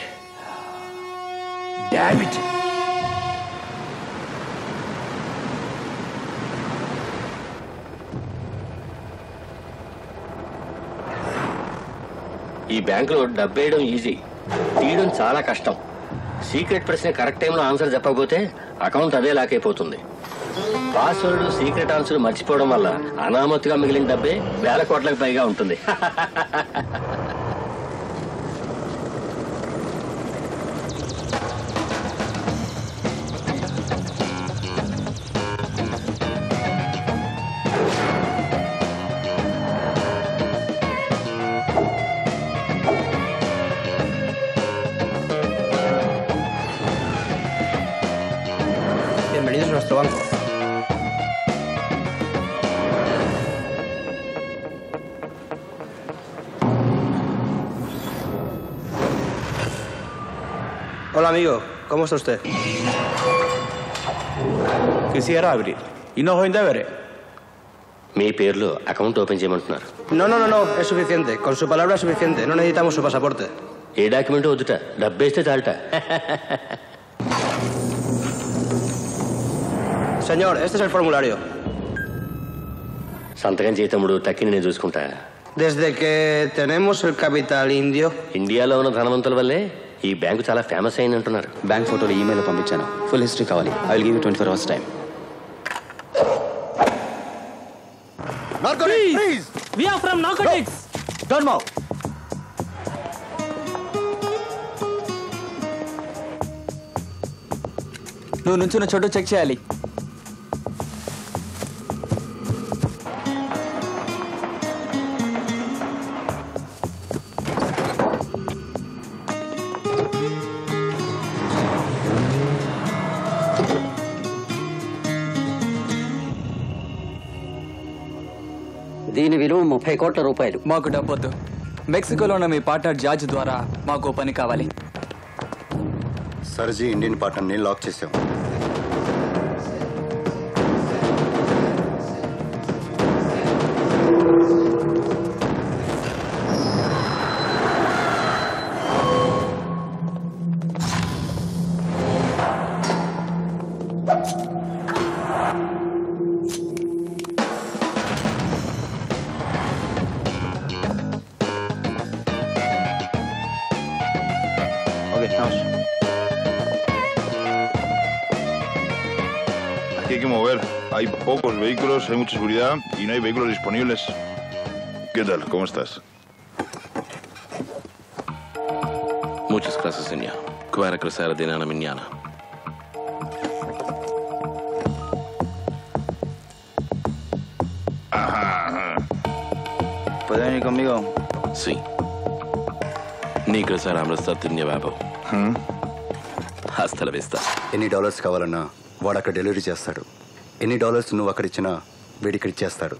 డామిట్ ఈ బ్యాంకులో డబ్బేయడం ఈజీ తీయడం చాలా కష్టం సీక్రెట్ ప్రశ్న కరెక్ట్ టైంలో ఆన్సర్ చెప్పకపోతే అకౌంట్ అదే లాక్ అయిపోతుంది పాస్వర్డ్ సీక్రెట్ ఆన్సర్ మర్చిపోవడం వల్ల అనామతిగా మిగిలిన డబ్బే వేల కోట్లకు పైగా ఉంటుంది Bienvenidos a nuestro banco. Hola amigo, ¿cómo está usted? Quisiera abrir. ¿Y no hoy deberé? మీ పేర్లో అకౌంట్ ఓపెన్ చేయమంటున్నారు No, no, no, no, es suficiente. Con su palabra es suficiente. No necesitamos su pasaporte. ఏ డాక్యుమెంట్ వద్దుట డబ్బేస్తే చాలట Señor, este es el formulario. సంతకం చేయి తమ్ముడు తక్కిని నేను చూసుకుంటా Desde que tenemos el capital indio. ఇండియాలో ఉన్న ధనవంతుల వల్లే ఈ బ్యాంకు చాలా ఫేమస్ అయింది అంటున్నారు బ్యాంక్ ఫోటోలు ఈమెయిల్ పంపించాను ఫుల్ హిస్టరీ కావాలి I will give twenty four hours time Narcotics, freeze! We are from narcotics. Don't move. నువ్వు నుంచున్న చోటు చెక్ చేయాలి దీని విలువ ముప్పై కోట్ల రూపాయలు మాకు డబ్బొద్దు మెక్సికోలో ఉన్న మీ పార్ట్నర్ జార్జ్ ద్వారా మాకు ఓ పని కావాలి సర్జీ ఇండియన్ పార్ట్నర్ని లాక్ చేసాం Ok, vamos. Aquí hay que mover. Hay pocos vehículos, hay mucha seguridad y no hay vehículos disponibles. ¿Qué tal? ¿Cómo estás? Muchas gracias, señor. Cuara crecer de nana mañana. ¿Puede venir conmigo? Sí. నీ crecer అమృతసర్ బాబు హస్త vista. ఎన్ని డాలర్స్ కావాలన్నా వాడు అక్కడ డెలివరీ చేస్తాడు ఎన్ని డాలర్స్ నువ్వు అక్కడ ఇచ్చినా వీడి ఇక్కడ ఇచ్చేస్తాడు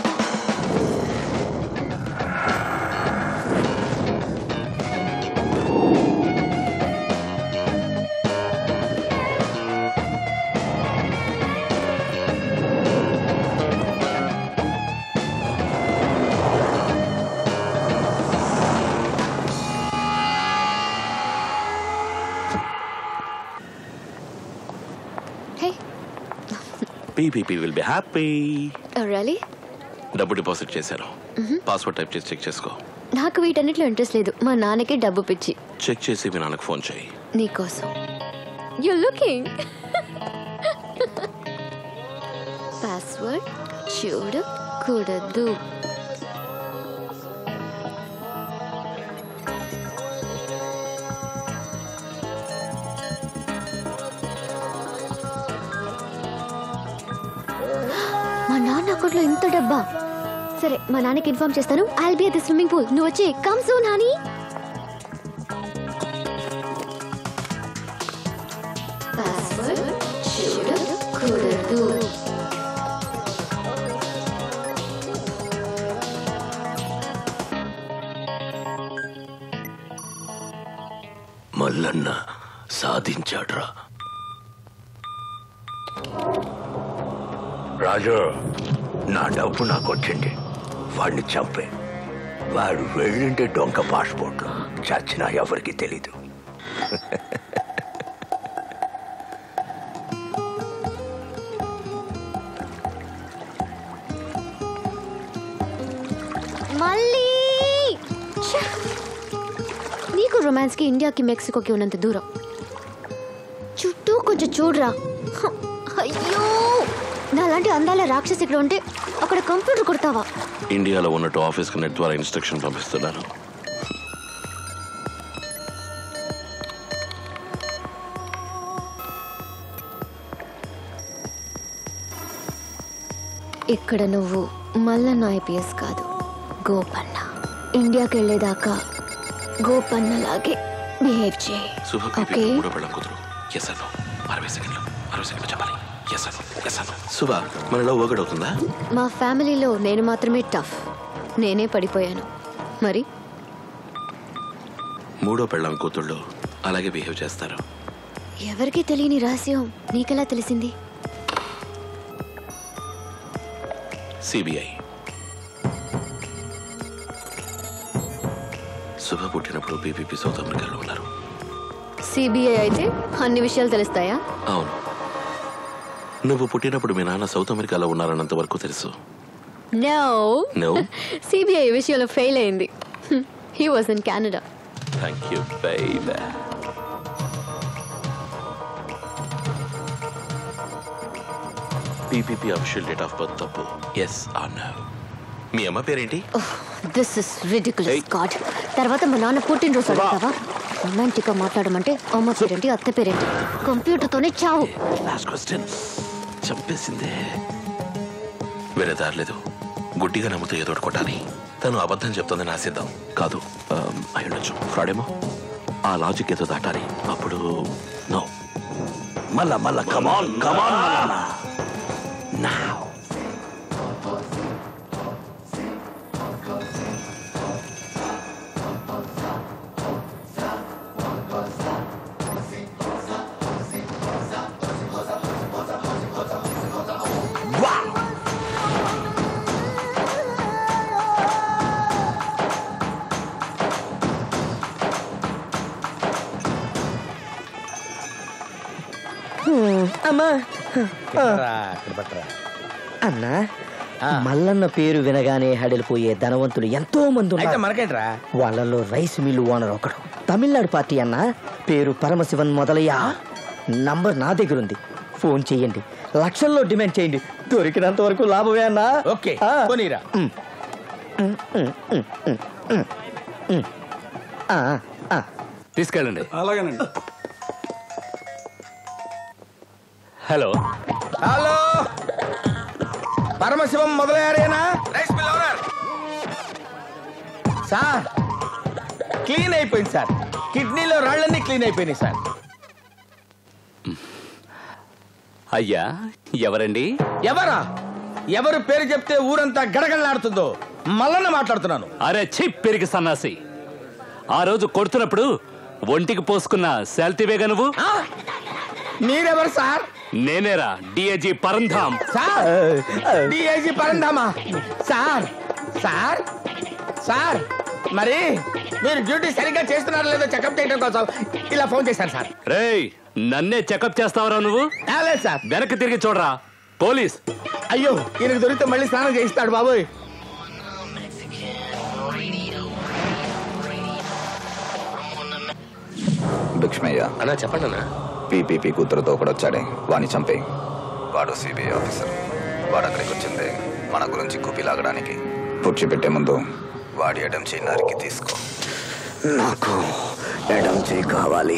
hey PPP will be happy really డబ్బు డిపాజిట్ చేశాను పాస్వర్డ్ టైప్ చేసి చెక్ చేసుకో నాకు వీటన్నిటిలో ఇంట్రెస్ట్ లేదు మా నాన్నకి డబ్బు పిచ్చి చెక్ చేసి మీ నాన్నకు ఫోన్ చేయి నీకోసం యు లుకింగ్ పాస్వర్డ్ చూడకూడదు మా నాన్న అకౌంట్లో ఇంత డబ్బా సరే మా నాన్నకి ఇన్ఫార్మ్ చేస్తాను I'll be at the swimming pool నువ్వు వచ్చి కమ్ సూన్ హనీ పాస్వర్డ్ చూడకూడదు మల్లన్న సాధించాడ్రా రాజు నా డబ్బు నాకు వచ్చింది వాడిని చంపే వాడు వెళ్ళింటే డొంక పాస్పోర్ట్లు చచ్చినా ఎవరికి తెలీదు మళ్ళీ ఛ! నీకు రొమాన్స్ కి ఇండియాకి మెక్సికోకి ఉన్నంత దూరం చుట్టూ కొంచెం చూడరా హ! అయ్యో నాలాంటి అందాల రాక్షసి ఇక్కడ ఉంటే అక్కడ కంప్యూటర్ కొడతావా ఇండియాలో ఉన్నట్టు ఆఫీస్కి నెట్ ద్వారా ఇన్స్ట్రక్షన్ పంపిస్తున్నాను ఇక్కడ నువ్వు మల్లన్న ఐపీఎస్ కాదు గోపన్న ఇండియాకి వెళ్ళేదాకా గోపన్న లాగే బిహేవ్ చేయి శుభ ఓకే మూడో పెళ్ళం కుదురు ఎస్ అను అరవై సెకండ్లు అరవై సెకండ్లు చెప్పాలి ఎస్ అను ఎస్ అను శుభ మనలో వర్కౌట్ అవుతుందా మా ఫ్యామిలీలో నేను మాత్రమే టఫ్ నేనే పడిపోయాను మరి మూడో పెళ్ళం కూతుళ్ళు అలాగే బిహేవ్ చేస్తారు ఎవరికీ తెలియని రహస్యం నీకెలా తెలిసింది సిబిఐ శుభ పుట్టినప్పుడు బీపీపీ సౌత్ అమెరికాలో ఉన్నారు సిబిఐ అయితే అన్ని విషయాలు తెలుస్తాయా అవును నువ్వు పుట్టినప్పుడు మీ నాన్న సౌత్ అమెరికాలో ఉన్నారన్నంత వరకు తెలుసు నో నో సిబిఐ విషయంలో ఫెయిల్ అయింది he was in Canada thank you bye bye PPP official date of birth తప్పు ఎస్ ఆర్ నో మీ అమ్మ పేరేంటి దిస్ ఇస్ రిడికులస్ గాడ్ తర్వాత మా నాన్న పుట్టినరోజు అడుగుతావా రొమాంటిక్ గా మాట్లాడమంటే అమ్మ పేరేంటి అత్త పేరేంటి కంప్యూటర్తోనే చావు లాస్ట్ క్వశ్చన్ చంపేసిందే వేరే దారి లేదు గుడ్డిగా నమ్ముతూ ఏదో ఒకటి కొట్టాలి తను అబద్ధం చెప్తుందని ఆశిద్దాం కాదు ఆమ్, అయి ఉండొచ్చు ఫ్రాడేమో ఆ లాజిక్ ఏదో దాటాలి అప్పుడు నో మళ్ళా మళ్ళా కమాన్ కమాన్ అమ్మా అన్నా మల్లన్న పేరు వినగానే హడలిపోయే ధనవంతులు ఎంతో మంది అయితే ఉన్నారు మనకేంట్రా వాళ్ళలో రైస్ మిల్లు ఓనర్ ఒకడు తమిళనాడు పార్టీ అన్న పేరు పరమశివన్ మొదలయ్య నంబర్ నా దగ్గర ఉంది ఫోన్ చేయండి లక్షల్లో డిమాండ్ చేయండి దొరికినంత వరకు లాభమే అన్నా ఓకే ఆ. పోనీరా ఉమ్. ఉమ్, ఉమ్, ఉమ్, ఉమ్, ఉమ్, ఉమ్. ఆ, ఆ. తీసుకెళ్ళండి అలాగేనండి హలో హలో పరమశివం మొదలయ్యారేనా rice mill owner sir clean అయిపోయింది సార్ కిడ్నీలో రాళ్ళన్నీ క్లీన్ అయిపోయినాయి సార్ అయ్యా ఎవరండి ఎవరా ఎవరు పేరు చెప్తే ఊరంతా గడగడలాడుతుందో మల్లన్న మాట్లాడుతున్నాను అరే చి పెరిగి సన్నాసి ఆ రోజు కొడుతున్నప్పుడు ఒంటికి పోసుకున్న శాల్తీవేగా నువ్వు మీరెవరు సార్ నేనేరా డిఐజీ పరంధామ్ సార్ డిఐజీ పరంధామా సార్ సార్ సార్ మరి మీరు డ్యూటీ సరిగ్గా చేస్తున్నారో లేదో చెకప్ చేయడం కోసం ఇలా ఫోన్ చేశాను సార్ రేయ్ నన్నే చెకప్ చేస్తావరా నువ్వు లేదు సార్ వెనక్కి తిరిగి చూడరా పోలీస్ అయ్యో ఈయనకు దొరికితే మళ్ళీ స్నానం చేయిస్తాడు బాబోయ్ భిక్ష్మయ్య అన్నా చెప్పండి అన్నా పీపీపీ కూతురుతో ఒకడు వచ్చాడే వాణ్ణి చంపే వాడు సిబిఐ ఆఫీసర్ వాడు అక్కడికి వచ్చిందే మన గురించి కుపి లాగడానికి పూడ్చిపెట్టే ముందు వాడి ఎడం చేయి నరికి తీసుకో నాకు ఎడం చేయి కావాలి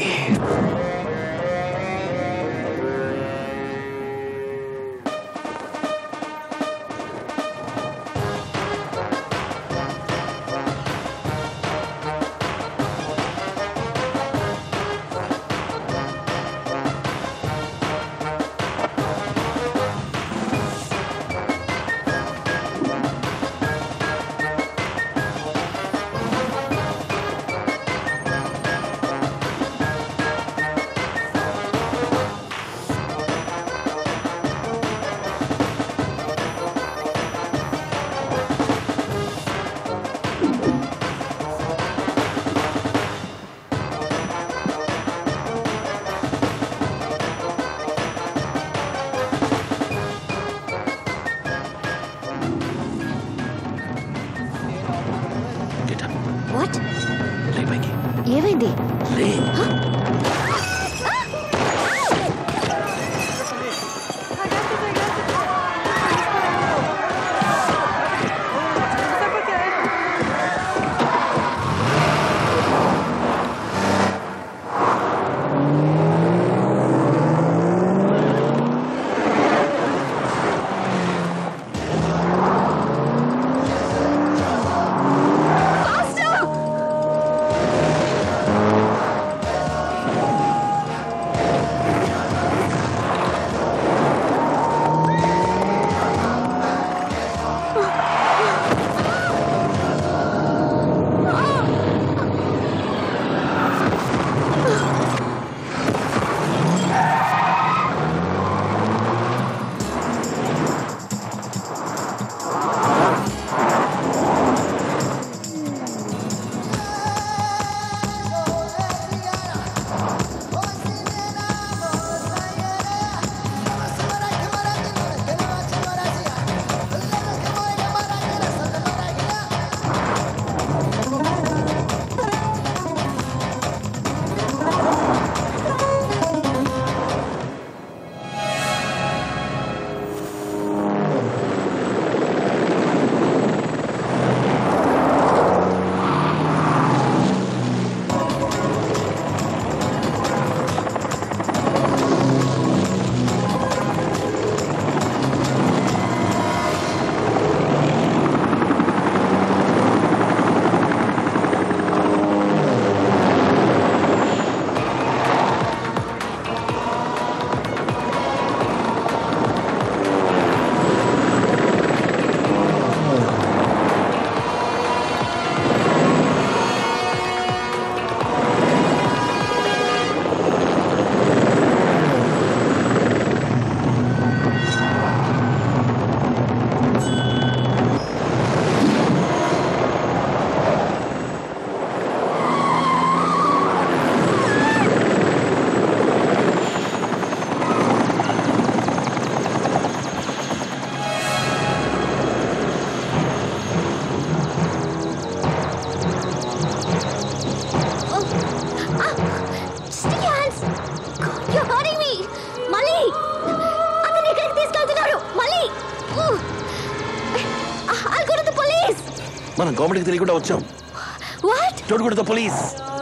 మనం గవర్నమెంట్కి తెలియకుండా వచ్చాం what don't go to the police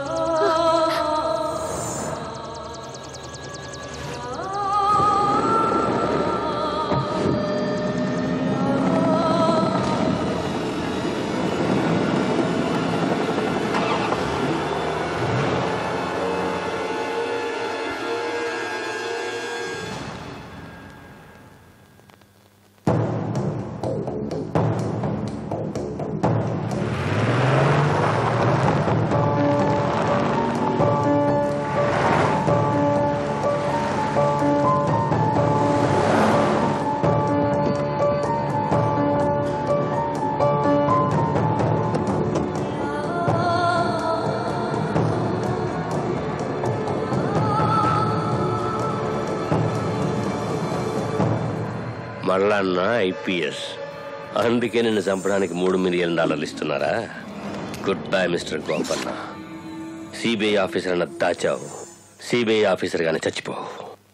Mallanna IPS అందుకే నిన్ను చంపడానికి మూడు మిలియన్ డాలర్లు ఇస్తున్నారా good bye mister Gopanna CBI officer అన్న దాచావు సిబిఐ ఆఫీసర్ గానే చచ్చిపోవు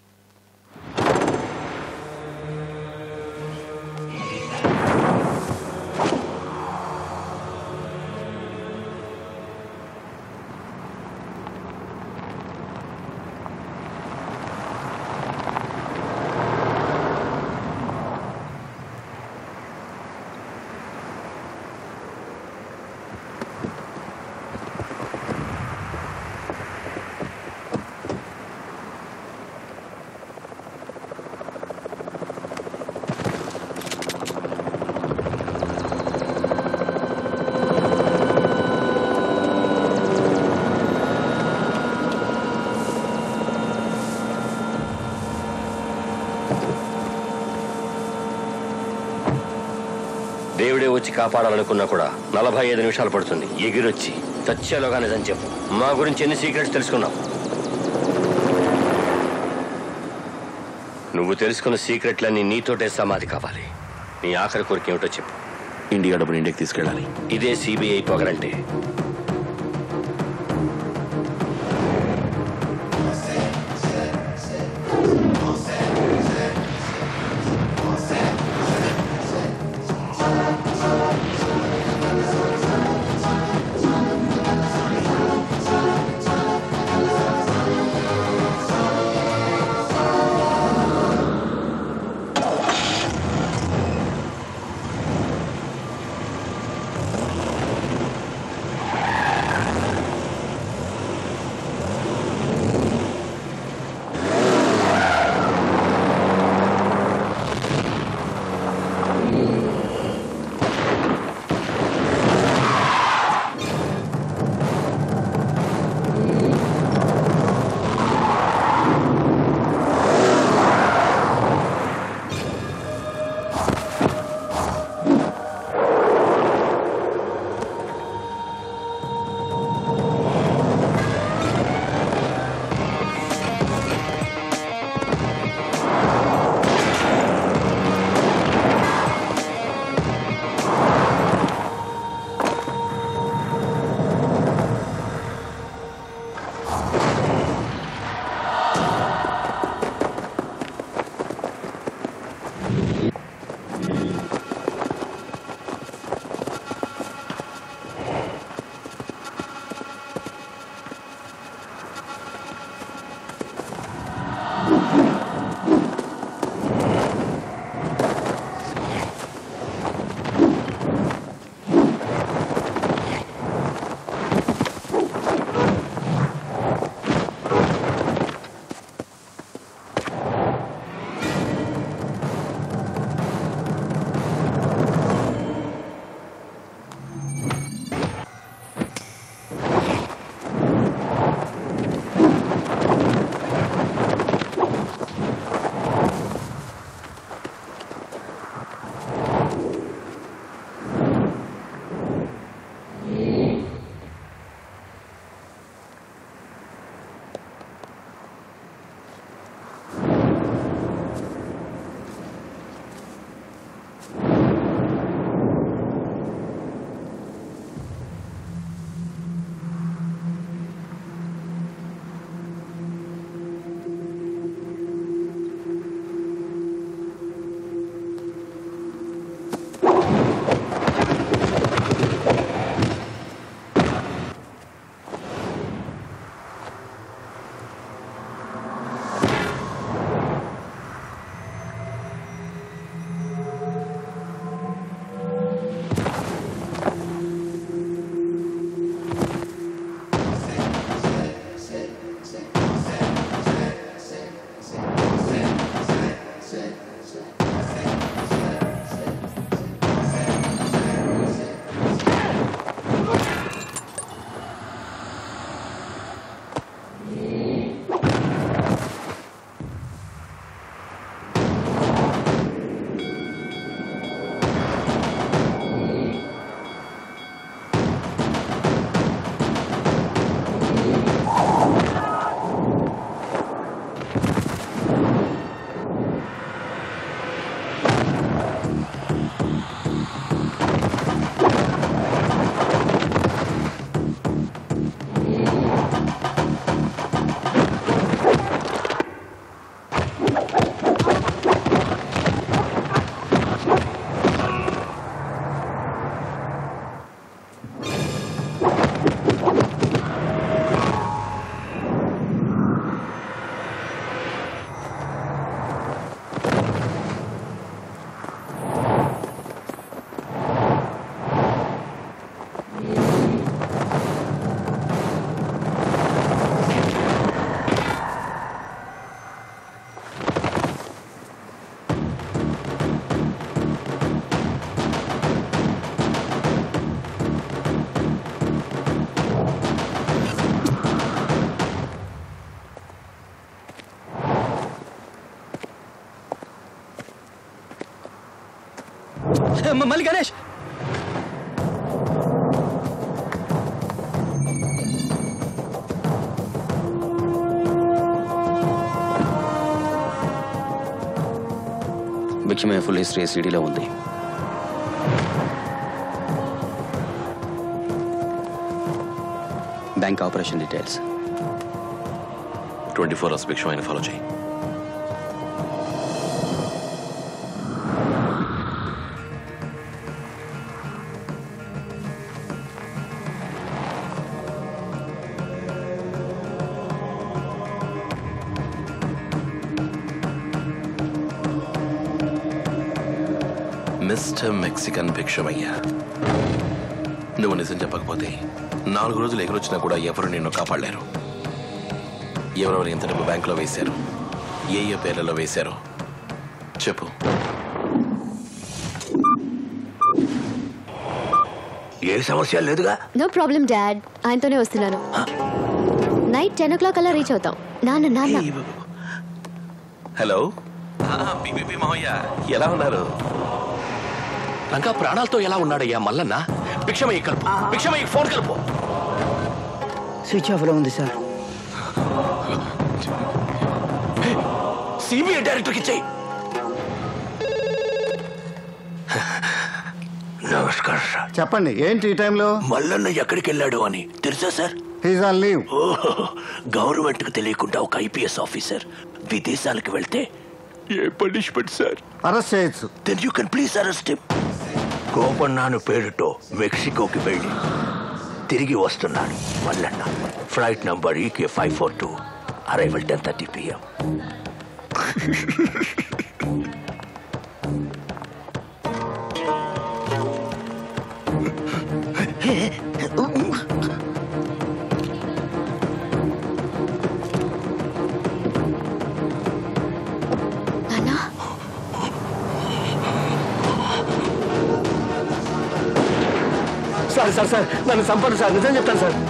దేవుడే వచ్చి కాపాడాలనుకున్నా కూడా నలభై ఐదు నిమిషాలు పడుతుంది ఎగిరొచ్చి చచ్చేలోగా నిజం చెప్పు మా గురించి ఎన్ని సీక్రెట్స్ తెలుసుకున్నావు నువ్వు తెలుసుకున్న సీక్రెట్లన్నీ నీతోటే సమాధి కావాలి నీ ఆఖరి కోరిక ఏమిటో చెప్పు ఇండియా డబ్బుని ఇండియాకి తీసుకెళ్ళాలి ఇదే సిబిఐ పొగరంటే మ- మళ్ళీ గణేష్ ముఖ్యమైన ఫుల్ హిస్టరీ సీడీలో ఉంది bank operation details twenty four hours భిక్షమైన ఫాలో చేయి మిస్టర్ మెక్సికన్ భిక్షమయ్య నువ్వు నిజం చెప్పకపోతే నాలుగు రోజులు ఎగురొచ్చినా కూడా ఎవరు నిన్ను కాపాడలేరు ఎవరెవరు ఎంత డబ్బు బ్యాంకులో వేశారు ఏ ఏ పేర్లలో వేశారు చెప్పు ఏ సమస్య లేదుగా నో ప్రాబ్లం డాడ్ ఆయనతోనే వస్తున్నాను నైట్ టెన్ ఓ క్లాక్ అలా రీచ్ అవుతాం నాన్న నాన్న హలో బీబీపీ మావయ్య ఎలా ఉన్నారు రంగా ప్రాణాలతో ఎలా ఉన్నాడయ్యా మల్లన్న భిక్షమయ్య కలుపు భిక్షమయ్య ఫోన్ కలుపు స్విచ్ ఆఫ్లో ఉంది సార్ సిబిఐ డైరెక్టర్కి ఇచ్చేయి నమస్కారం సార్ చెప్పండి ఏంటి ఈ టైంలో మల్లన్న ఎక్కడికి వెళ్ళాడు అని తెలుసా sir he's on leave government కు తెలియకుండా ఒక ఐపీఎస్ ఆఫీసర్ విదేశాలకు వెళ్తే ఏ పనిష్మెంట్ సార్ అరెస్ట్ చేయొచ్చు then you can please arrest him గోపన్నాను పేరుతో మెక్సికోకి వెళ్ళి తిరిగి వస్తున్నాడు Mallanna flight number EK five four two arrival ten thirty PM sir sir sir నన్ను చంపండి సార్ నిజం చెప్తాను సార్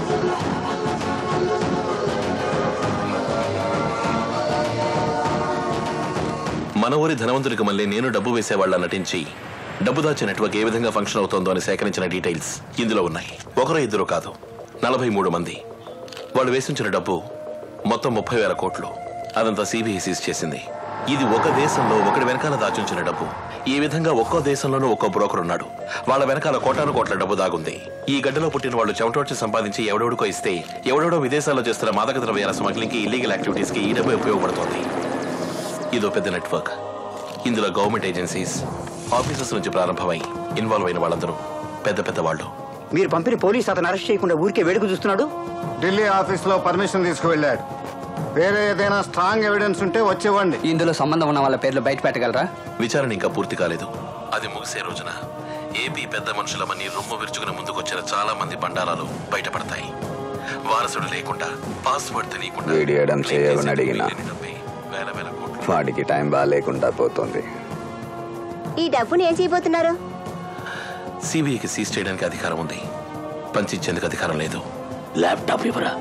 మన ఊరి ధనవంతుడికి మళ్ళీ నేను డబ్బు వేసేవాళ్ళ నటించి డబ్బు దాచే నెట్వర్క్ ఏ విధంగా ఫంక్షన్ అవుతోందో అని సేకరించిన డీటెయిల్స్ ఇందులో ఉన్నాయి ఒకరు ఇద్దరు కాదు నలభై మూడు మంది వాళ్ళు వేసించిన డబ్బు మొత్తం ముప్పై వేల కోట్లు అదంతా సిబిఐ సీజ్ చేసింది ఇది ఒక దేశంలో ఒకటి వెనకాల దాచుంచిన డబ్బు ఈ విధంగా ఒక్కో దేశంలోనూ ఒక్కో బ్రోకర్ ఉన్నాడు వాళ్ళ వెనకాల కోటాను కోట్ల డబ్బు దాగుంది ఈ గడ్డలో పుట్టిన వాళ్ళు చెమటోడ్చి సంపాదించి ఎవడెవడికో ఇస్తే ఎవడెవడో విదేశాల్లో చేస్తున్న మాదక ద్రవ్యాల స్మగ్లింగ్ కి ఇల్లీగల్ యాక్టివిటీస్ కి ఈ డబ్బు ఉపయోగపడుతోంది ఇదో పెద్ద నెట్వర్క్ ఇందులో గవర్నమెంట్ ఏజెన్సీస్ ఆఫీసర్స్ నుంచి ప్రారంభమై ఇన్వాల్వ్ అయిన వాళ్ళందరూ పెద్ద పెద్ద వాళ్ళు మీరు పంపిన పోలీస్ అతను అరెస్ట్ చేయకుండా ఊరికే వేడుక చూస్తున్నాడు ఢిల్లీ ఆఫీస్ లో పర్మిషన్ తీసుకువెళ్ళాడు వేరే ఏదైనా స్ట్రాంగ్ ఎవిడెన్స్ ఉంటే వచ్చివ్వండి ఇందులో సంబంధం ఉన్న వాళ్ళ పేర్లు బయట పెట్టగలరా విచారణ ఇంకా పూర్తి కాలేదు అది ముగిసే రోజున ఏపీ పెద్ద మనుషులమని రొమ్ము విరుచుకుని ముందుకొచ్చిన చాలా మంది బండారాలు బయటపడతాయి వారసుడు లేకుండా పాస్వర్డ్ తెలియకుండా వీడియడం చేయమని అడిగిన వేల వేల కోట్లు వాడికి టైం బాగాలేకుండా పోతుంది ఈ డబ్బుని ఏం చేయబోతున్నారు సిబిఐకి సీజ్ చేయడానికి అధికారం ఉంది పంచిచ్చేందుకు అధికారం లేదు ల్యాప్టాప్ ఇవ్వరా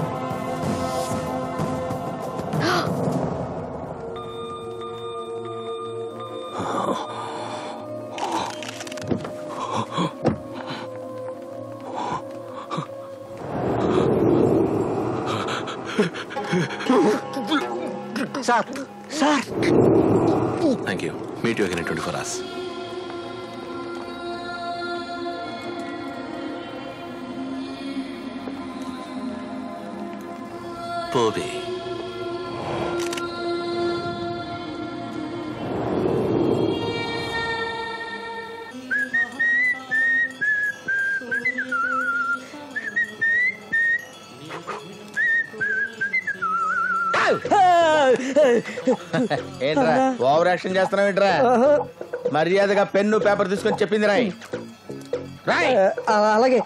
sir sir thank you meet you again in twenty four hours పోవే ఏంట్రా ఓవర్ యాక్షన్ చేస్తున్నావు ఏంట్రా మర్యాదగా పెన్ను పేపర్ తీసుకొని చెప్పింది రాయ్ రాయ్ అలాగే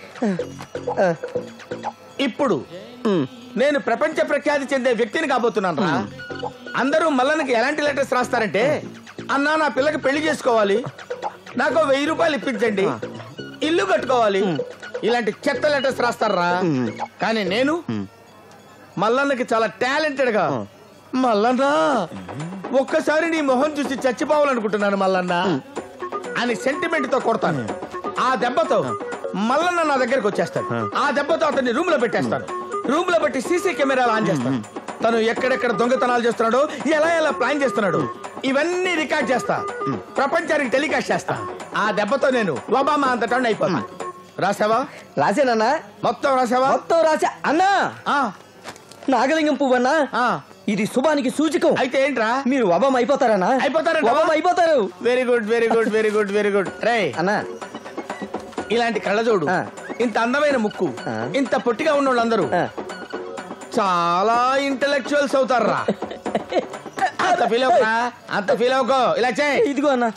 ఇప్పుడు నేను ప్రపంచ ప్రఖ్యాతి చెందే వ్యక్తిని కాబోతున్నాను రా అందరూ మల్లనికి ఎలాంటి లెటర్స్ రాస్తారంటే అన్నా నా పిల్లకి పెళ్లి చేసుకోవాలి నాకు వెయ్యి రూపాయలు ఇప్పించండి ఇల్లు కట్టుకోవాలి ఇలాంటి చెత్త లెటర్స్ రాస్తారా కానీ నేను మల్లన్నకి చాలా టాలెంటెడ్ గా మల్లన్న ఒక్కసారి నీ మొహం చూసి చచ్చిపోవాలనుకుంటున్నాను మల్లన్న అని సెంటిమెంట్ తో కొడతాను ఆ దెబ్బతో మల్లన్న నా దగ్గరికి వచ్చేస్తాడు ఆ దెబ్బతో అతన్ని రూమ్ లో పెట్టేస్తాను రూమ్ లో పెట్టి సీసీ కెమెరాలు ఆన్ చేస్తాను తను ఎక్కడెక్కడ దొంగతనాలు చేస్తున్నాడో ఎలా ఎలా ప్లాన్ చేస్తున్నాడు ఇవన్నీ రికార్డ్ చేస్తా ప్రపంచానికి టెలికాస్ట్ చేస్తా ఆ దెబ్బతో నేను ఒబామా అంత టర్న్ అయిపోతా రాసావా రాసేనన్నా మొత్తం రాసావా మొత్తం రాసా అన్నా నాగలింగం పువ్వన్నా ఇది శుభానికి సూచకం అయితే ఏంట్రా మీరు వబం అయిపోతారన్నా అయిపోతారంటావా? వబం అయిపోతారు very good very good very good very good రే అన్నా ఇలాంటి కళ్ళజోడు ఇంత అందమైన ముక్కు ఇంత పొట్టిగా ఉన్న వాళ్ళందరూ చాలా ఇంటలెక్చువల్స్ అవుతారా అంత ఫీల్ అవుకా అంత ఫీల్ అవుకో ఇలా చేయి ఇదిగో అన్నా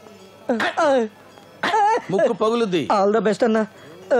ముక్కు పగులుద్ది ఆల్ ద బెస్ట్ అన్నా ఆ,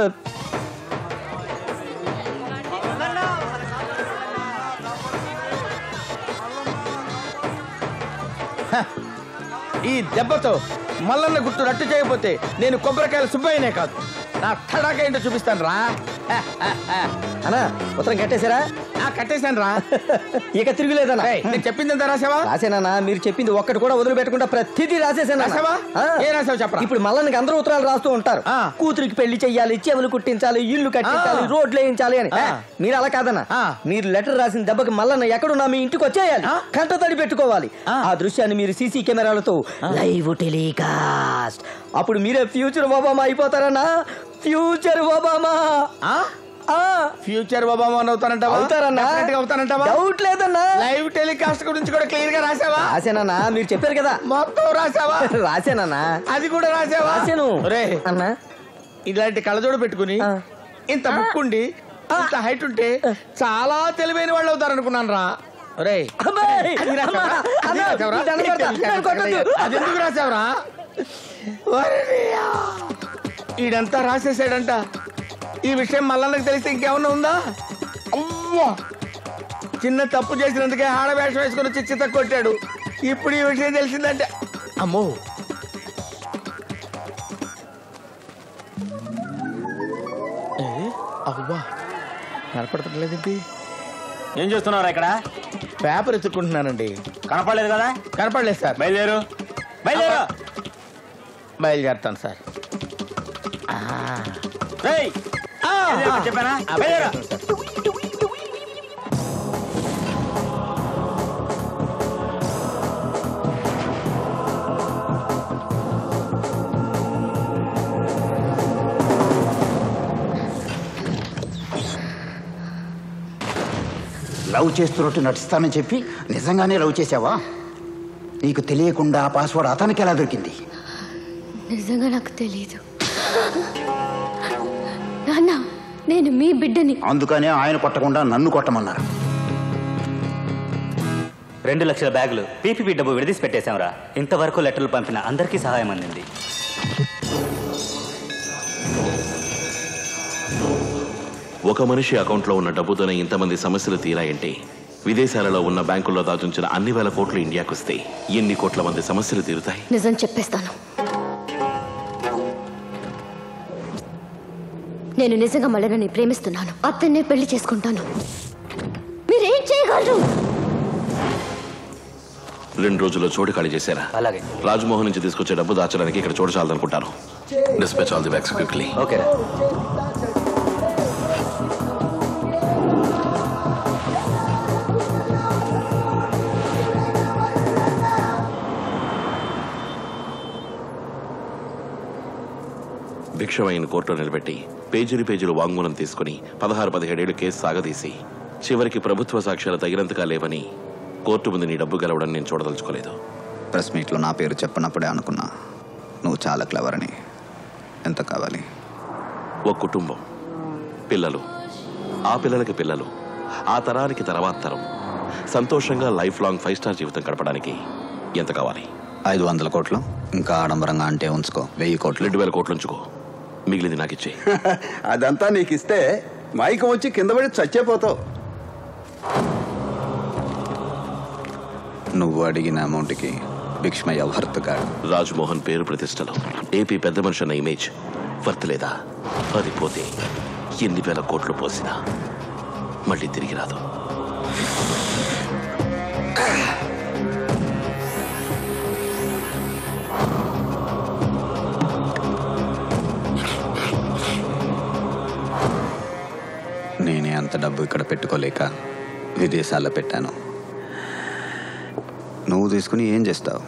ఈ దెబ్బతో మల్లన్న గుర్తు రట్టు చేయకపోతే నేను కొబ్బరికాయల సుబ్బయ్యనే కాదు నా తడాక ఏంటో చూపిస్తాను రా అన్నా ఉత్తరం కట్టేశారా కట్టేశాను రా ఇక తిరుగులేదన్నా ఏయ్, నేను చెప్పింది ఎంత రాసావా రాసేనన్నా మీరు చెప్పింది ఒక్కటి కూడా వదిలిపెట్టకుండా ప్రతిదీ రాసేసాను రాసావా? ఏ రాసావు చెప్పరా? ఇప్పుడు మళ్ళీ అందరూ ఉత్తరాలు రాస్తూ ఉంటారు కూతురికి పెళ్లి చెయ్యాలి చెవులు కుట్టించాలి ఇల్లు కట్టించాలి ఆ. రోడ్లు వేయించాలి అని ఆ. ఏ, మీరు అలా కాదన్నా మీరు లెటర్ రాసిన దెబ్బకి మల్లన్న ఎక్కడున్నా మీ ఇంటికి వచ్చేయాలి కంట తడి పెట్టుకోవాలి ఆ దృశ్యాన్ని మీరు సీసీ కెమెరాలతో లైవ్ టెలికాస్ట్ అప్పుడు మీరే ఫ్యూచర్ ఒబామా అయిపోతారన్నా ఫ్యూచర్ ఒబామా ఫ్యూచర్ ఒబామా అని అవుతానంటావా అవుతారన్నా. Definite గా అవుతానంటావా డౌట్ లేదన్నా లైవ్ టెలికాస్ట్ గురించి కూడా క్లియర్ గా రాసావా రాసేనన్నా మీరు చెప్పారు కదా మొత్తం రాసావా రాసేనన్నా అది కూడా రాసావా రాశాను. రే అన్నా ఇలాంటి కళ్ళజోడు పెట్టుకుని ఇంత ముక్కుండి ఇంత హైట్ ఉంటే చాలా తెలివైన వాళ్ళు అవుతారు అనుకున్నాను రా రే అబ్బాయ్! అది రాసావా? అమ్మా! అది అన్నా, రాసావరా? నీ దండం పెడతా. నన్ను కొట్టొద్దు. అది ఎందుకు రాసావరా ఈడంతా రాసేసాడంట ఈ విషయం మల్లన్నకు తెలిస్తే ఇంకేమన్నా ఉందా అమ్మా చిన్న తప్పు చేసినందుకే ఆడవేషం వేసుకుని వచ్చి చిత్త కొట్టాడు ఇప్పుడు ఈ విషయం తెలిసిందంటే అమ్మో ఏ, అవ్వా కనపడతలేదేంటి ఏం చేస్తున్నారా ఇక్కడ పేపర్ ఎత్తుకుంటున్నానండి కనపడలేదు కదా కనపడలేదు సార్ బయలుదేరు బయలుదేరు బయలుదేరుతాను సార్ రేయ్, బయలుదేరమని చెప్పానా బయలుదేరు లవ్ చేస్తున్నట్టు నటిస్తానని చెప్పి నిజంగానే లవ్ చేసావా నీకు తెలియకుండా ఆ పాస్వర్డ్ అతనికి ఎలా దొరికింది నిజంగా నాకు తెలియదు నాన్న నేను మీ బిడ్డని అందుకనే ఆయన కొట్టకుండా నన్ను కొట్టమన్నారు రెండు లక్షల బ్యాగులు పీపీపీ డబ్బు విడదీసి పెట్టేశాంరా ఇంతవరకు లెటర్లు పంపిన అందరికీ సహాయం అందింది ఒక మనిషి అకౌంట్లో ఉన్న డబ్బుతోనే ఇంతమంది సమస్యలు తీరాయంటే విదేశాలలో ఉన్న బ్యాంకుల్లో దాచుంచిన అన్ని వేల కోట్లు ఇండియాకు వస్తే ఎన్ని కోట్ల మంది సమస్యలు తీరుతాయి నిజం చెప్పేస్తాను నేను నిజంగా మళ్ళీ ప్రేమిస్తున్నాను అతన్నే పెళ్లి చేసుకుంటాను మీరేం చేయగలరు రెండు రోజుల్లో చోటు ఖాళీ చేశారా అలాగే రాజ్మోహన్ నుంచి తీసుకొచ్చే డబ్బు దాచడానికి ఇక్కడ చోటు చాలదనుకుంటాను dispatch all the bags quickly okay భిక్షమైన కోర్టులో నిలబెట్టి పేజీలు పేజీలు వాంగ్మూలం తీసుకుని పదహారు పదిహేడేళ్లు కేసు సాగదీసి చివరికి ప్రభుత్వ సాక్ష్యాలు తగినంతగా లేవని కోర్టు ముందు నీ డబ్బు గెలవడం నేను చూడదలుచుకోలేదు ప్రెస్ మీట్లో నా పేరు చెప్పనప్పుడే అనుకున్నా నువ్వు చాలా క్లవర్ అని ఎంత కావాలి ఒక కుటుంబం పిల్లలు ఆ పిల్లలకి పిల్లలు ఆ తరానికి తర్వాత తరం సంతోషంగా లైఫ్ లాంగ్ ఫైవ్ స్టార్ జీవితం గడపడానికి ఎంత కావాలి ఐదు వందల కోట్లు ఇంకా ఆడంబరంగా అంటే ఉంచుకో వెయ్యి కోట్లు రెండు వేల కోట్లు ఉంచుకో మిగిలింది నాకు ఇచ్చే అదంతా నీకు ఇస్తే మైకం వచ్చి కింద పడి చచ్చేపోతావు నువ్వు అడిగిన అమౌంట్కి భిక్ష్మయ్య వర్త్ కాడు రాజ్మోహన్ పేరు ప్రతిష్టలు ఏపీ పెద్ద మనిషి అన్న ఇమేజ్ వర్త్ లేదా అది పోతే ఎన్ని వేల కోట్లు పోసినా మళ్ళీ తిరిగి రాదు డబ్బు ఇక్కడ పెట్టుకోలేక విదేశాల్లో పెట్టాను నువ్వు తీసుకుని ఏం చేస్తావు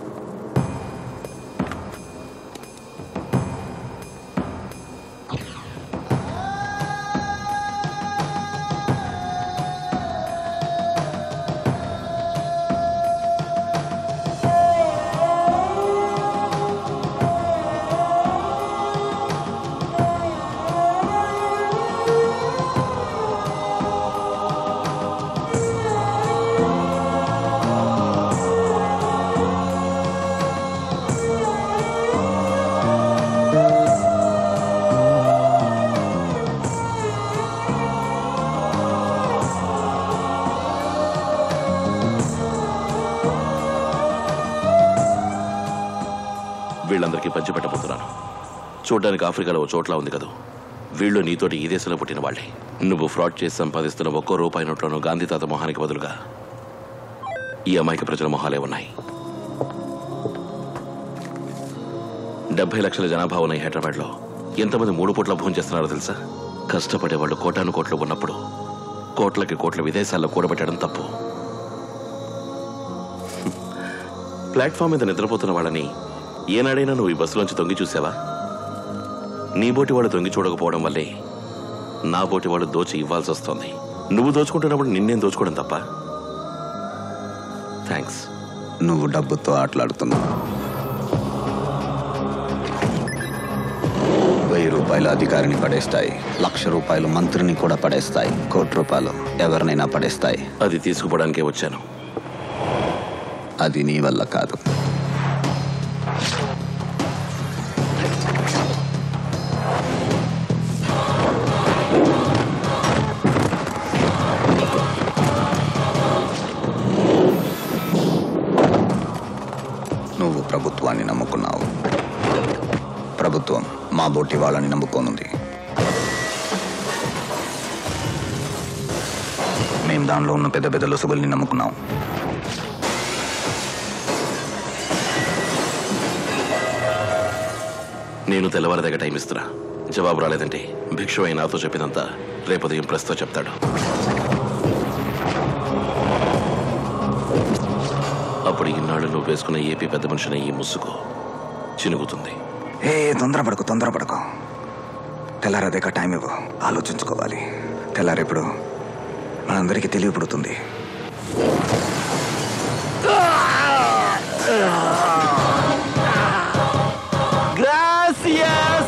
వీళ్ళందరికీ పంచిపెట్టబోతున్నాను చూడ్డానికి ఆఫ్రికాలో ఓ చోట్ల ఉంది కదా వీళ్ళు నీతోటి ఈ దేశంలో పుట్టిన వాళ్ళే నువ్వు ఫ్రాడ్ చేసి సంపాదిస్తున్న ఒక్కో రూపాయి నోట్లోనూ గాంధీ తాత మొహానికి బదులుగా ఈ అమాయక ప్రజల మొహాలే ఉన్నాయి డెబ్బై లక్షల జనాభా ఉన్న ఈ హైదరాబాద్లో ఎంతమంది మూడు పూట్ల భోజనం చేస్తున్నారో తెలుసా కష్టపడే వాళ్ళు కోటాను కోట్లు ఉన్నప్పుడు కోట్లకి కోట్ల విదేశాల్లో కూడబెట్టడం తప్పు ప్లాట్ఫామ్ మీద నిద్రపోతున్న వాళ్ళని ఏనాడైనా నువ్వు ఈ బస్సులోంచి తొంగి చూసావా నీ బోటి వాడు తొంగి చూడకపోవడం వల్లే నా బోటి వాడు దోచి ఇవ్వాల్సి వస్తోంది నువ్వు దోచుకుంటున్నప్పుడు నిన్నేం దోచుకోవడం తప్ప థ్యాంక్స్ నువ్వు డబ్బుతో ఆటలాడుతున్నావు వెయ్యి రూపాయలు అధికారిని పడేస్తాయి లక్ష రూపాయలు మంత్రిని కూడా పడేస్తాయి కోటి రూపాయలు ఎవరినైనా పడేస్తాయి అది తీసుకుపోవడానికే వచ్చాను అది నీ వల్ల కాదు నువ్వు ప్రభుత్వాన్ని నమ్ముకున్నావు ప్రభుత్వం మా బోటి వాళ్ళని నమ్ముకోనుంది మేం దానిలో ఉన్న పెద్ద పెద్ద లొసుగుల్ని నమ్ముకున్నాం నేను తెల్లవారి దగ్గర టైం ఇస్తున్నా జవాబు రాలేదంటే భిక్షు అయి నాతో చెప్పినంత రేపు ఉదయం ప్రెస్తో చెప్తాడు అప్పుడు ఇన్నాళ్ళు నువ్వు వేసుకున్న ఏపీ పెద్ద మనిషిని ఈ ముసుగు చినుగుతుంది ఏ తొందరపడకు తొందరపడకు తెల్లారదేక టైం ఇవ్వు ఆలోచించుకోవాలి తెల్లారెప్పుడు మనందరికీ తెలియపడుతుంది Gracias.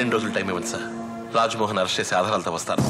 రెండు రోజులు టైం ఇవ్వండి సార్ రాజ్మోహన్ అరెస్ట్ చేసి ఆధారాలతో వస్తారు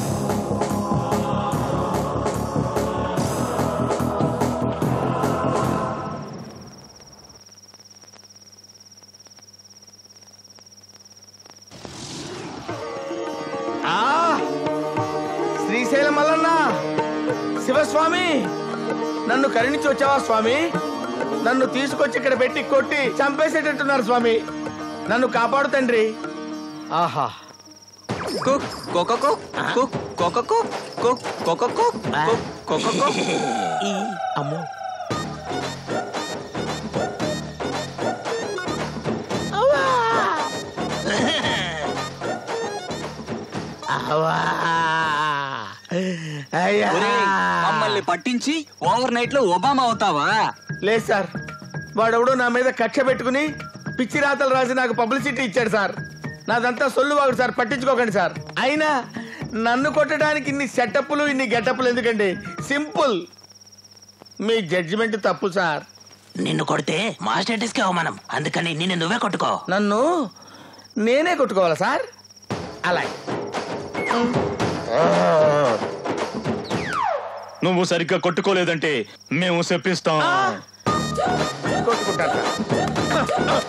ఆ శ్రీశైలం మల్లన్న శివస్వామి నన్ను కరుణించి వచ్చావా స్వామి నన్ను తీసుకొచ్చి ఇక్కడ పెట్టి కొట్టి చంపేసేటట్టున్నారు స్వామి నన్ను కాపాడు తండ్రి ఆహా కుక్ కోక కుక్ కుక్ కోక కుక్ కుక్ కోక కుక్ కుక్ కోక కుక్ అమ్మో అయ్యా ఒరేయ్, మమ్మల్ని పట్టించి ఓవర్ నైట్ లో ఒబామా అవుతావా లేదు సార్ వాడెవడో నా మీద కక్ష పెట్టుకుని పిచ్చి రాతలు రాసి నాకు పబ్లిసిటీ ఇచ్చాడు సార్ నాదంతా సొల్లు వాగుడు సార్ పట్టించుకోకండి సార్ అయినా నన్ను కొట్టడానికి ఇన్ని సెటప్లు ఇన్ని గెటప్లు ఎందుకండి సింపుల్ మీ జడ్జిమెంట్ తప్పు సార్ నిన్ను కొడితే మా స్టేటస్ కి అవమానం అందుకని నిన్ను నువ్వే కొట్టుకో నన్ను నేనే కొట్టుకోవాలా సార్ అలాగే నువ్వు సరిగ్గా కొట్టుకోలేదంటే మేము చెప్పిస్తాం కొట్టుకుంటాను సార్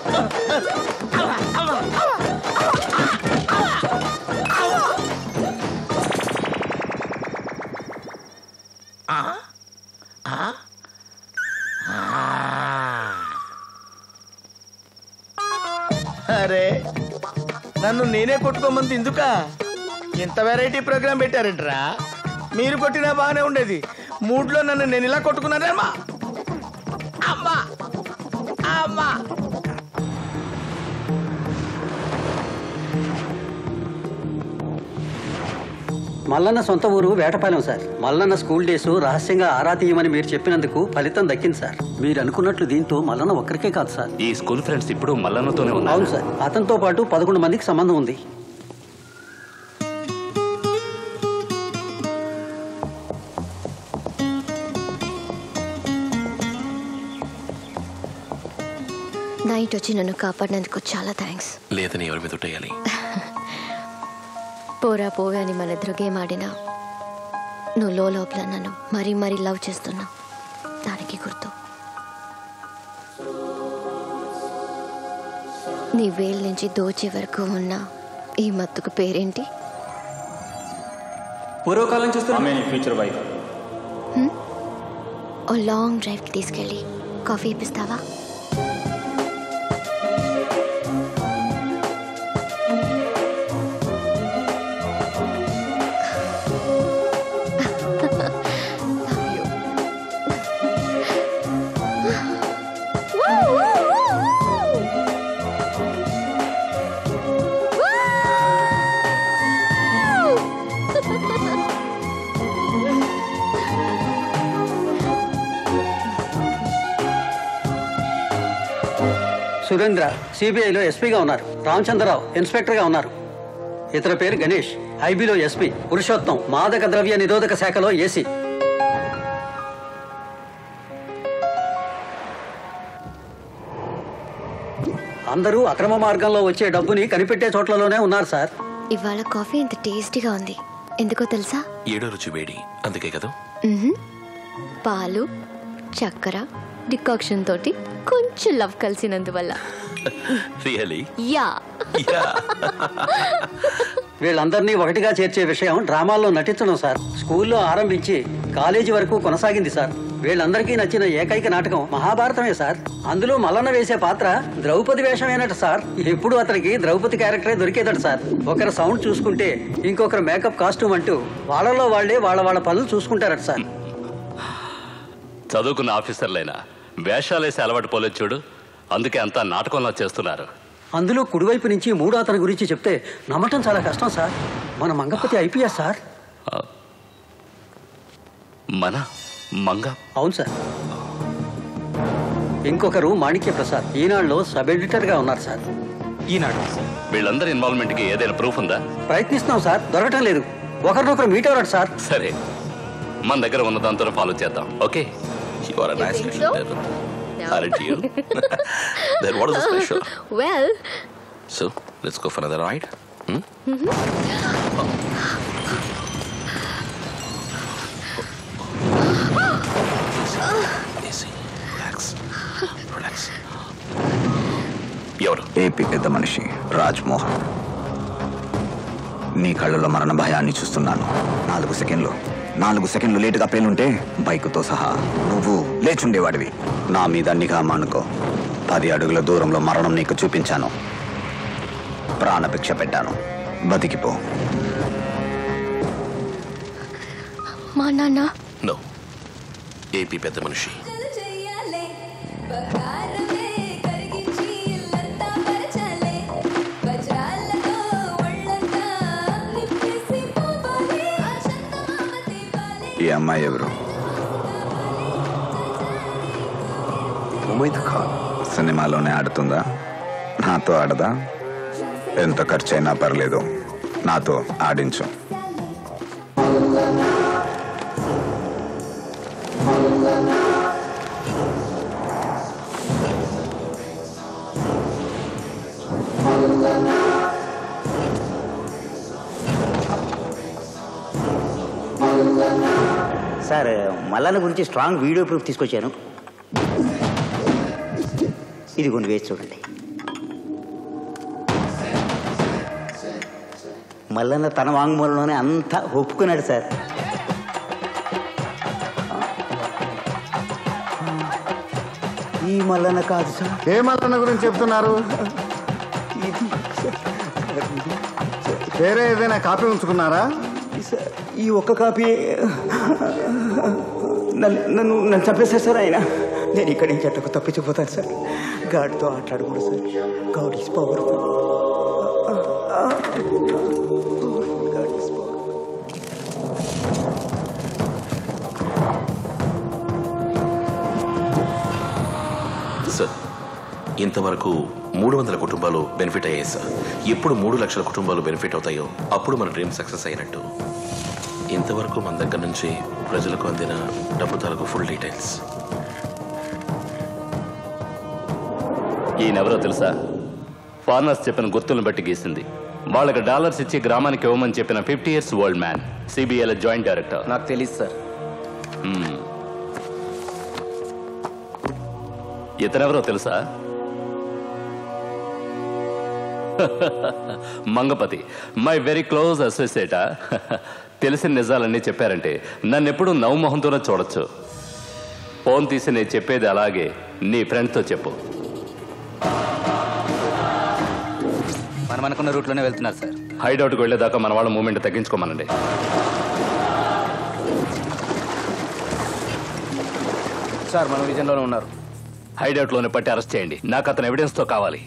అరే నన్ను నేనే కొట్టుకోమంది ఎందుక ఇంత వెరైటీ ప్రోగ్రామ్ పెట్టారంటరా మీరు కొట్టినా బాగానే ఉండేది మూడ్లో నన్ను నేను ఇలా కొట్టుకున్నానేమ్మా అమ్మా అమ్మా మల్లన్న సొంత ఊరు Vetapalem sir Mallanna school days రహస్యంగా ఆరా తీయమని మీరు చెప్పినందుకు ఫలితం దక్కింది సార్ మీరు అనుకున్నట్లు దీంతో మల్లన్న ఒక్కరికే కాదు సార్ ఈ స్కూల్ ఫ్రెండ్స్ ఇప్పుడు మల్లన్నతోనే ఉన్నారు అవును సార్ అతనితో పాటు పదకొండు మందికి సంబంధం ఉంది నైట్ వచ్చి నన్ను కాపాడినందుకు చాలా థ్యాంక్స్ లేదని ఎవరి మీద ఉట్టేయాలి పోరా పోవే అని మన ఇద్దరు గేమ్ ఆడినా నువ్వు లో లోపల నన్ను మరీ మరీ లవ్ చేస్తున్నా దానికి గుర్తు నీ వేలు నుంచి దోచే వరకు ఉన్న ఈ మత్తుకు పేరేంటి పూర్వకాలం చూస్తున్నా ఫ్యూచర్ వైఫ్ ఓ లాంగ్ డ్రైవ్కి తీసుకెళ్ళి కాఫీ ఇప్పిస్తావా సురేంద్ర సిబిఐలో ఎస్పీగా ఉన్నారు రామచంద్రరావు ఇన్స్పెక్టర్గా ఉన్నారు ఇతర పేరు గణేష్ ఐబీలో ఎస్పీ పురుషోత్తం మాదక ద్రవ్య నిరోధక శాఖలో ఏసీ అందరూ అక్రమ మార్గంలో వచ్చే డబ్బుని కనిపెట్టే చోట్లలోనే ఉన్నారు సార్ ఇవాళ కాఫీ ఇంత టేస్టీగా ఉంది ఎందుకో తెలుసా ఏడో రుచి వేడి అందుకే కదా మ్హూ. పాలు చక్కెర డికాక్షన్ తోటి కొంచెం లవ్ కలిసినందువల్ల రియలీ యా వీళ్ళందరినీ ఒకటిగా చేర్చే విషయం డ్రామాల్లో నటించడం సార్ స్కూల్లో ఆరంభించి కాలేజీ వరకు కొనసాగింది సార్ వీళ్ళందరికీ నచ్చిన ఏకైక నాటకం మహాభారతమే సార్ అందులో మల్లన్న వేసే పాత్ర ద్రౌపది వేషమేనట సార్ ఎప్పుడు అతనికి ద్రౌపది క్యారెక్టరే దొరికేదట సార్ ఒకరి సౌండ్ చూసుకుంటే ఇంకొకరు మేకప్ కాస్ట్యూమ్ అంటూ వాళ్ళలో వాళ్ళే వాళ్ళ వాళ్ళ పనులు చూసుకుంటారట సార్ చదువుకున్న ఆఫీసర్లైనా వేషాలేసి అలవాటు పోలేదు చూడు అందుకే అంతా నాటకంలా చేస్తున్నారు అందులో కుడివైపు నుంచి మూడో అతని గురించి చెప్తే నమ్మటం చాలా కష్టం సార్ మన మంగపతి ఐపీఎస్ సార్ మన మంగ అవును సార్ ఇంకొకరు మాణిక్య ప్రసాద్ ఈనాడులో సబ్ ఎడిటర్ గా ఉన్నారు సార్ ఈనాడు వీళ్ళందరి ఇన్వాల్వ్మెంట్ కి ఏదైనా ప్రూఫ్ ఉందా ప్రయత్నిస్తున్నాం సార్ దొరకటం లేదు ఒకరినొకరు మీట్ అవ్వరు సార్ సరే మన దగ్గర ఉన్న దాంతో ఫాలో చేద్దాం okay You are a nice little devil. Aren't you? then what is the special? Well So, let's go for another ride. ఎవరు ఏపీ పెద్ద మనిషి రాజ్ మోహన్ నీ కళ్ళలో మరణ భయాన్ని చూస్తున్నాను నాలుగు సెకండ్లు నాలుగు సెకండ్లు లేటుగా పేలుంటే బైకుతో సహా నువ్వు లేచుండేవాడివి నా మీద నిఘా మానుకో పది అడుగుల దూరంలో మరణం నీకు చూపించాను ప్రాణభిక్ష పెట్టాను బతికిపో మా నాన్న నో ఏపీ పెద్ద మనిషి ఈ అమ్మాయి ఎవరు ఉమైద్ ఖాన్ సినిమాలోనే ఆడుతుందా నాతో ఆడదా ఎంత ఖర్చైనా పర్లేదు నాతో ఆడించు సార్ మల్లన్న గురించి స్ట్రాంగ్ వీడియో ప్రూఫ్ తీసుకొచ్చాను ఇది కొన్ని వేసి చూడండి మల్లన్న తన వాంగ్మూలంలోనే అంతా ఒప్పుకున్నాడు సార్ ఈ మల్లన్న కాదు సార్ ఏ మల్లన్న గురించి చెప్తున్నారు వేరే ఏదైనా కాపీ ఉంచుకున్నారా ఈ ఒక్క కాపీ నన్ను నన్ను నన్ను చంపేశారు సార్ ఆయన నేను ఇక్కడి నుంచి అట్టకు తప్పించిపోతాను సార్ గాడ్తో ఆటలాడకూడదు sir god is powerful sir ఇంతవరకు మూడు వందల కుటుంబాలు బెనిఫిట్ అయ్యాయి సార్ ఎప్పుడు మూడు లక్షల కుటుంబాలు బెనిఫిట్ అవుతాయో అప్పుడు మన డ్రీమ్ సక్సెస్ అయినట్టు ఇంతవరకు మన దగ్గర నుంచి ప్రజలకు అందిన డబ్బు తాలూకు ఫుల్ డీటెయిల్స్ ఈయనెవరో తెలుసా ఫార్నర్స్ చెప్పిన గుర్తులను బట్టి గీసింది వాళ్ళకి డాలర్స్ ఇచ్చి గ్రామానికి ఇవ్వమని చెప్పిన ఫిఫ్టీ ఇయర్స్ ఓల్డ్ మ్యాన్ సిబిఐల జాయింట్ డైరెక్టర్ నాకు తెలియదు సార్ ఇతనెవరో తెలుసా మంగపతి మై వెరీ క్లోజ్ అసోసియేటా తెలిసిన నిజాలన్నీ చెప్పారంటే నన్ను ఎప్పుడు నవ్వుమొహంతోనే చూడొచ్చు ఫోన్ తీసి నేను చెప్పేది అలాగే నీ ఫ్రెండ్తో చెప్పు మనం అనుకున్న రూట్లోనే వెళ్తున్నారు సార్ హైడౌట్కి వెళ్ళేదాకా మన వాళ్ళ మూమెంట్ తగ్గించుకోమనండి సార్ మన విజయంలోనే ఉన్నారు హైడౌట్లోనే పట్టి అరెస్ట్ చేయండి నాకు అతను ఎవిడెన్స్తో కావాలి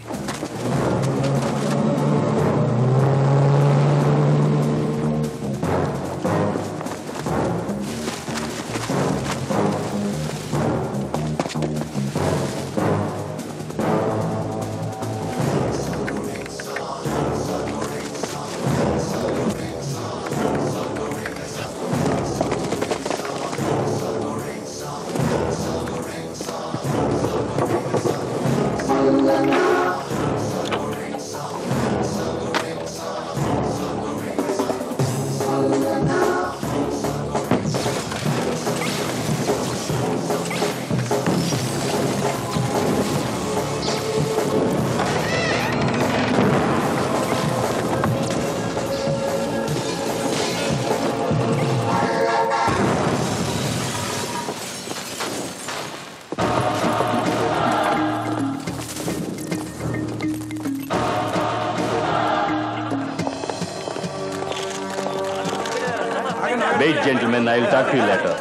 wait gentlemen I will talk you later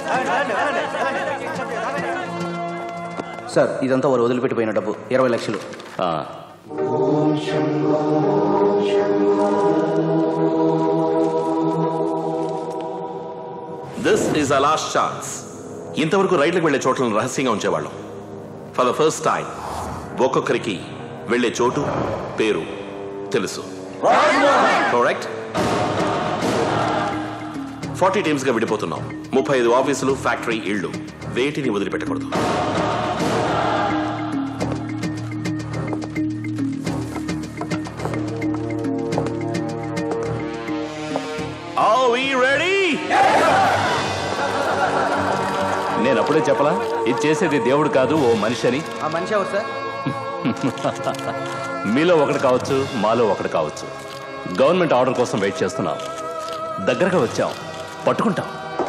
sir ఇదంతా వారు వదిలిపెట్టిపోయిన డబ్బు ఇరవై లక్షలు this is a last chance ఇంతవరకు రైళ్లకు వెళ్లే చోట్లను రహస్యంగా ఉంచేవాళ్ళం ఫర్ ద ఫస్ట్ టైం ఒక్కొక్కరికి వెళ్లే చోటు పేరు తెలుసు కరెక్ట్ ఫార్టీ టీమ్స్ గా విడిపోతున్నాం ముప్పై ఐదు ఆఫీసులు ఫ్యాక్టరీ ఇళ్ళు వేటిని వదిలిపెట్టకూడదు నేను అప్పుడే చెప్పలా ఇది చేసేది దేవుడు కాదు ఓ మనిషి అని ఆ మనిషి ఎవరు సార్ మీలో ఒకటి కావచ్చు మాలో ఒకటి కావచ్చు గవర్నమెంట్ ఆర్డర్ కోసం వెయిట్ చేస్తున్నాం దగ్గరగా వచ్చాం పట్టుకుంటాం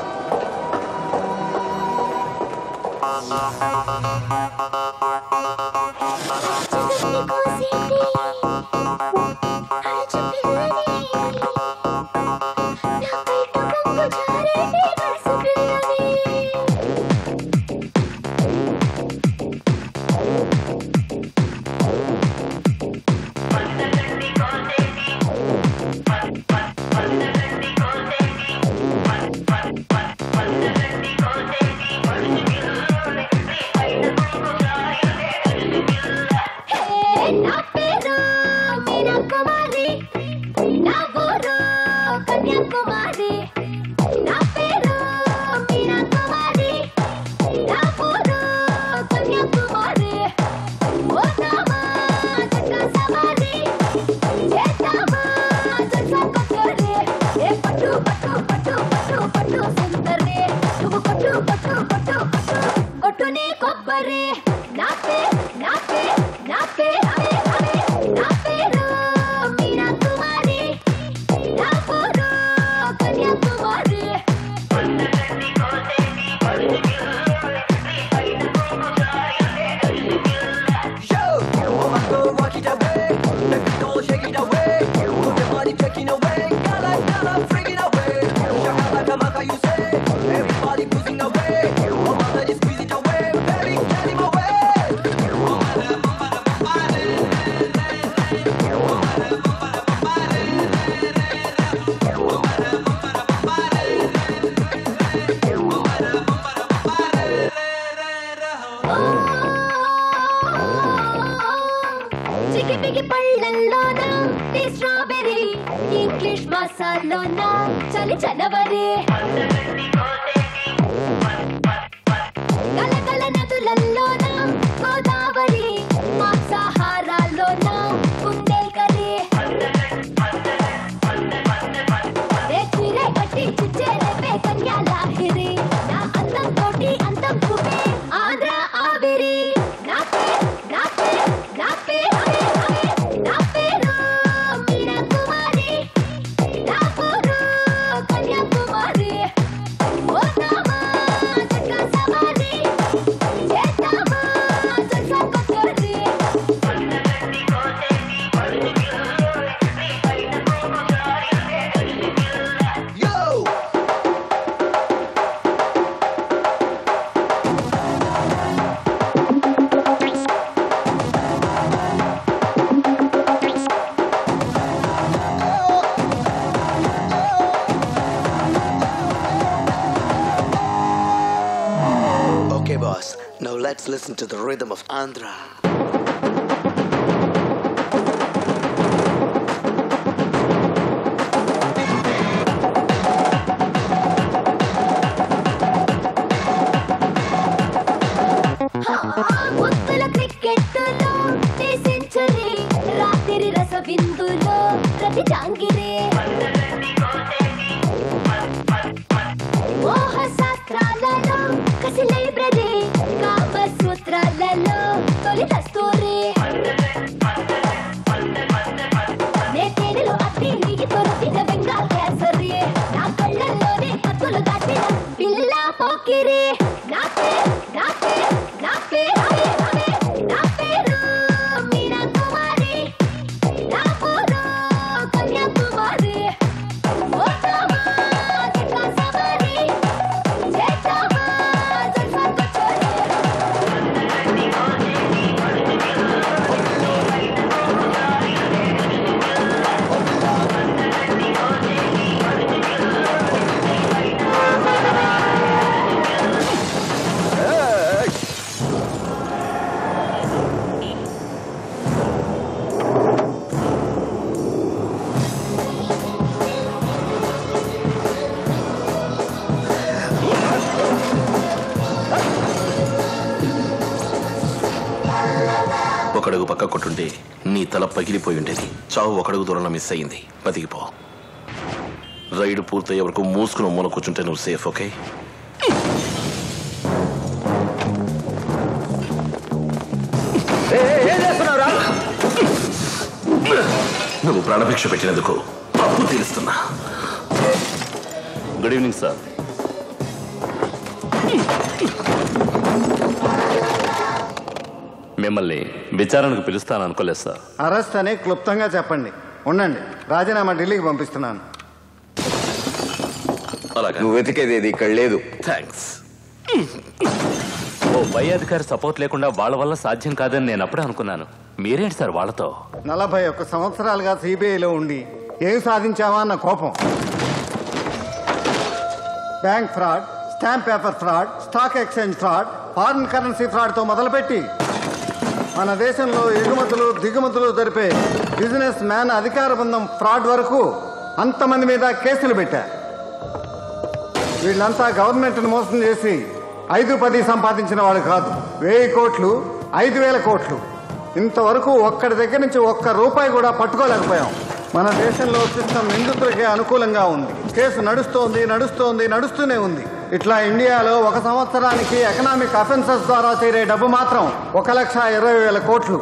నా పేరు మీనా కుమారి నా ఊరు కన్యాకుమారి నా పేరు మీనా కుమారి నా ఊరు కన్యాకుమారి ఓ నామా జట్కా సవారి చేద్దామా జల్సా కట్టరి ఏ పట్టు పట్టు పట్టు పట్టు పట్టు సుందరి నువ్వు పట్టు పట్టు పట్టు పట్టు కొట్టు నీ కొబ్బరి నా పేరు నా పేరు నా పేరు నా పేరు మీనా కుమారి నా ఊరు కన్యాకుమారి చికిపికి పళ్ళల్లోన టీ స్ట్రాబెర్రీ ఇంగ్లీష్ మసాలోన చలి జనవరి గలగల నదులల్లోన గోదావరి మాంసాహారాల్లోన కుందేల్కరి రేచిరే కట్టి చిచ్చేరే కన్యాలాహిరి నా అందం తోటి అందం చూపే ఆంధ్ర ఆవిరి నా పేరు నా పేరు నా పేరు నా పేరు మీనా కుమారి నా ఊరు కన్యాకుమారి ఓ నామా జట్కా సవారి చేద్దామా జల్సా కట్టరి Okay, boss. Now let's listen to the rhythm of Andhra. ముత్తుల క్రికెట్టులో టీ సెంచరీ రాత్రి రస బిందులో ప్రతి జాంగిరే మోహ శాస్త్రాలలో కసి లైబ్రరీ కామ సూత్రాలలో తొలి దస్తూరి నేతేనెలు అట్టి నీటి తొలసిన బెంగాల్ కేసరి నా కళ్ళల్లోనే కత్తులు దాటిన పిల్ల పోకిరి నా పేరు నా పేరు నా పేరు నా పేరు మీనా కుమారి నా ఊరు కన్యాకుమారి ఓ నామా జట్కా సవారి చేద్దామా జల్సా కట్టరి ఒకడుగు పక్క కొట్టుంటే నీ తల పగిలిపోయి ఉండేది చావు ఒకడుగు దూరంలో మిస్ అయ్యింది బతికిపో రైడ్ పూర్తయ్యే వరకు మూసుకుని మూల కూర్చుంటే నువ్వు సేఫ్ ఓకే నువ్వు ప్రాణభిక్ష పెట్టినందుకు అప్పు తీరుస్తున్నా గుడ్ ఈవినింగ్ సార్ మిమ్మల్ని విచారణకు పిలుస్తాను అనుకోలేదు సార్ అరెస్ట్ అని క్లుప్తంగా చెప్పండి ఉండండి రాజీనామా ఢిల్లీకి పంపిస్తున్నాను నువ్వు వెతికేది ఇది ఇక్కడ లేదు థ్యాంక్స్ ఓ పై అధికారి సపోర్ట్ లేకుండా వాళ్ళ వల్ల సాధ్యం కాదని నేను అప్పుడే అనుకున్నాను మీరేంటి సార్ వాళ్ళతో నలభై ఒక్క సంవత్సరాలుగా సిబిఐలో ఉండి ఏం సాధించావా అన్న కోపం bank fraud stamp paper fraud stock exchange fraud foreign currency ఫ్రాడ్తో మొదలుపెట్టి మన దేశంలో ఎగుమతులు దిగుమతులు జరిపే బిజినెస్ మ్యాన్ అధికార బృందం ఫ్రాడ్ వరకు అంతమంది మీద కేసులు పెట్టా వీళ్ళంతా గవర్నమెంట్ను మోసం చేసి ఐదు పది సంపాదించిన వాడు కాదు వెయ్యి కోట్లు ఐదు వేల కోట్లు ఇంతవరకు ఒక్కడి దగ్గర నుంచి ఒక్క రూపాయి కూడా పట్టుకోలేకపోయాం మన దేశంలో సిస్టమ్ నిందితులకే అనుకూలంగా ఉంది కేసు నడుస్తోంది నడుస్తోంది నడుస్తూనే ఉంది ఇట్లా ఇండియాలో ఒక సంవత్సరానికి ఎకనామిక్ అఫెన్సెస్ ద్వారా చేరే డబ్బు మాత్రం ఒక లక్ష ఇరవై వేల కోట్లు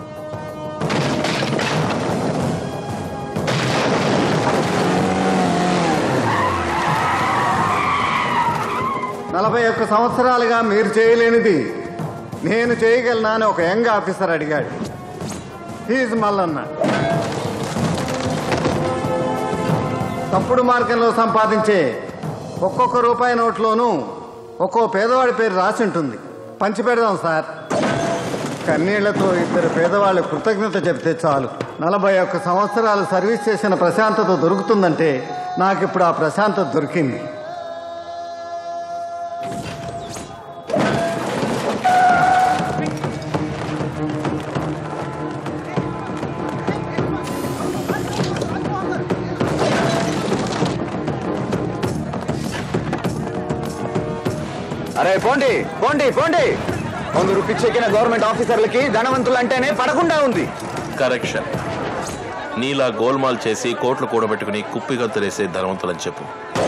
నలభై ఒక్క సంవత్సరాలుగా మీరు చేయలేనిది నేను చేయగలనా అని ఒక యంగ్ ఆఫీసర్ అడిగాడు హీజ్ మల్లన్న తప్పుడు మార్గంలో సంపాదించే ఒక్కొక్క రూపాయి నోట్లోనూ ఒక్కో పేదవాడి పేరు రాసి ఉంటుంది పంచి పెడదాం సార్ కన్నీళ్లతో ఇద్దరు పేదవాళ్ళు కృతజ్ఞత చెప్తే చాలు నలభై ఒక్క సంవత్సరాలు సర్వీస్ చేసిన ప్రశాంతత దొరుకుతుందంటే నాకు ఇప్పుడు ఆ ప్రశాంతత దొరికింది అరే పోండి పోండి పోండి కొందరు పిచ్చెక్కిన గవర్నమెంట్ ఆఫీసర్లకి ధనవంతులు అంటేనే పడకుండా ఉంది కరెక్షన్ నీలా గోల్మాల్ చేసి కోట్లు కూడబెట్టుకుని కుప్పిగంతులేసే ధనవంతులని చెప్పు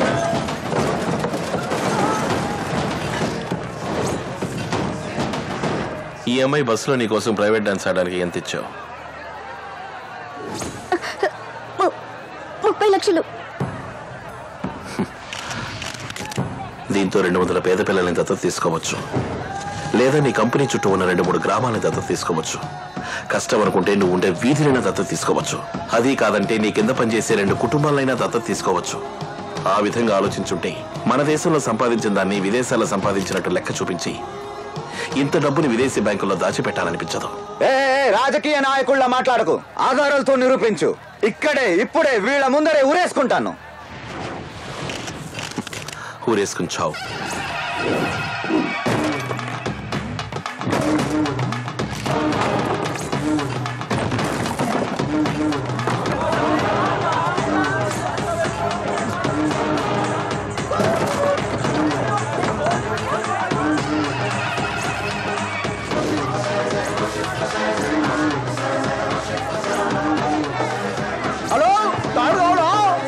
ఈ అమ్మాయి బస్సులో నీ కోసం ప్రైవేట్ డాన్స్ ఆడడానికి ఎంత ఇచ్చావు ముప్పై లక్షలు దీంతో రెండు వందల పేద పిల్లల్ని దత్తత తీసుకోవచ్చు లేదా నీ కంపెనీ చుట్టూ ఉన్న రెండు మూడు గ్రామాలని దత్తత తీసుకోవచ్చు కష్టం అనుకుంటే నువ్వు ఉండే వీధినైనా దత్తత తీసుకోవచ్చు అది కాదంటే నీ కింద పనిచేసే రెండు కుటుంబాలైనా దత్తత తీసుకోవచ్చు ఆ విధంగా ఆలోచించుంటే మన దేశంలో సంపాదించిన దాన్ని విదేశాల్లో సంపాదించినట్టు లెక్క చూపించి ఇంత డబ్బుని విదేశీ బ్యాంకుల్లో దాచిపెట్టాలనిపించదు ఏ ఏ, రాజకీయ నాయకుళ్ళ మాట్లాడకు ఆధారాలతో నిరూపించు ఇక్కడే ఇప్పుడే వీళ్ళ ముందరే ఉరేసుకుంటాను ఊరేసుకుని చావు హలో తాడు రావుడా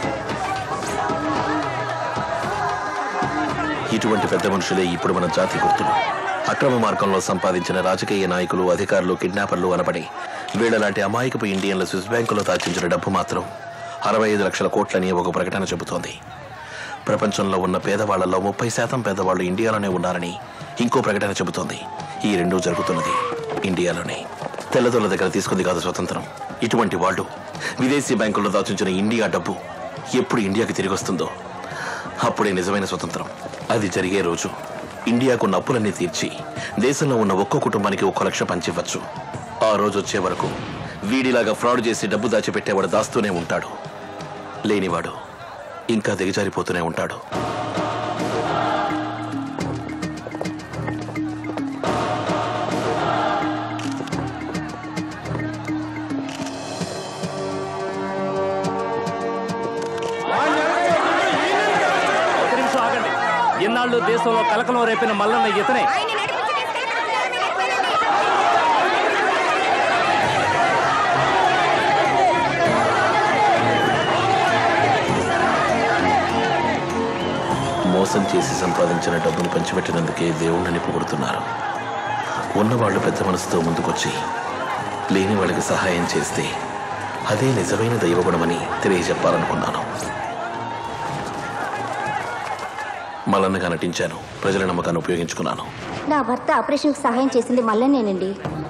ఇటువంటి పెద్ద మనుషులే ఇప్పుడు మన జాతి గుర్తులు అక్రమ మార్గంలో సంపాదించిన రాజకీయ నాయకులు అధికారులు కిడ్నాపర్లు అనబడి వీళ్ళలాంటి అమాయకపు ఇండియన్ల స్విస్ బ్యాంకులో దాచించిన డబ్బు మాత్రం అరవై ఐదు లక్షల కోట్లని ఒక ప్రకటన చెబుతోంది ప్రపంచంలో ఉన్న పేదవాళ్లలో ముప్పై శాతం పేదవాళ్లు ఇండియాలోనే ఉన్నారని ఇంకో ప్రకటన చెబుతోంది ఈ రెండూ జరుగుతున్నది ఇండియాలోనే తెల్లదొల్ల దగ్గర తీసుకుంది కాదు స్వతంత్రం ఇటువంటి వాళ్ళు విదేశీ బ్యాంకుల్లో దాచించిన ఇండియా డబ్బు ఎప్పుడు ఇండియాకి తిరిగి వస్తుందో అప్పుడే నిజమైన స్వతంత్రం అది జరిగే రోజు ఇండియాకున్న అప్పులన్నీ తీర్చి దేశంలో ఉన్న ఒక్కో కుటుంబానికి ఒక్క లక్ష పంచివ్వచ్చు ఆ రోజు వచ్చే వరకు వీడిలాగా ఫ్రాడ్ చేసి డబ్బు దాచిపెట్టేవాడు దాస్తూనే ఉంటాడు లేనివాడు ఇంకా దిగజారిపోతూనే ఉంటాడు ఒక నిమిషం ఆగండి ఎన్నాళ్ళు దేశంలో కలకలం రేపిన మల్లన్న ఇతనే మోసం చేసి సంపాదించిన డబ్బును పంచిపెట్టినందుకే దేవుళ్ళని పొగుడుతున్నారు ఉన్నవాళ్ళు పెద్ద మనసుతో ముందుకొచ్చి లేని వాళ్ళకి సహాయం చేస్తే అదే నిజమైన దైవగుణమని తెలియజెప్పాలనుకున్నాను మల్లన్నగా నటించాను ప్రజల నమ్మకాన్ని ఉపయోగించుకున్నాను నా భర్త ఆపరేషన్కి సహాయం చేసింది మల్లనేనండి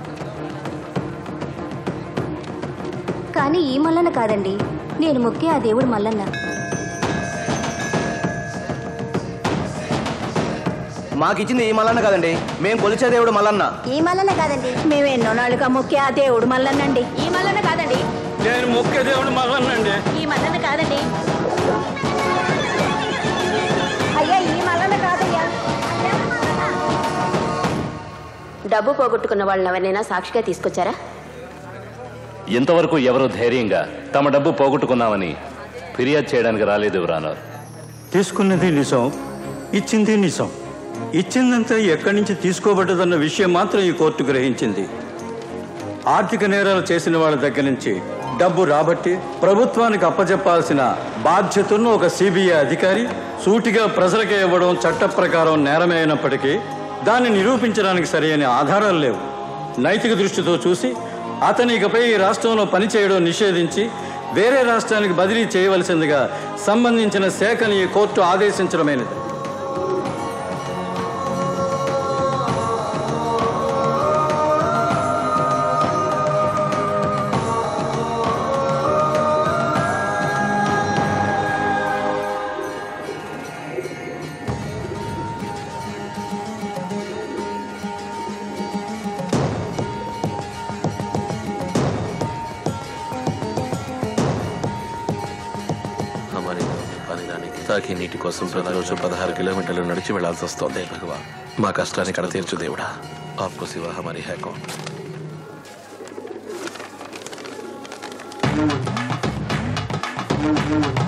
కానీ ఈ మల్లన్న కాదండి నేను మొక్కే ఆ దేవుడు మల్లన్న మాకిచ్చింది ఈ మల్లన్న కాదండి మేము కొలిచే దేవుడు మల్లన్న ఈ మల్లన్న కాదండి మేము ఎన్నో నాళ్ళుగా మొక్కే ఆ దేవుడు మల్లన్నండి ఈ మల్లన్న కాదండి నేను మొక్కే దేవుడు మల్లన్నండి ఈ మల్లన్న కాదండి అయ్యా ఈ మల్లన్న కాదయ్యా డబ్బు పోగొట్టుకున్న వాళ్ళని ఎవరినైనా సాక్షిగా తీసుకొచ్చారా ఇంతవరకు ఎవరు ధైర్యంగా తమ డబ్బు పోగొట్టుకున్నామని ఫిర్యాదు చేయడానికి రాలేదు రానర్ తీసుకున్నది నిజం ఇచ్చింది నిజం ఇచ్చిందంతా ఎక్కడి నుంచి తీసుకోబడ్డదన్న విషయం మాత్రం ఈ కోర్టు గ్రహించింది ఆర్థిక నేరాలు చేసిన వాళ్ళ దగ్గర నుంచి డబ్బు రాబట్టి ప్రభుత్వానికి అప్పచెప్పాల్సిన బాధ్యతను ఒక సిబిఐ అధికారి సూటిగా ప్రజలకే ఇవ్వడం చట్ట ప్రకారం నేరమే అయినప్పటికీ దాన్ని నిరూపించడానికి సరైన ఆధారాలు లేవు నైతిక దృష్టితో చూసి అతని ఇకపై ఈ రాష్ట్రంలో పనిచేయడం నిషేధించి వేరే రాష్ట్రానికి బదిలీ చేయవలసిందిగా సంబంధించిన శాఖని ఈ కోర్టు ఆదేశించడమైనది అమరి పనిదానికి తాకి నీటి కోసం ప్రతిరోజు పదహారు కిలోమీటర్లు నడిచి వెళ్లాల్సి వస్తోంది భగవా మా కష్టాన్ని కడ తీర్చు దేవుడా ఆప్కు శివ హమారి హై కౌన్ Thank you.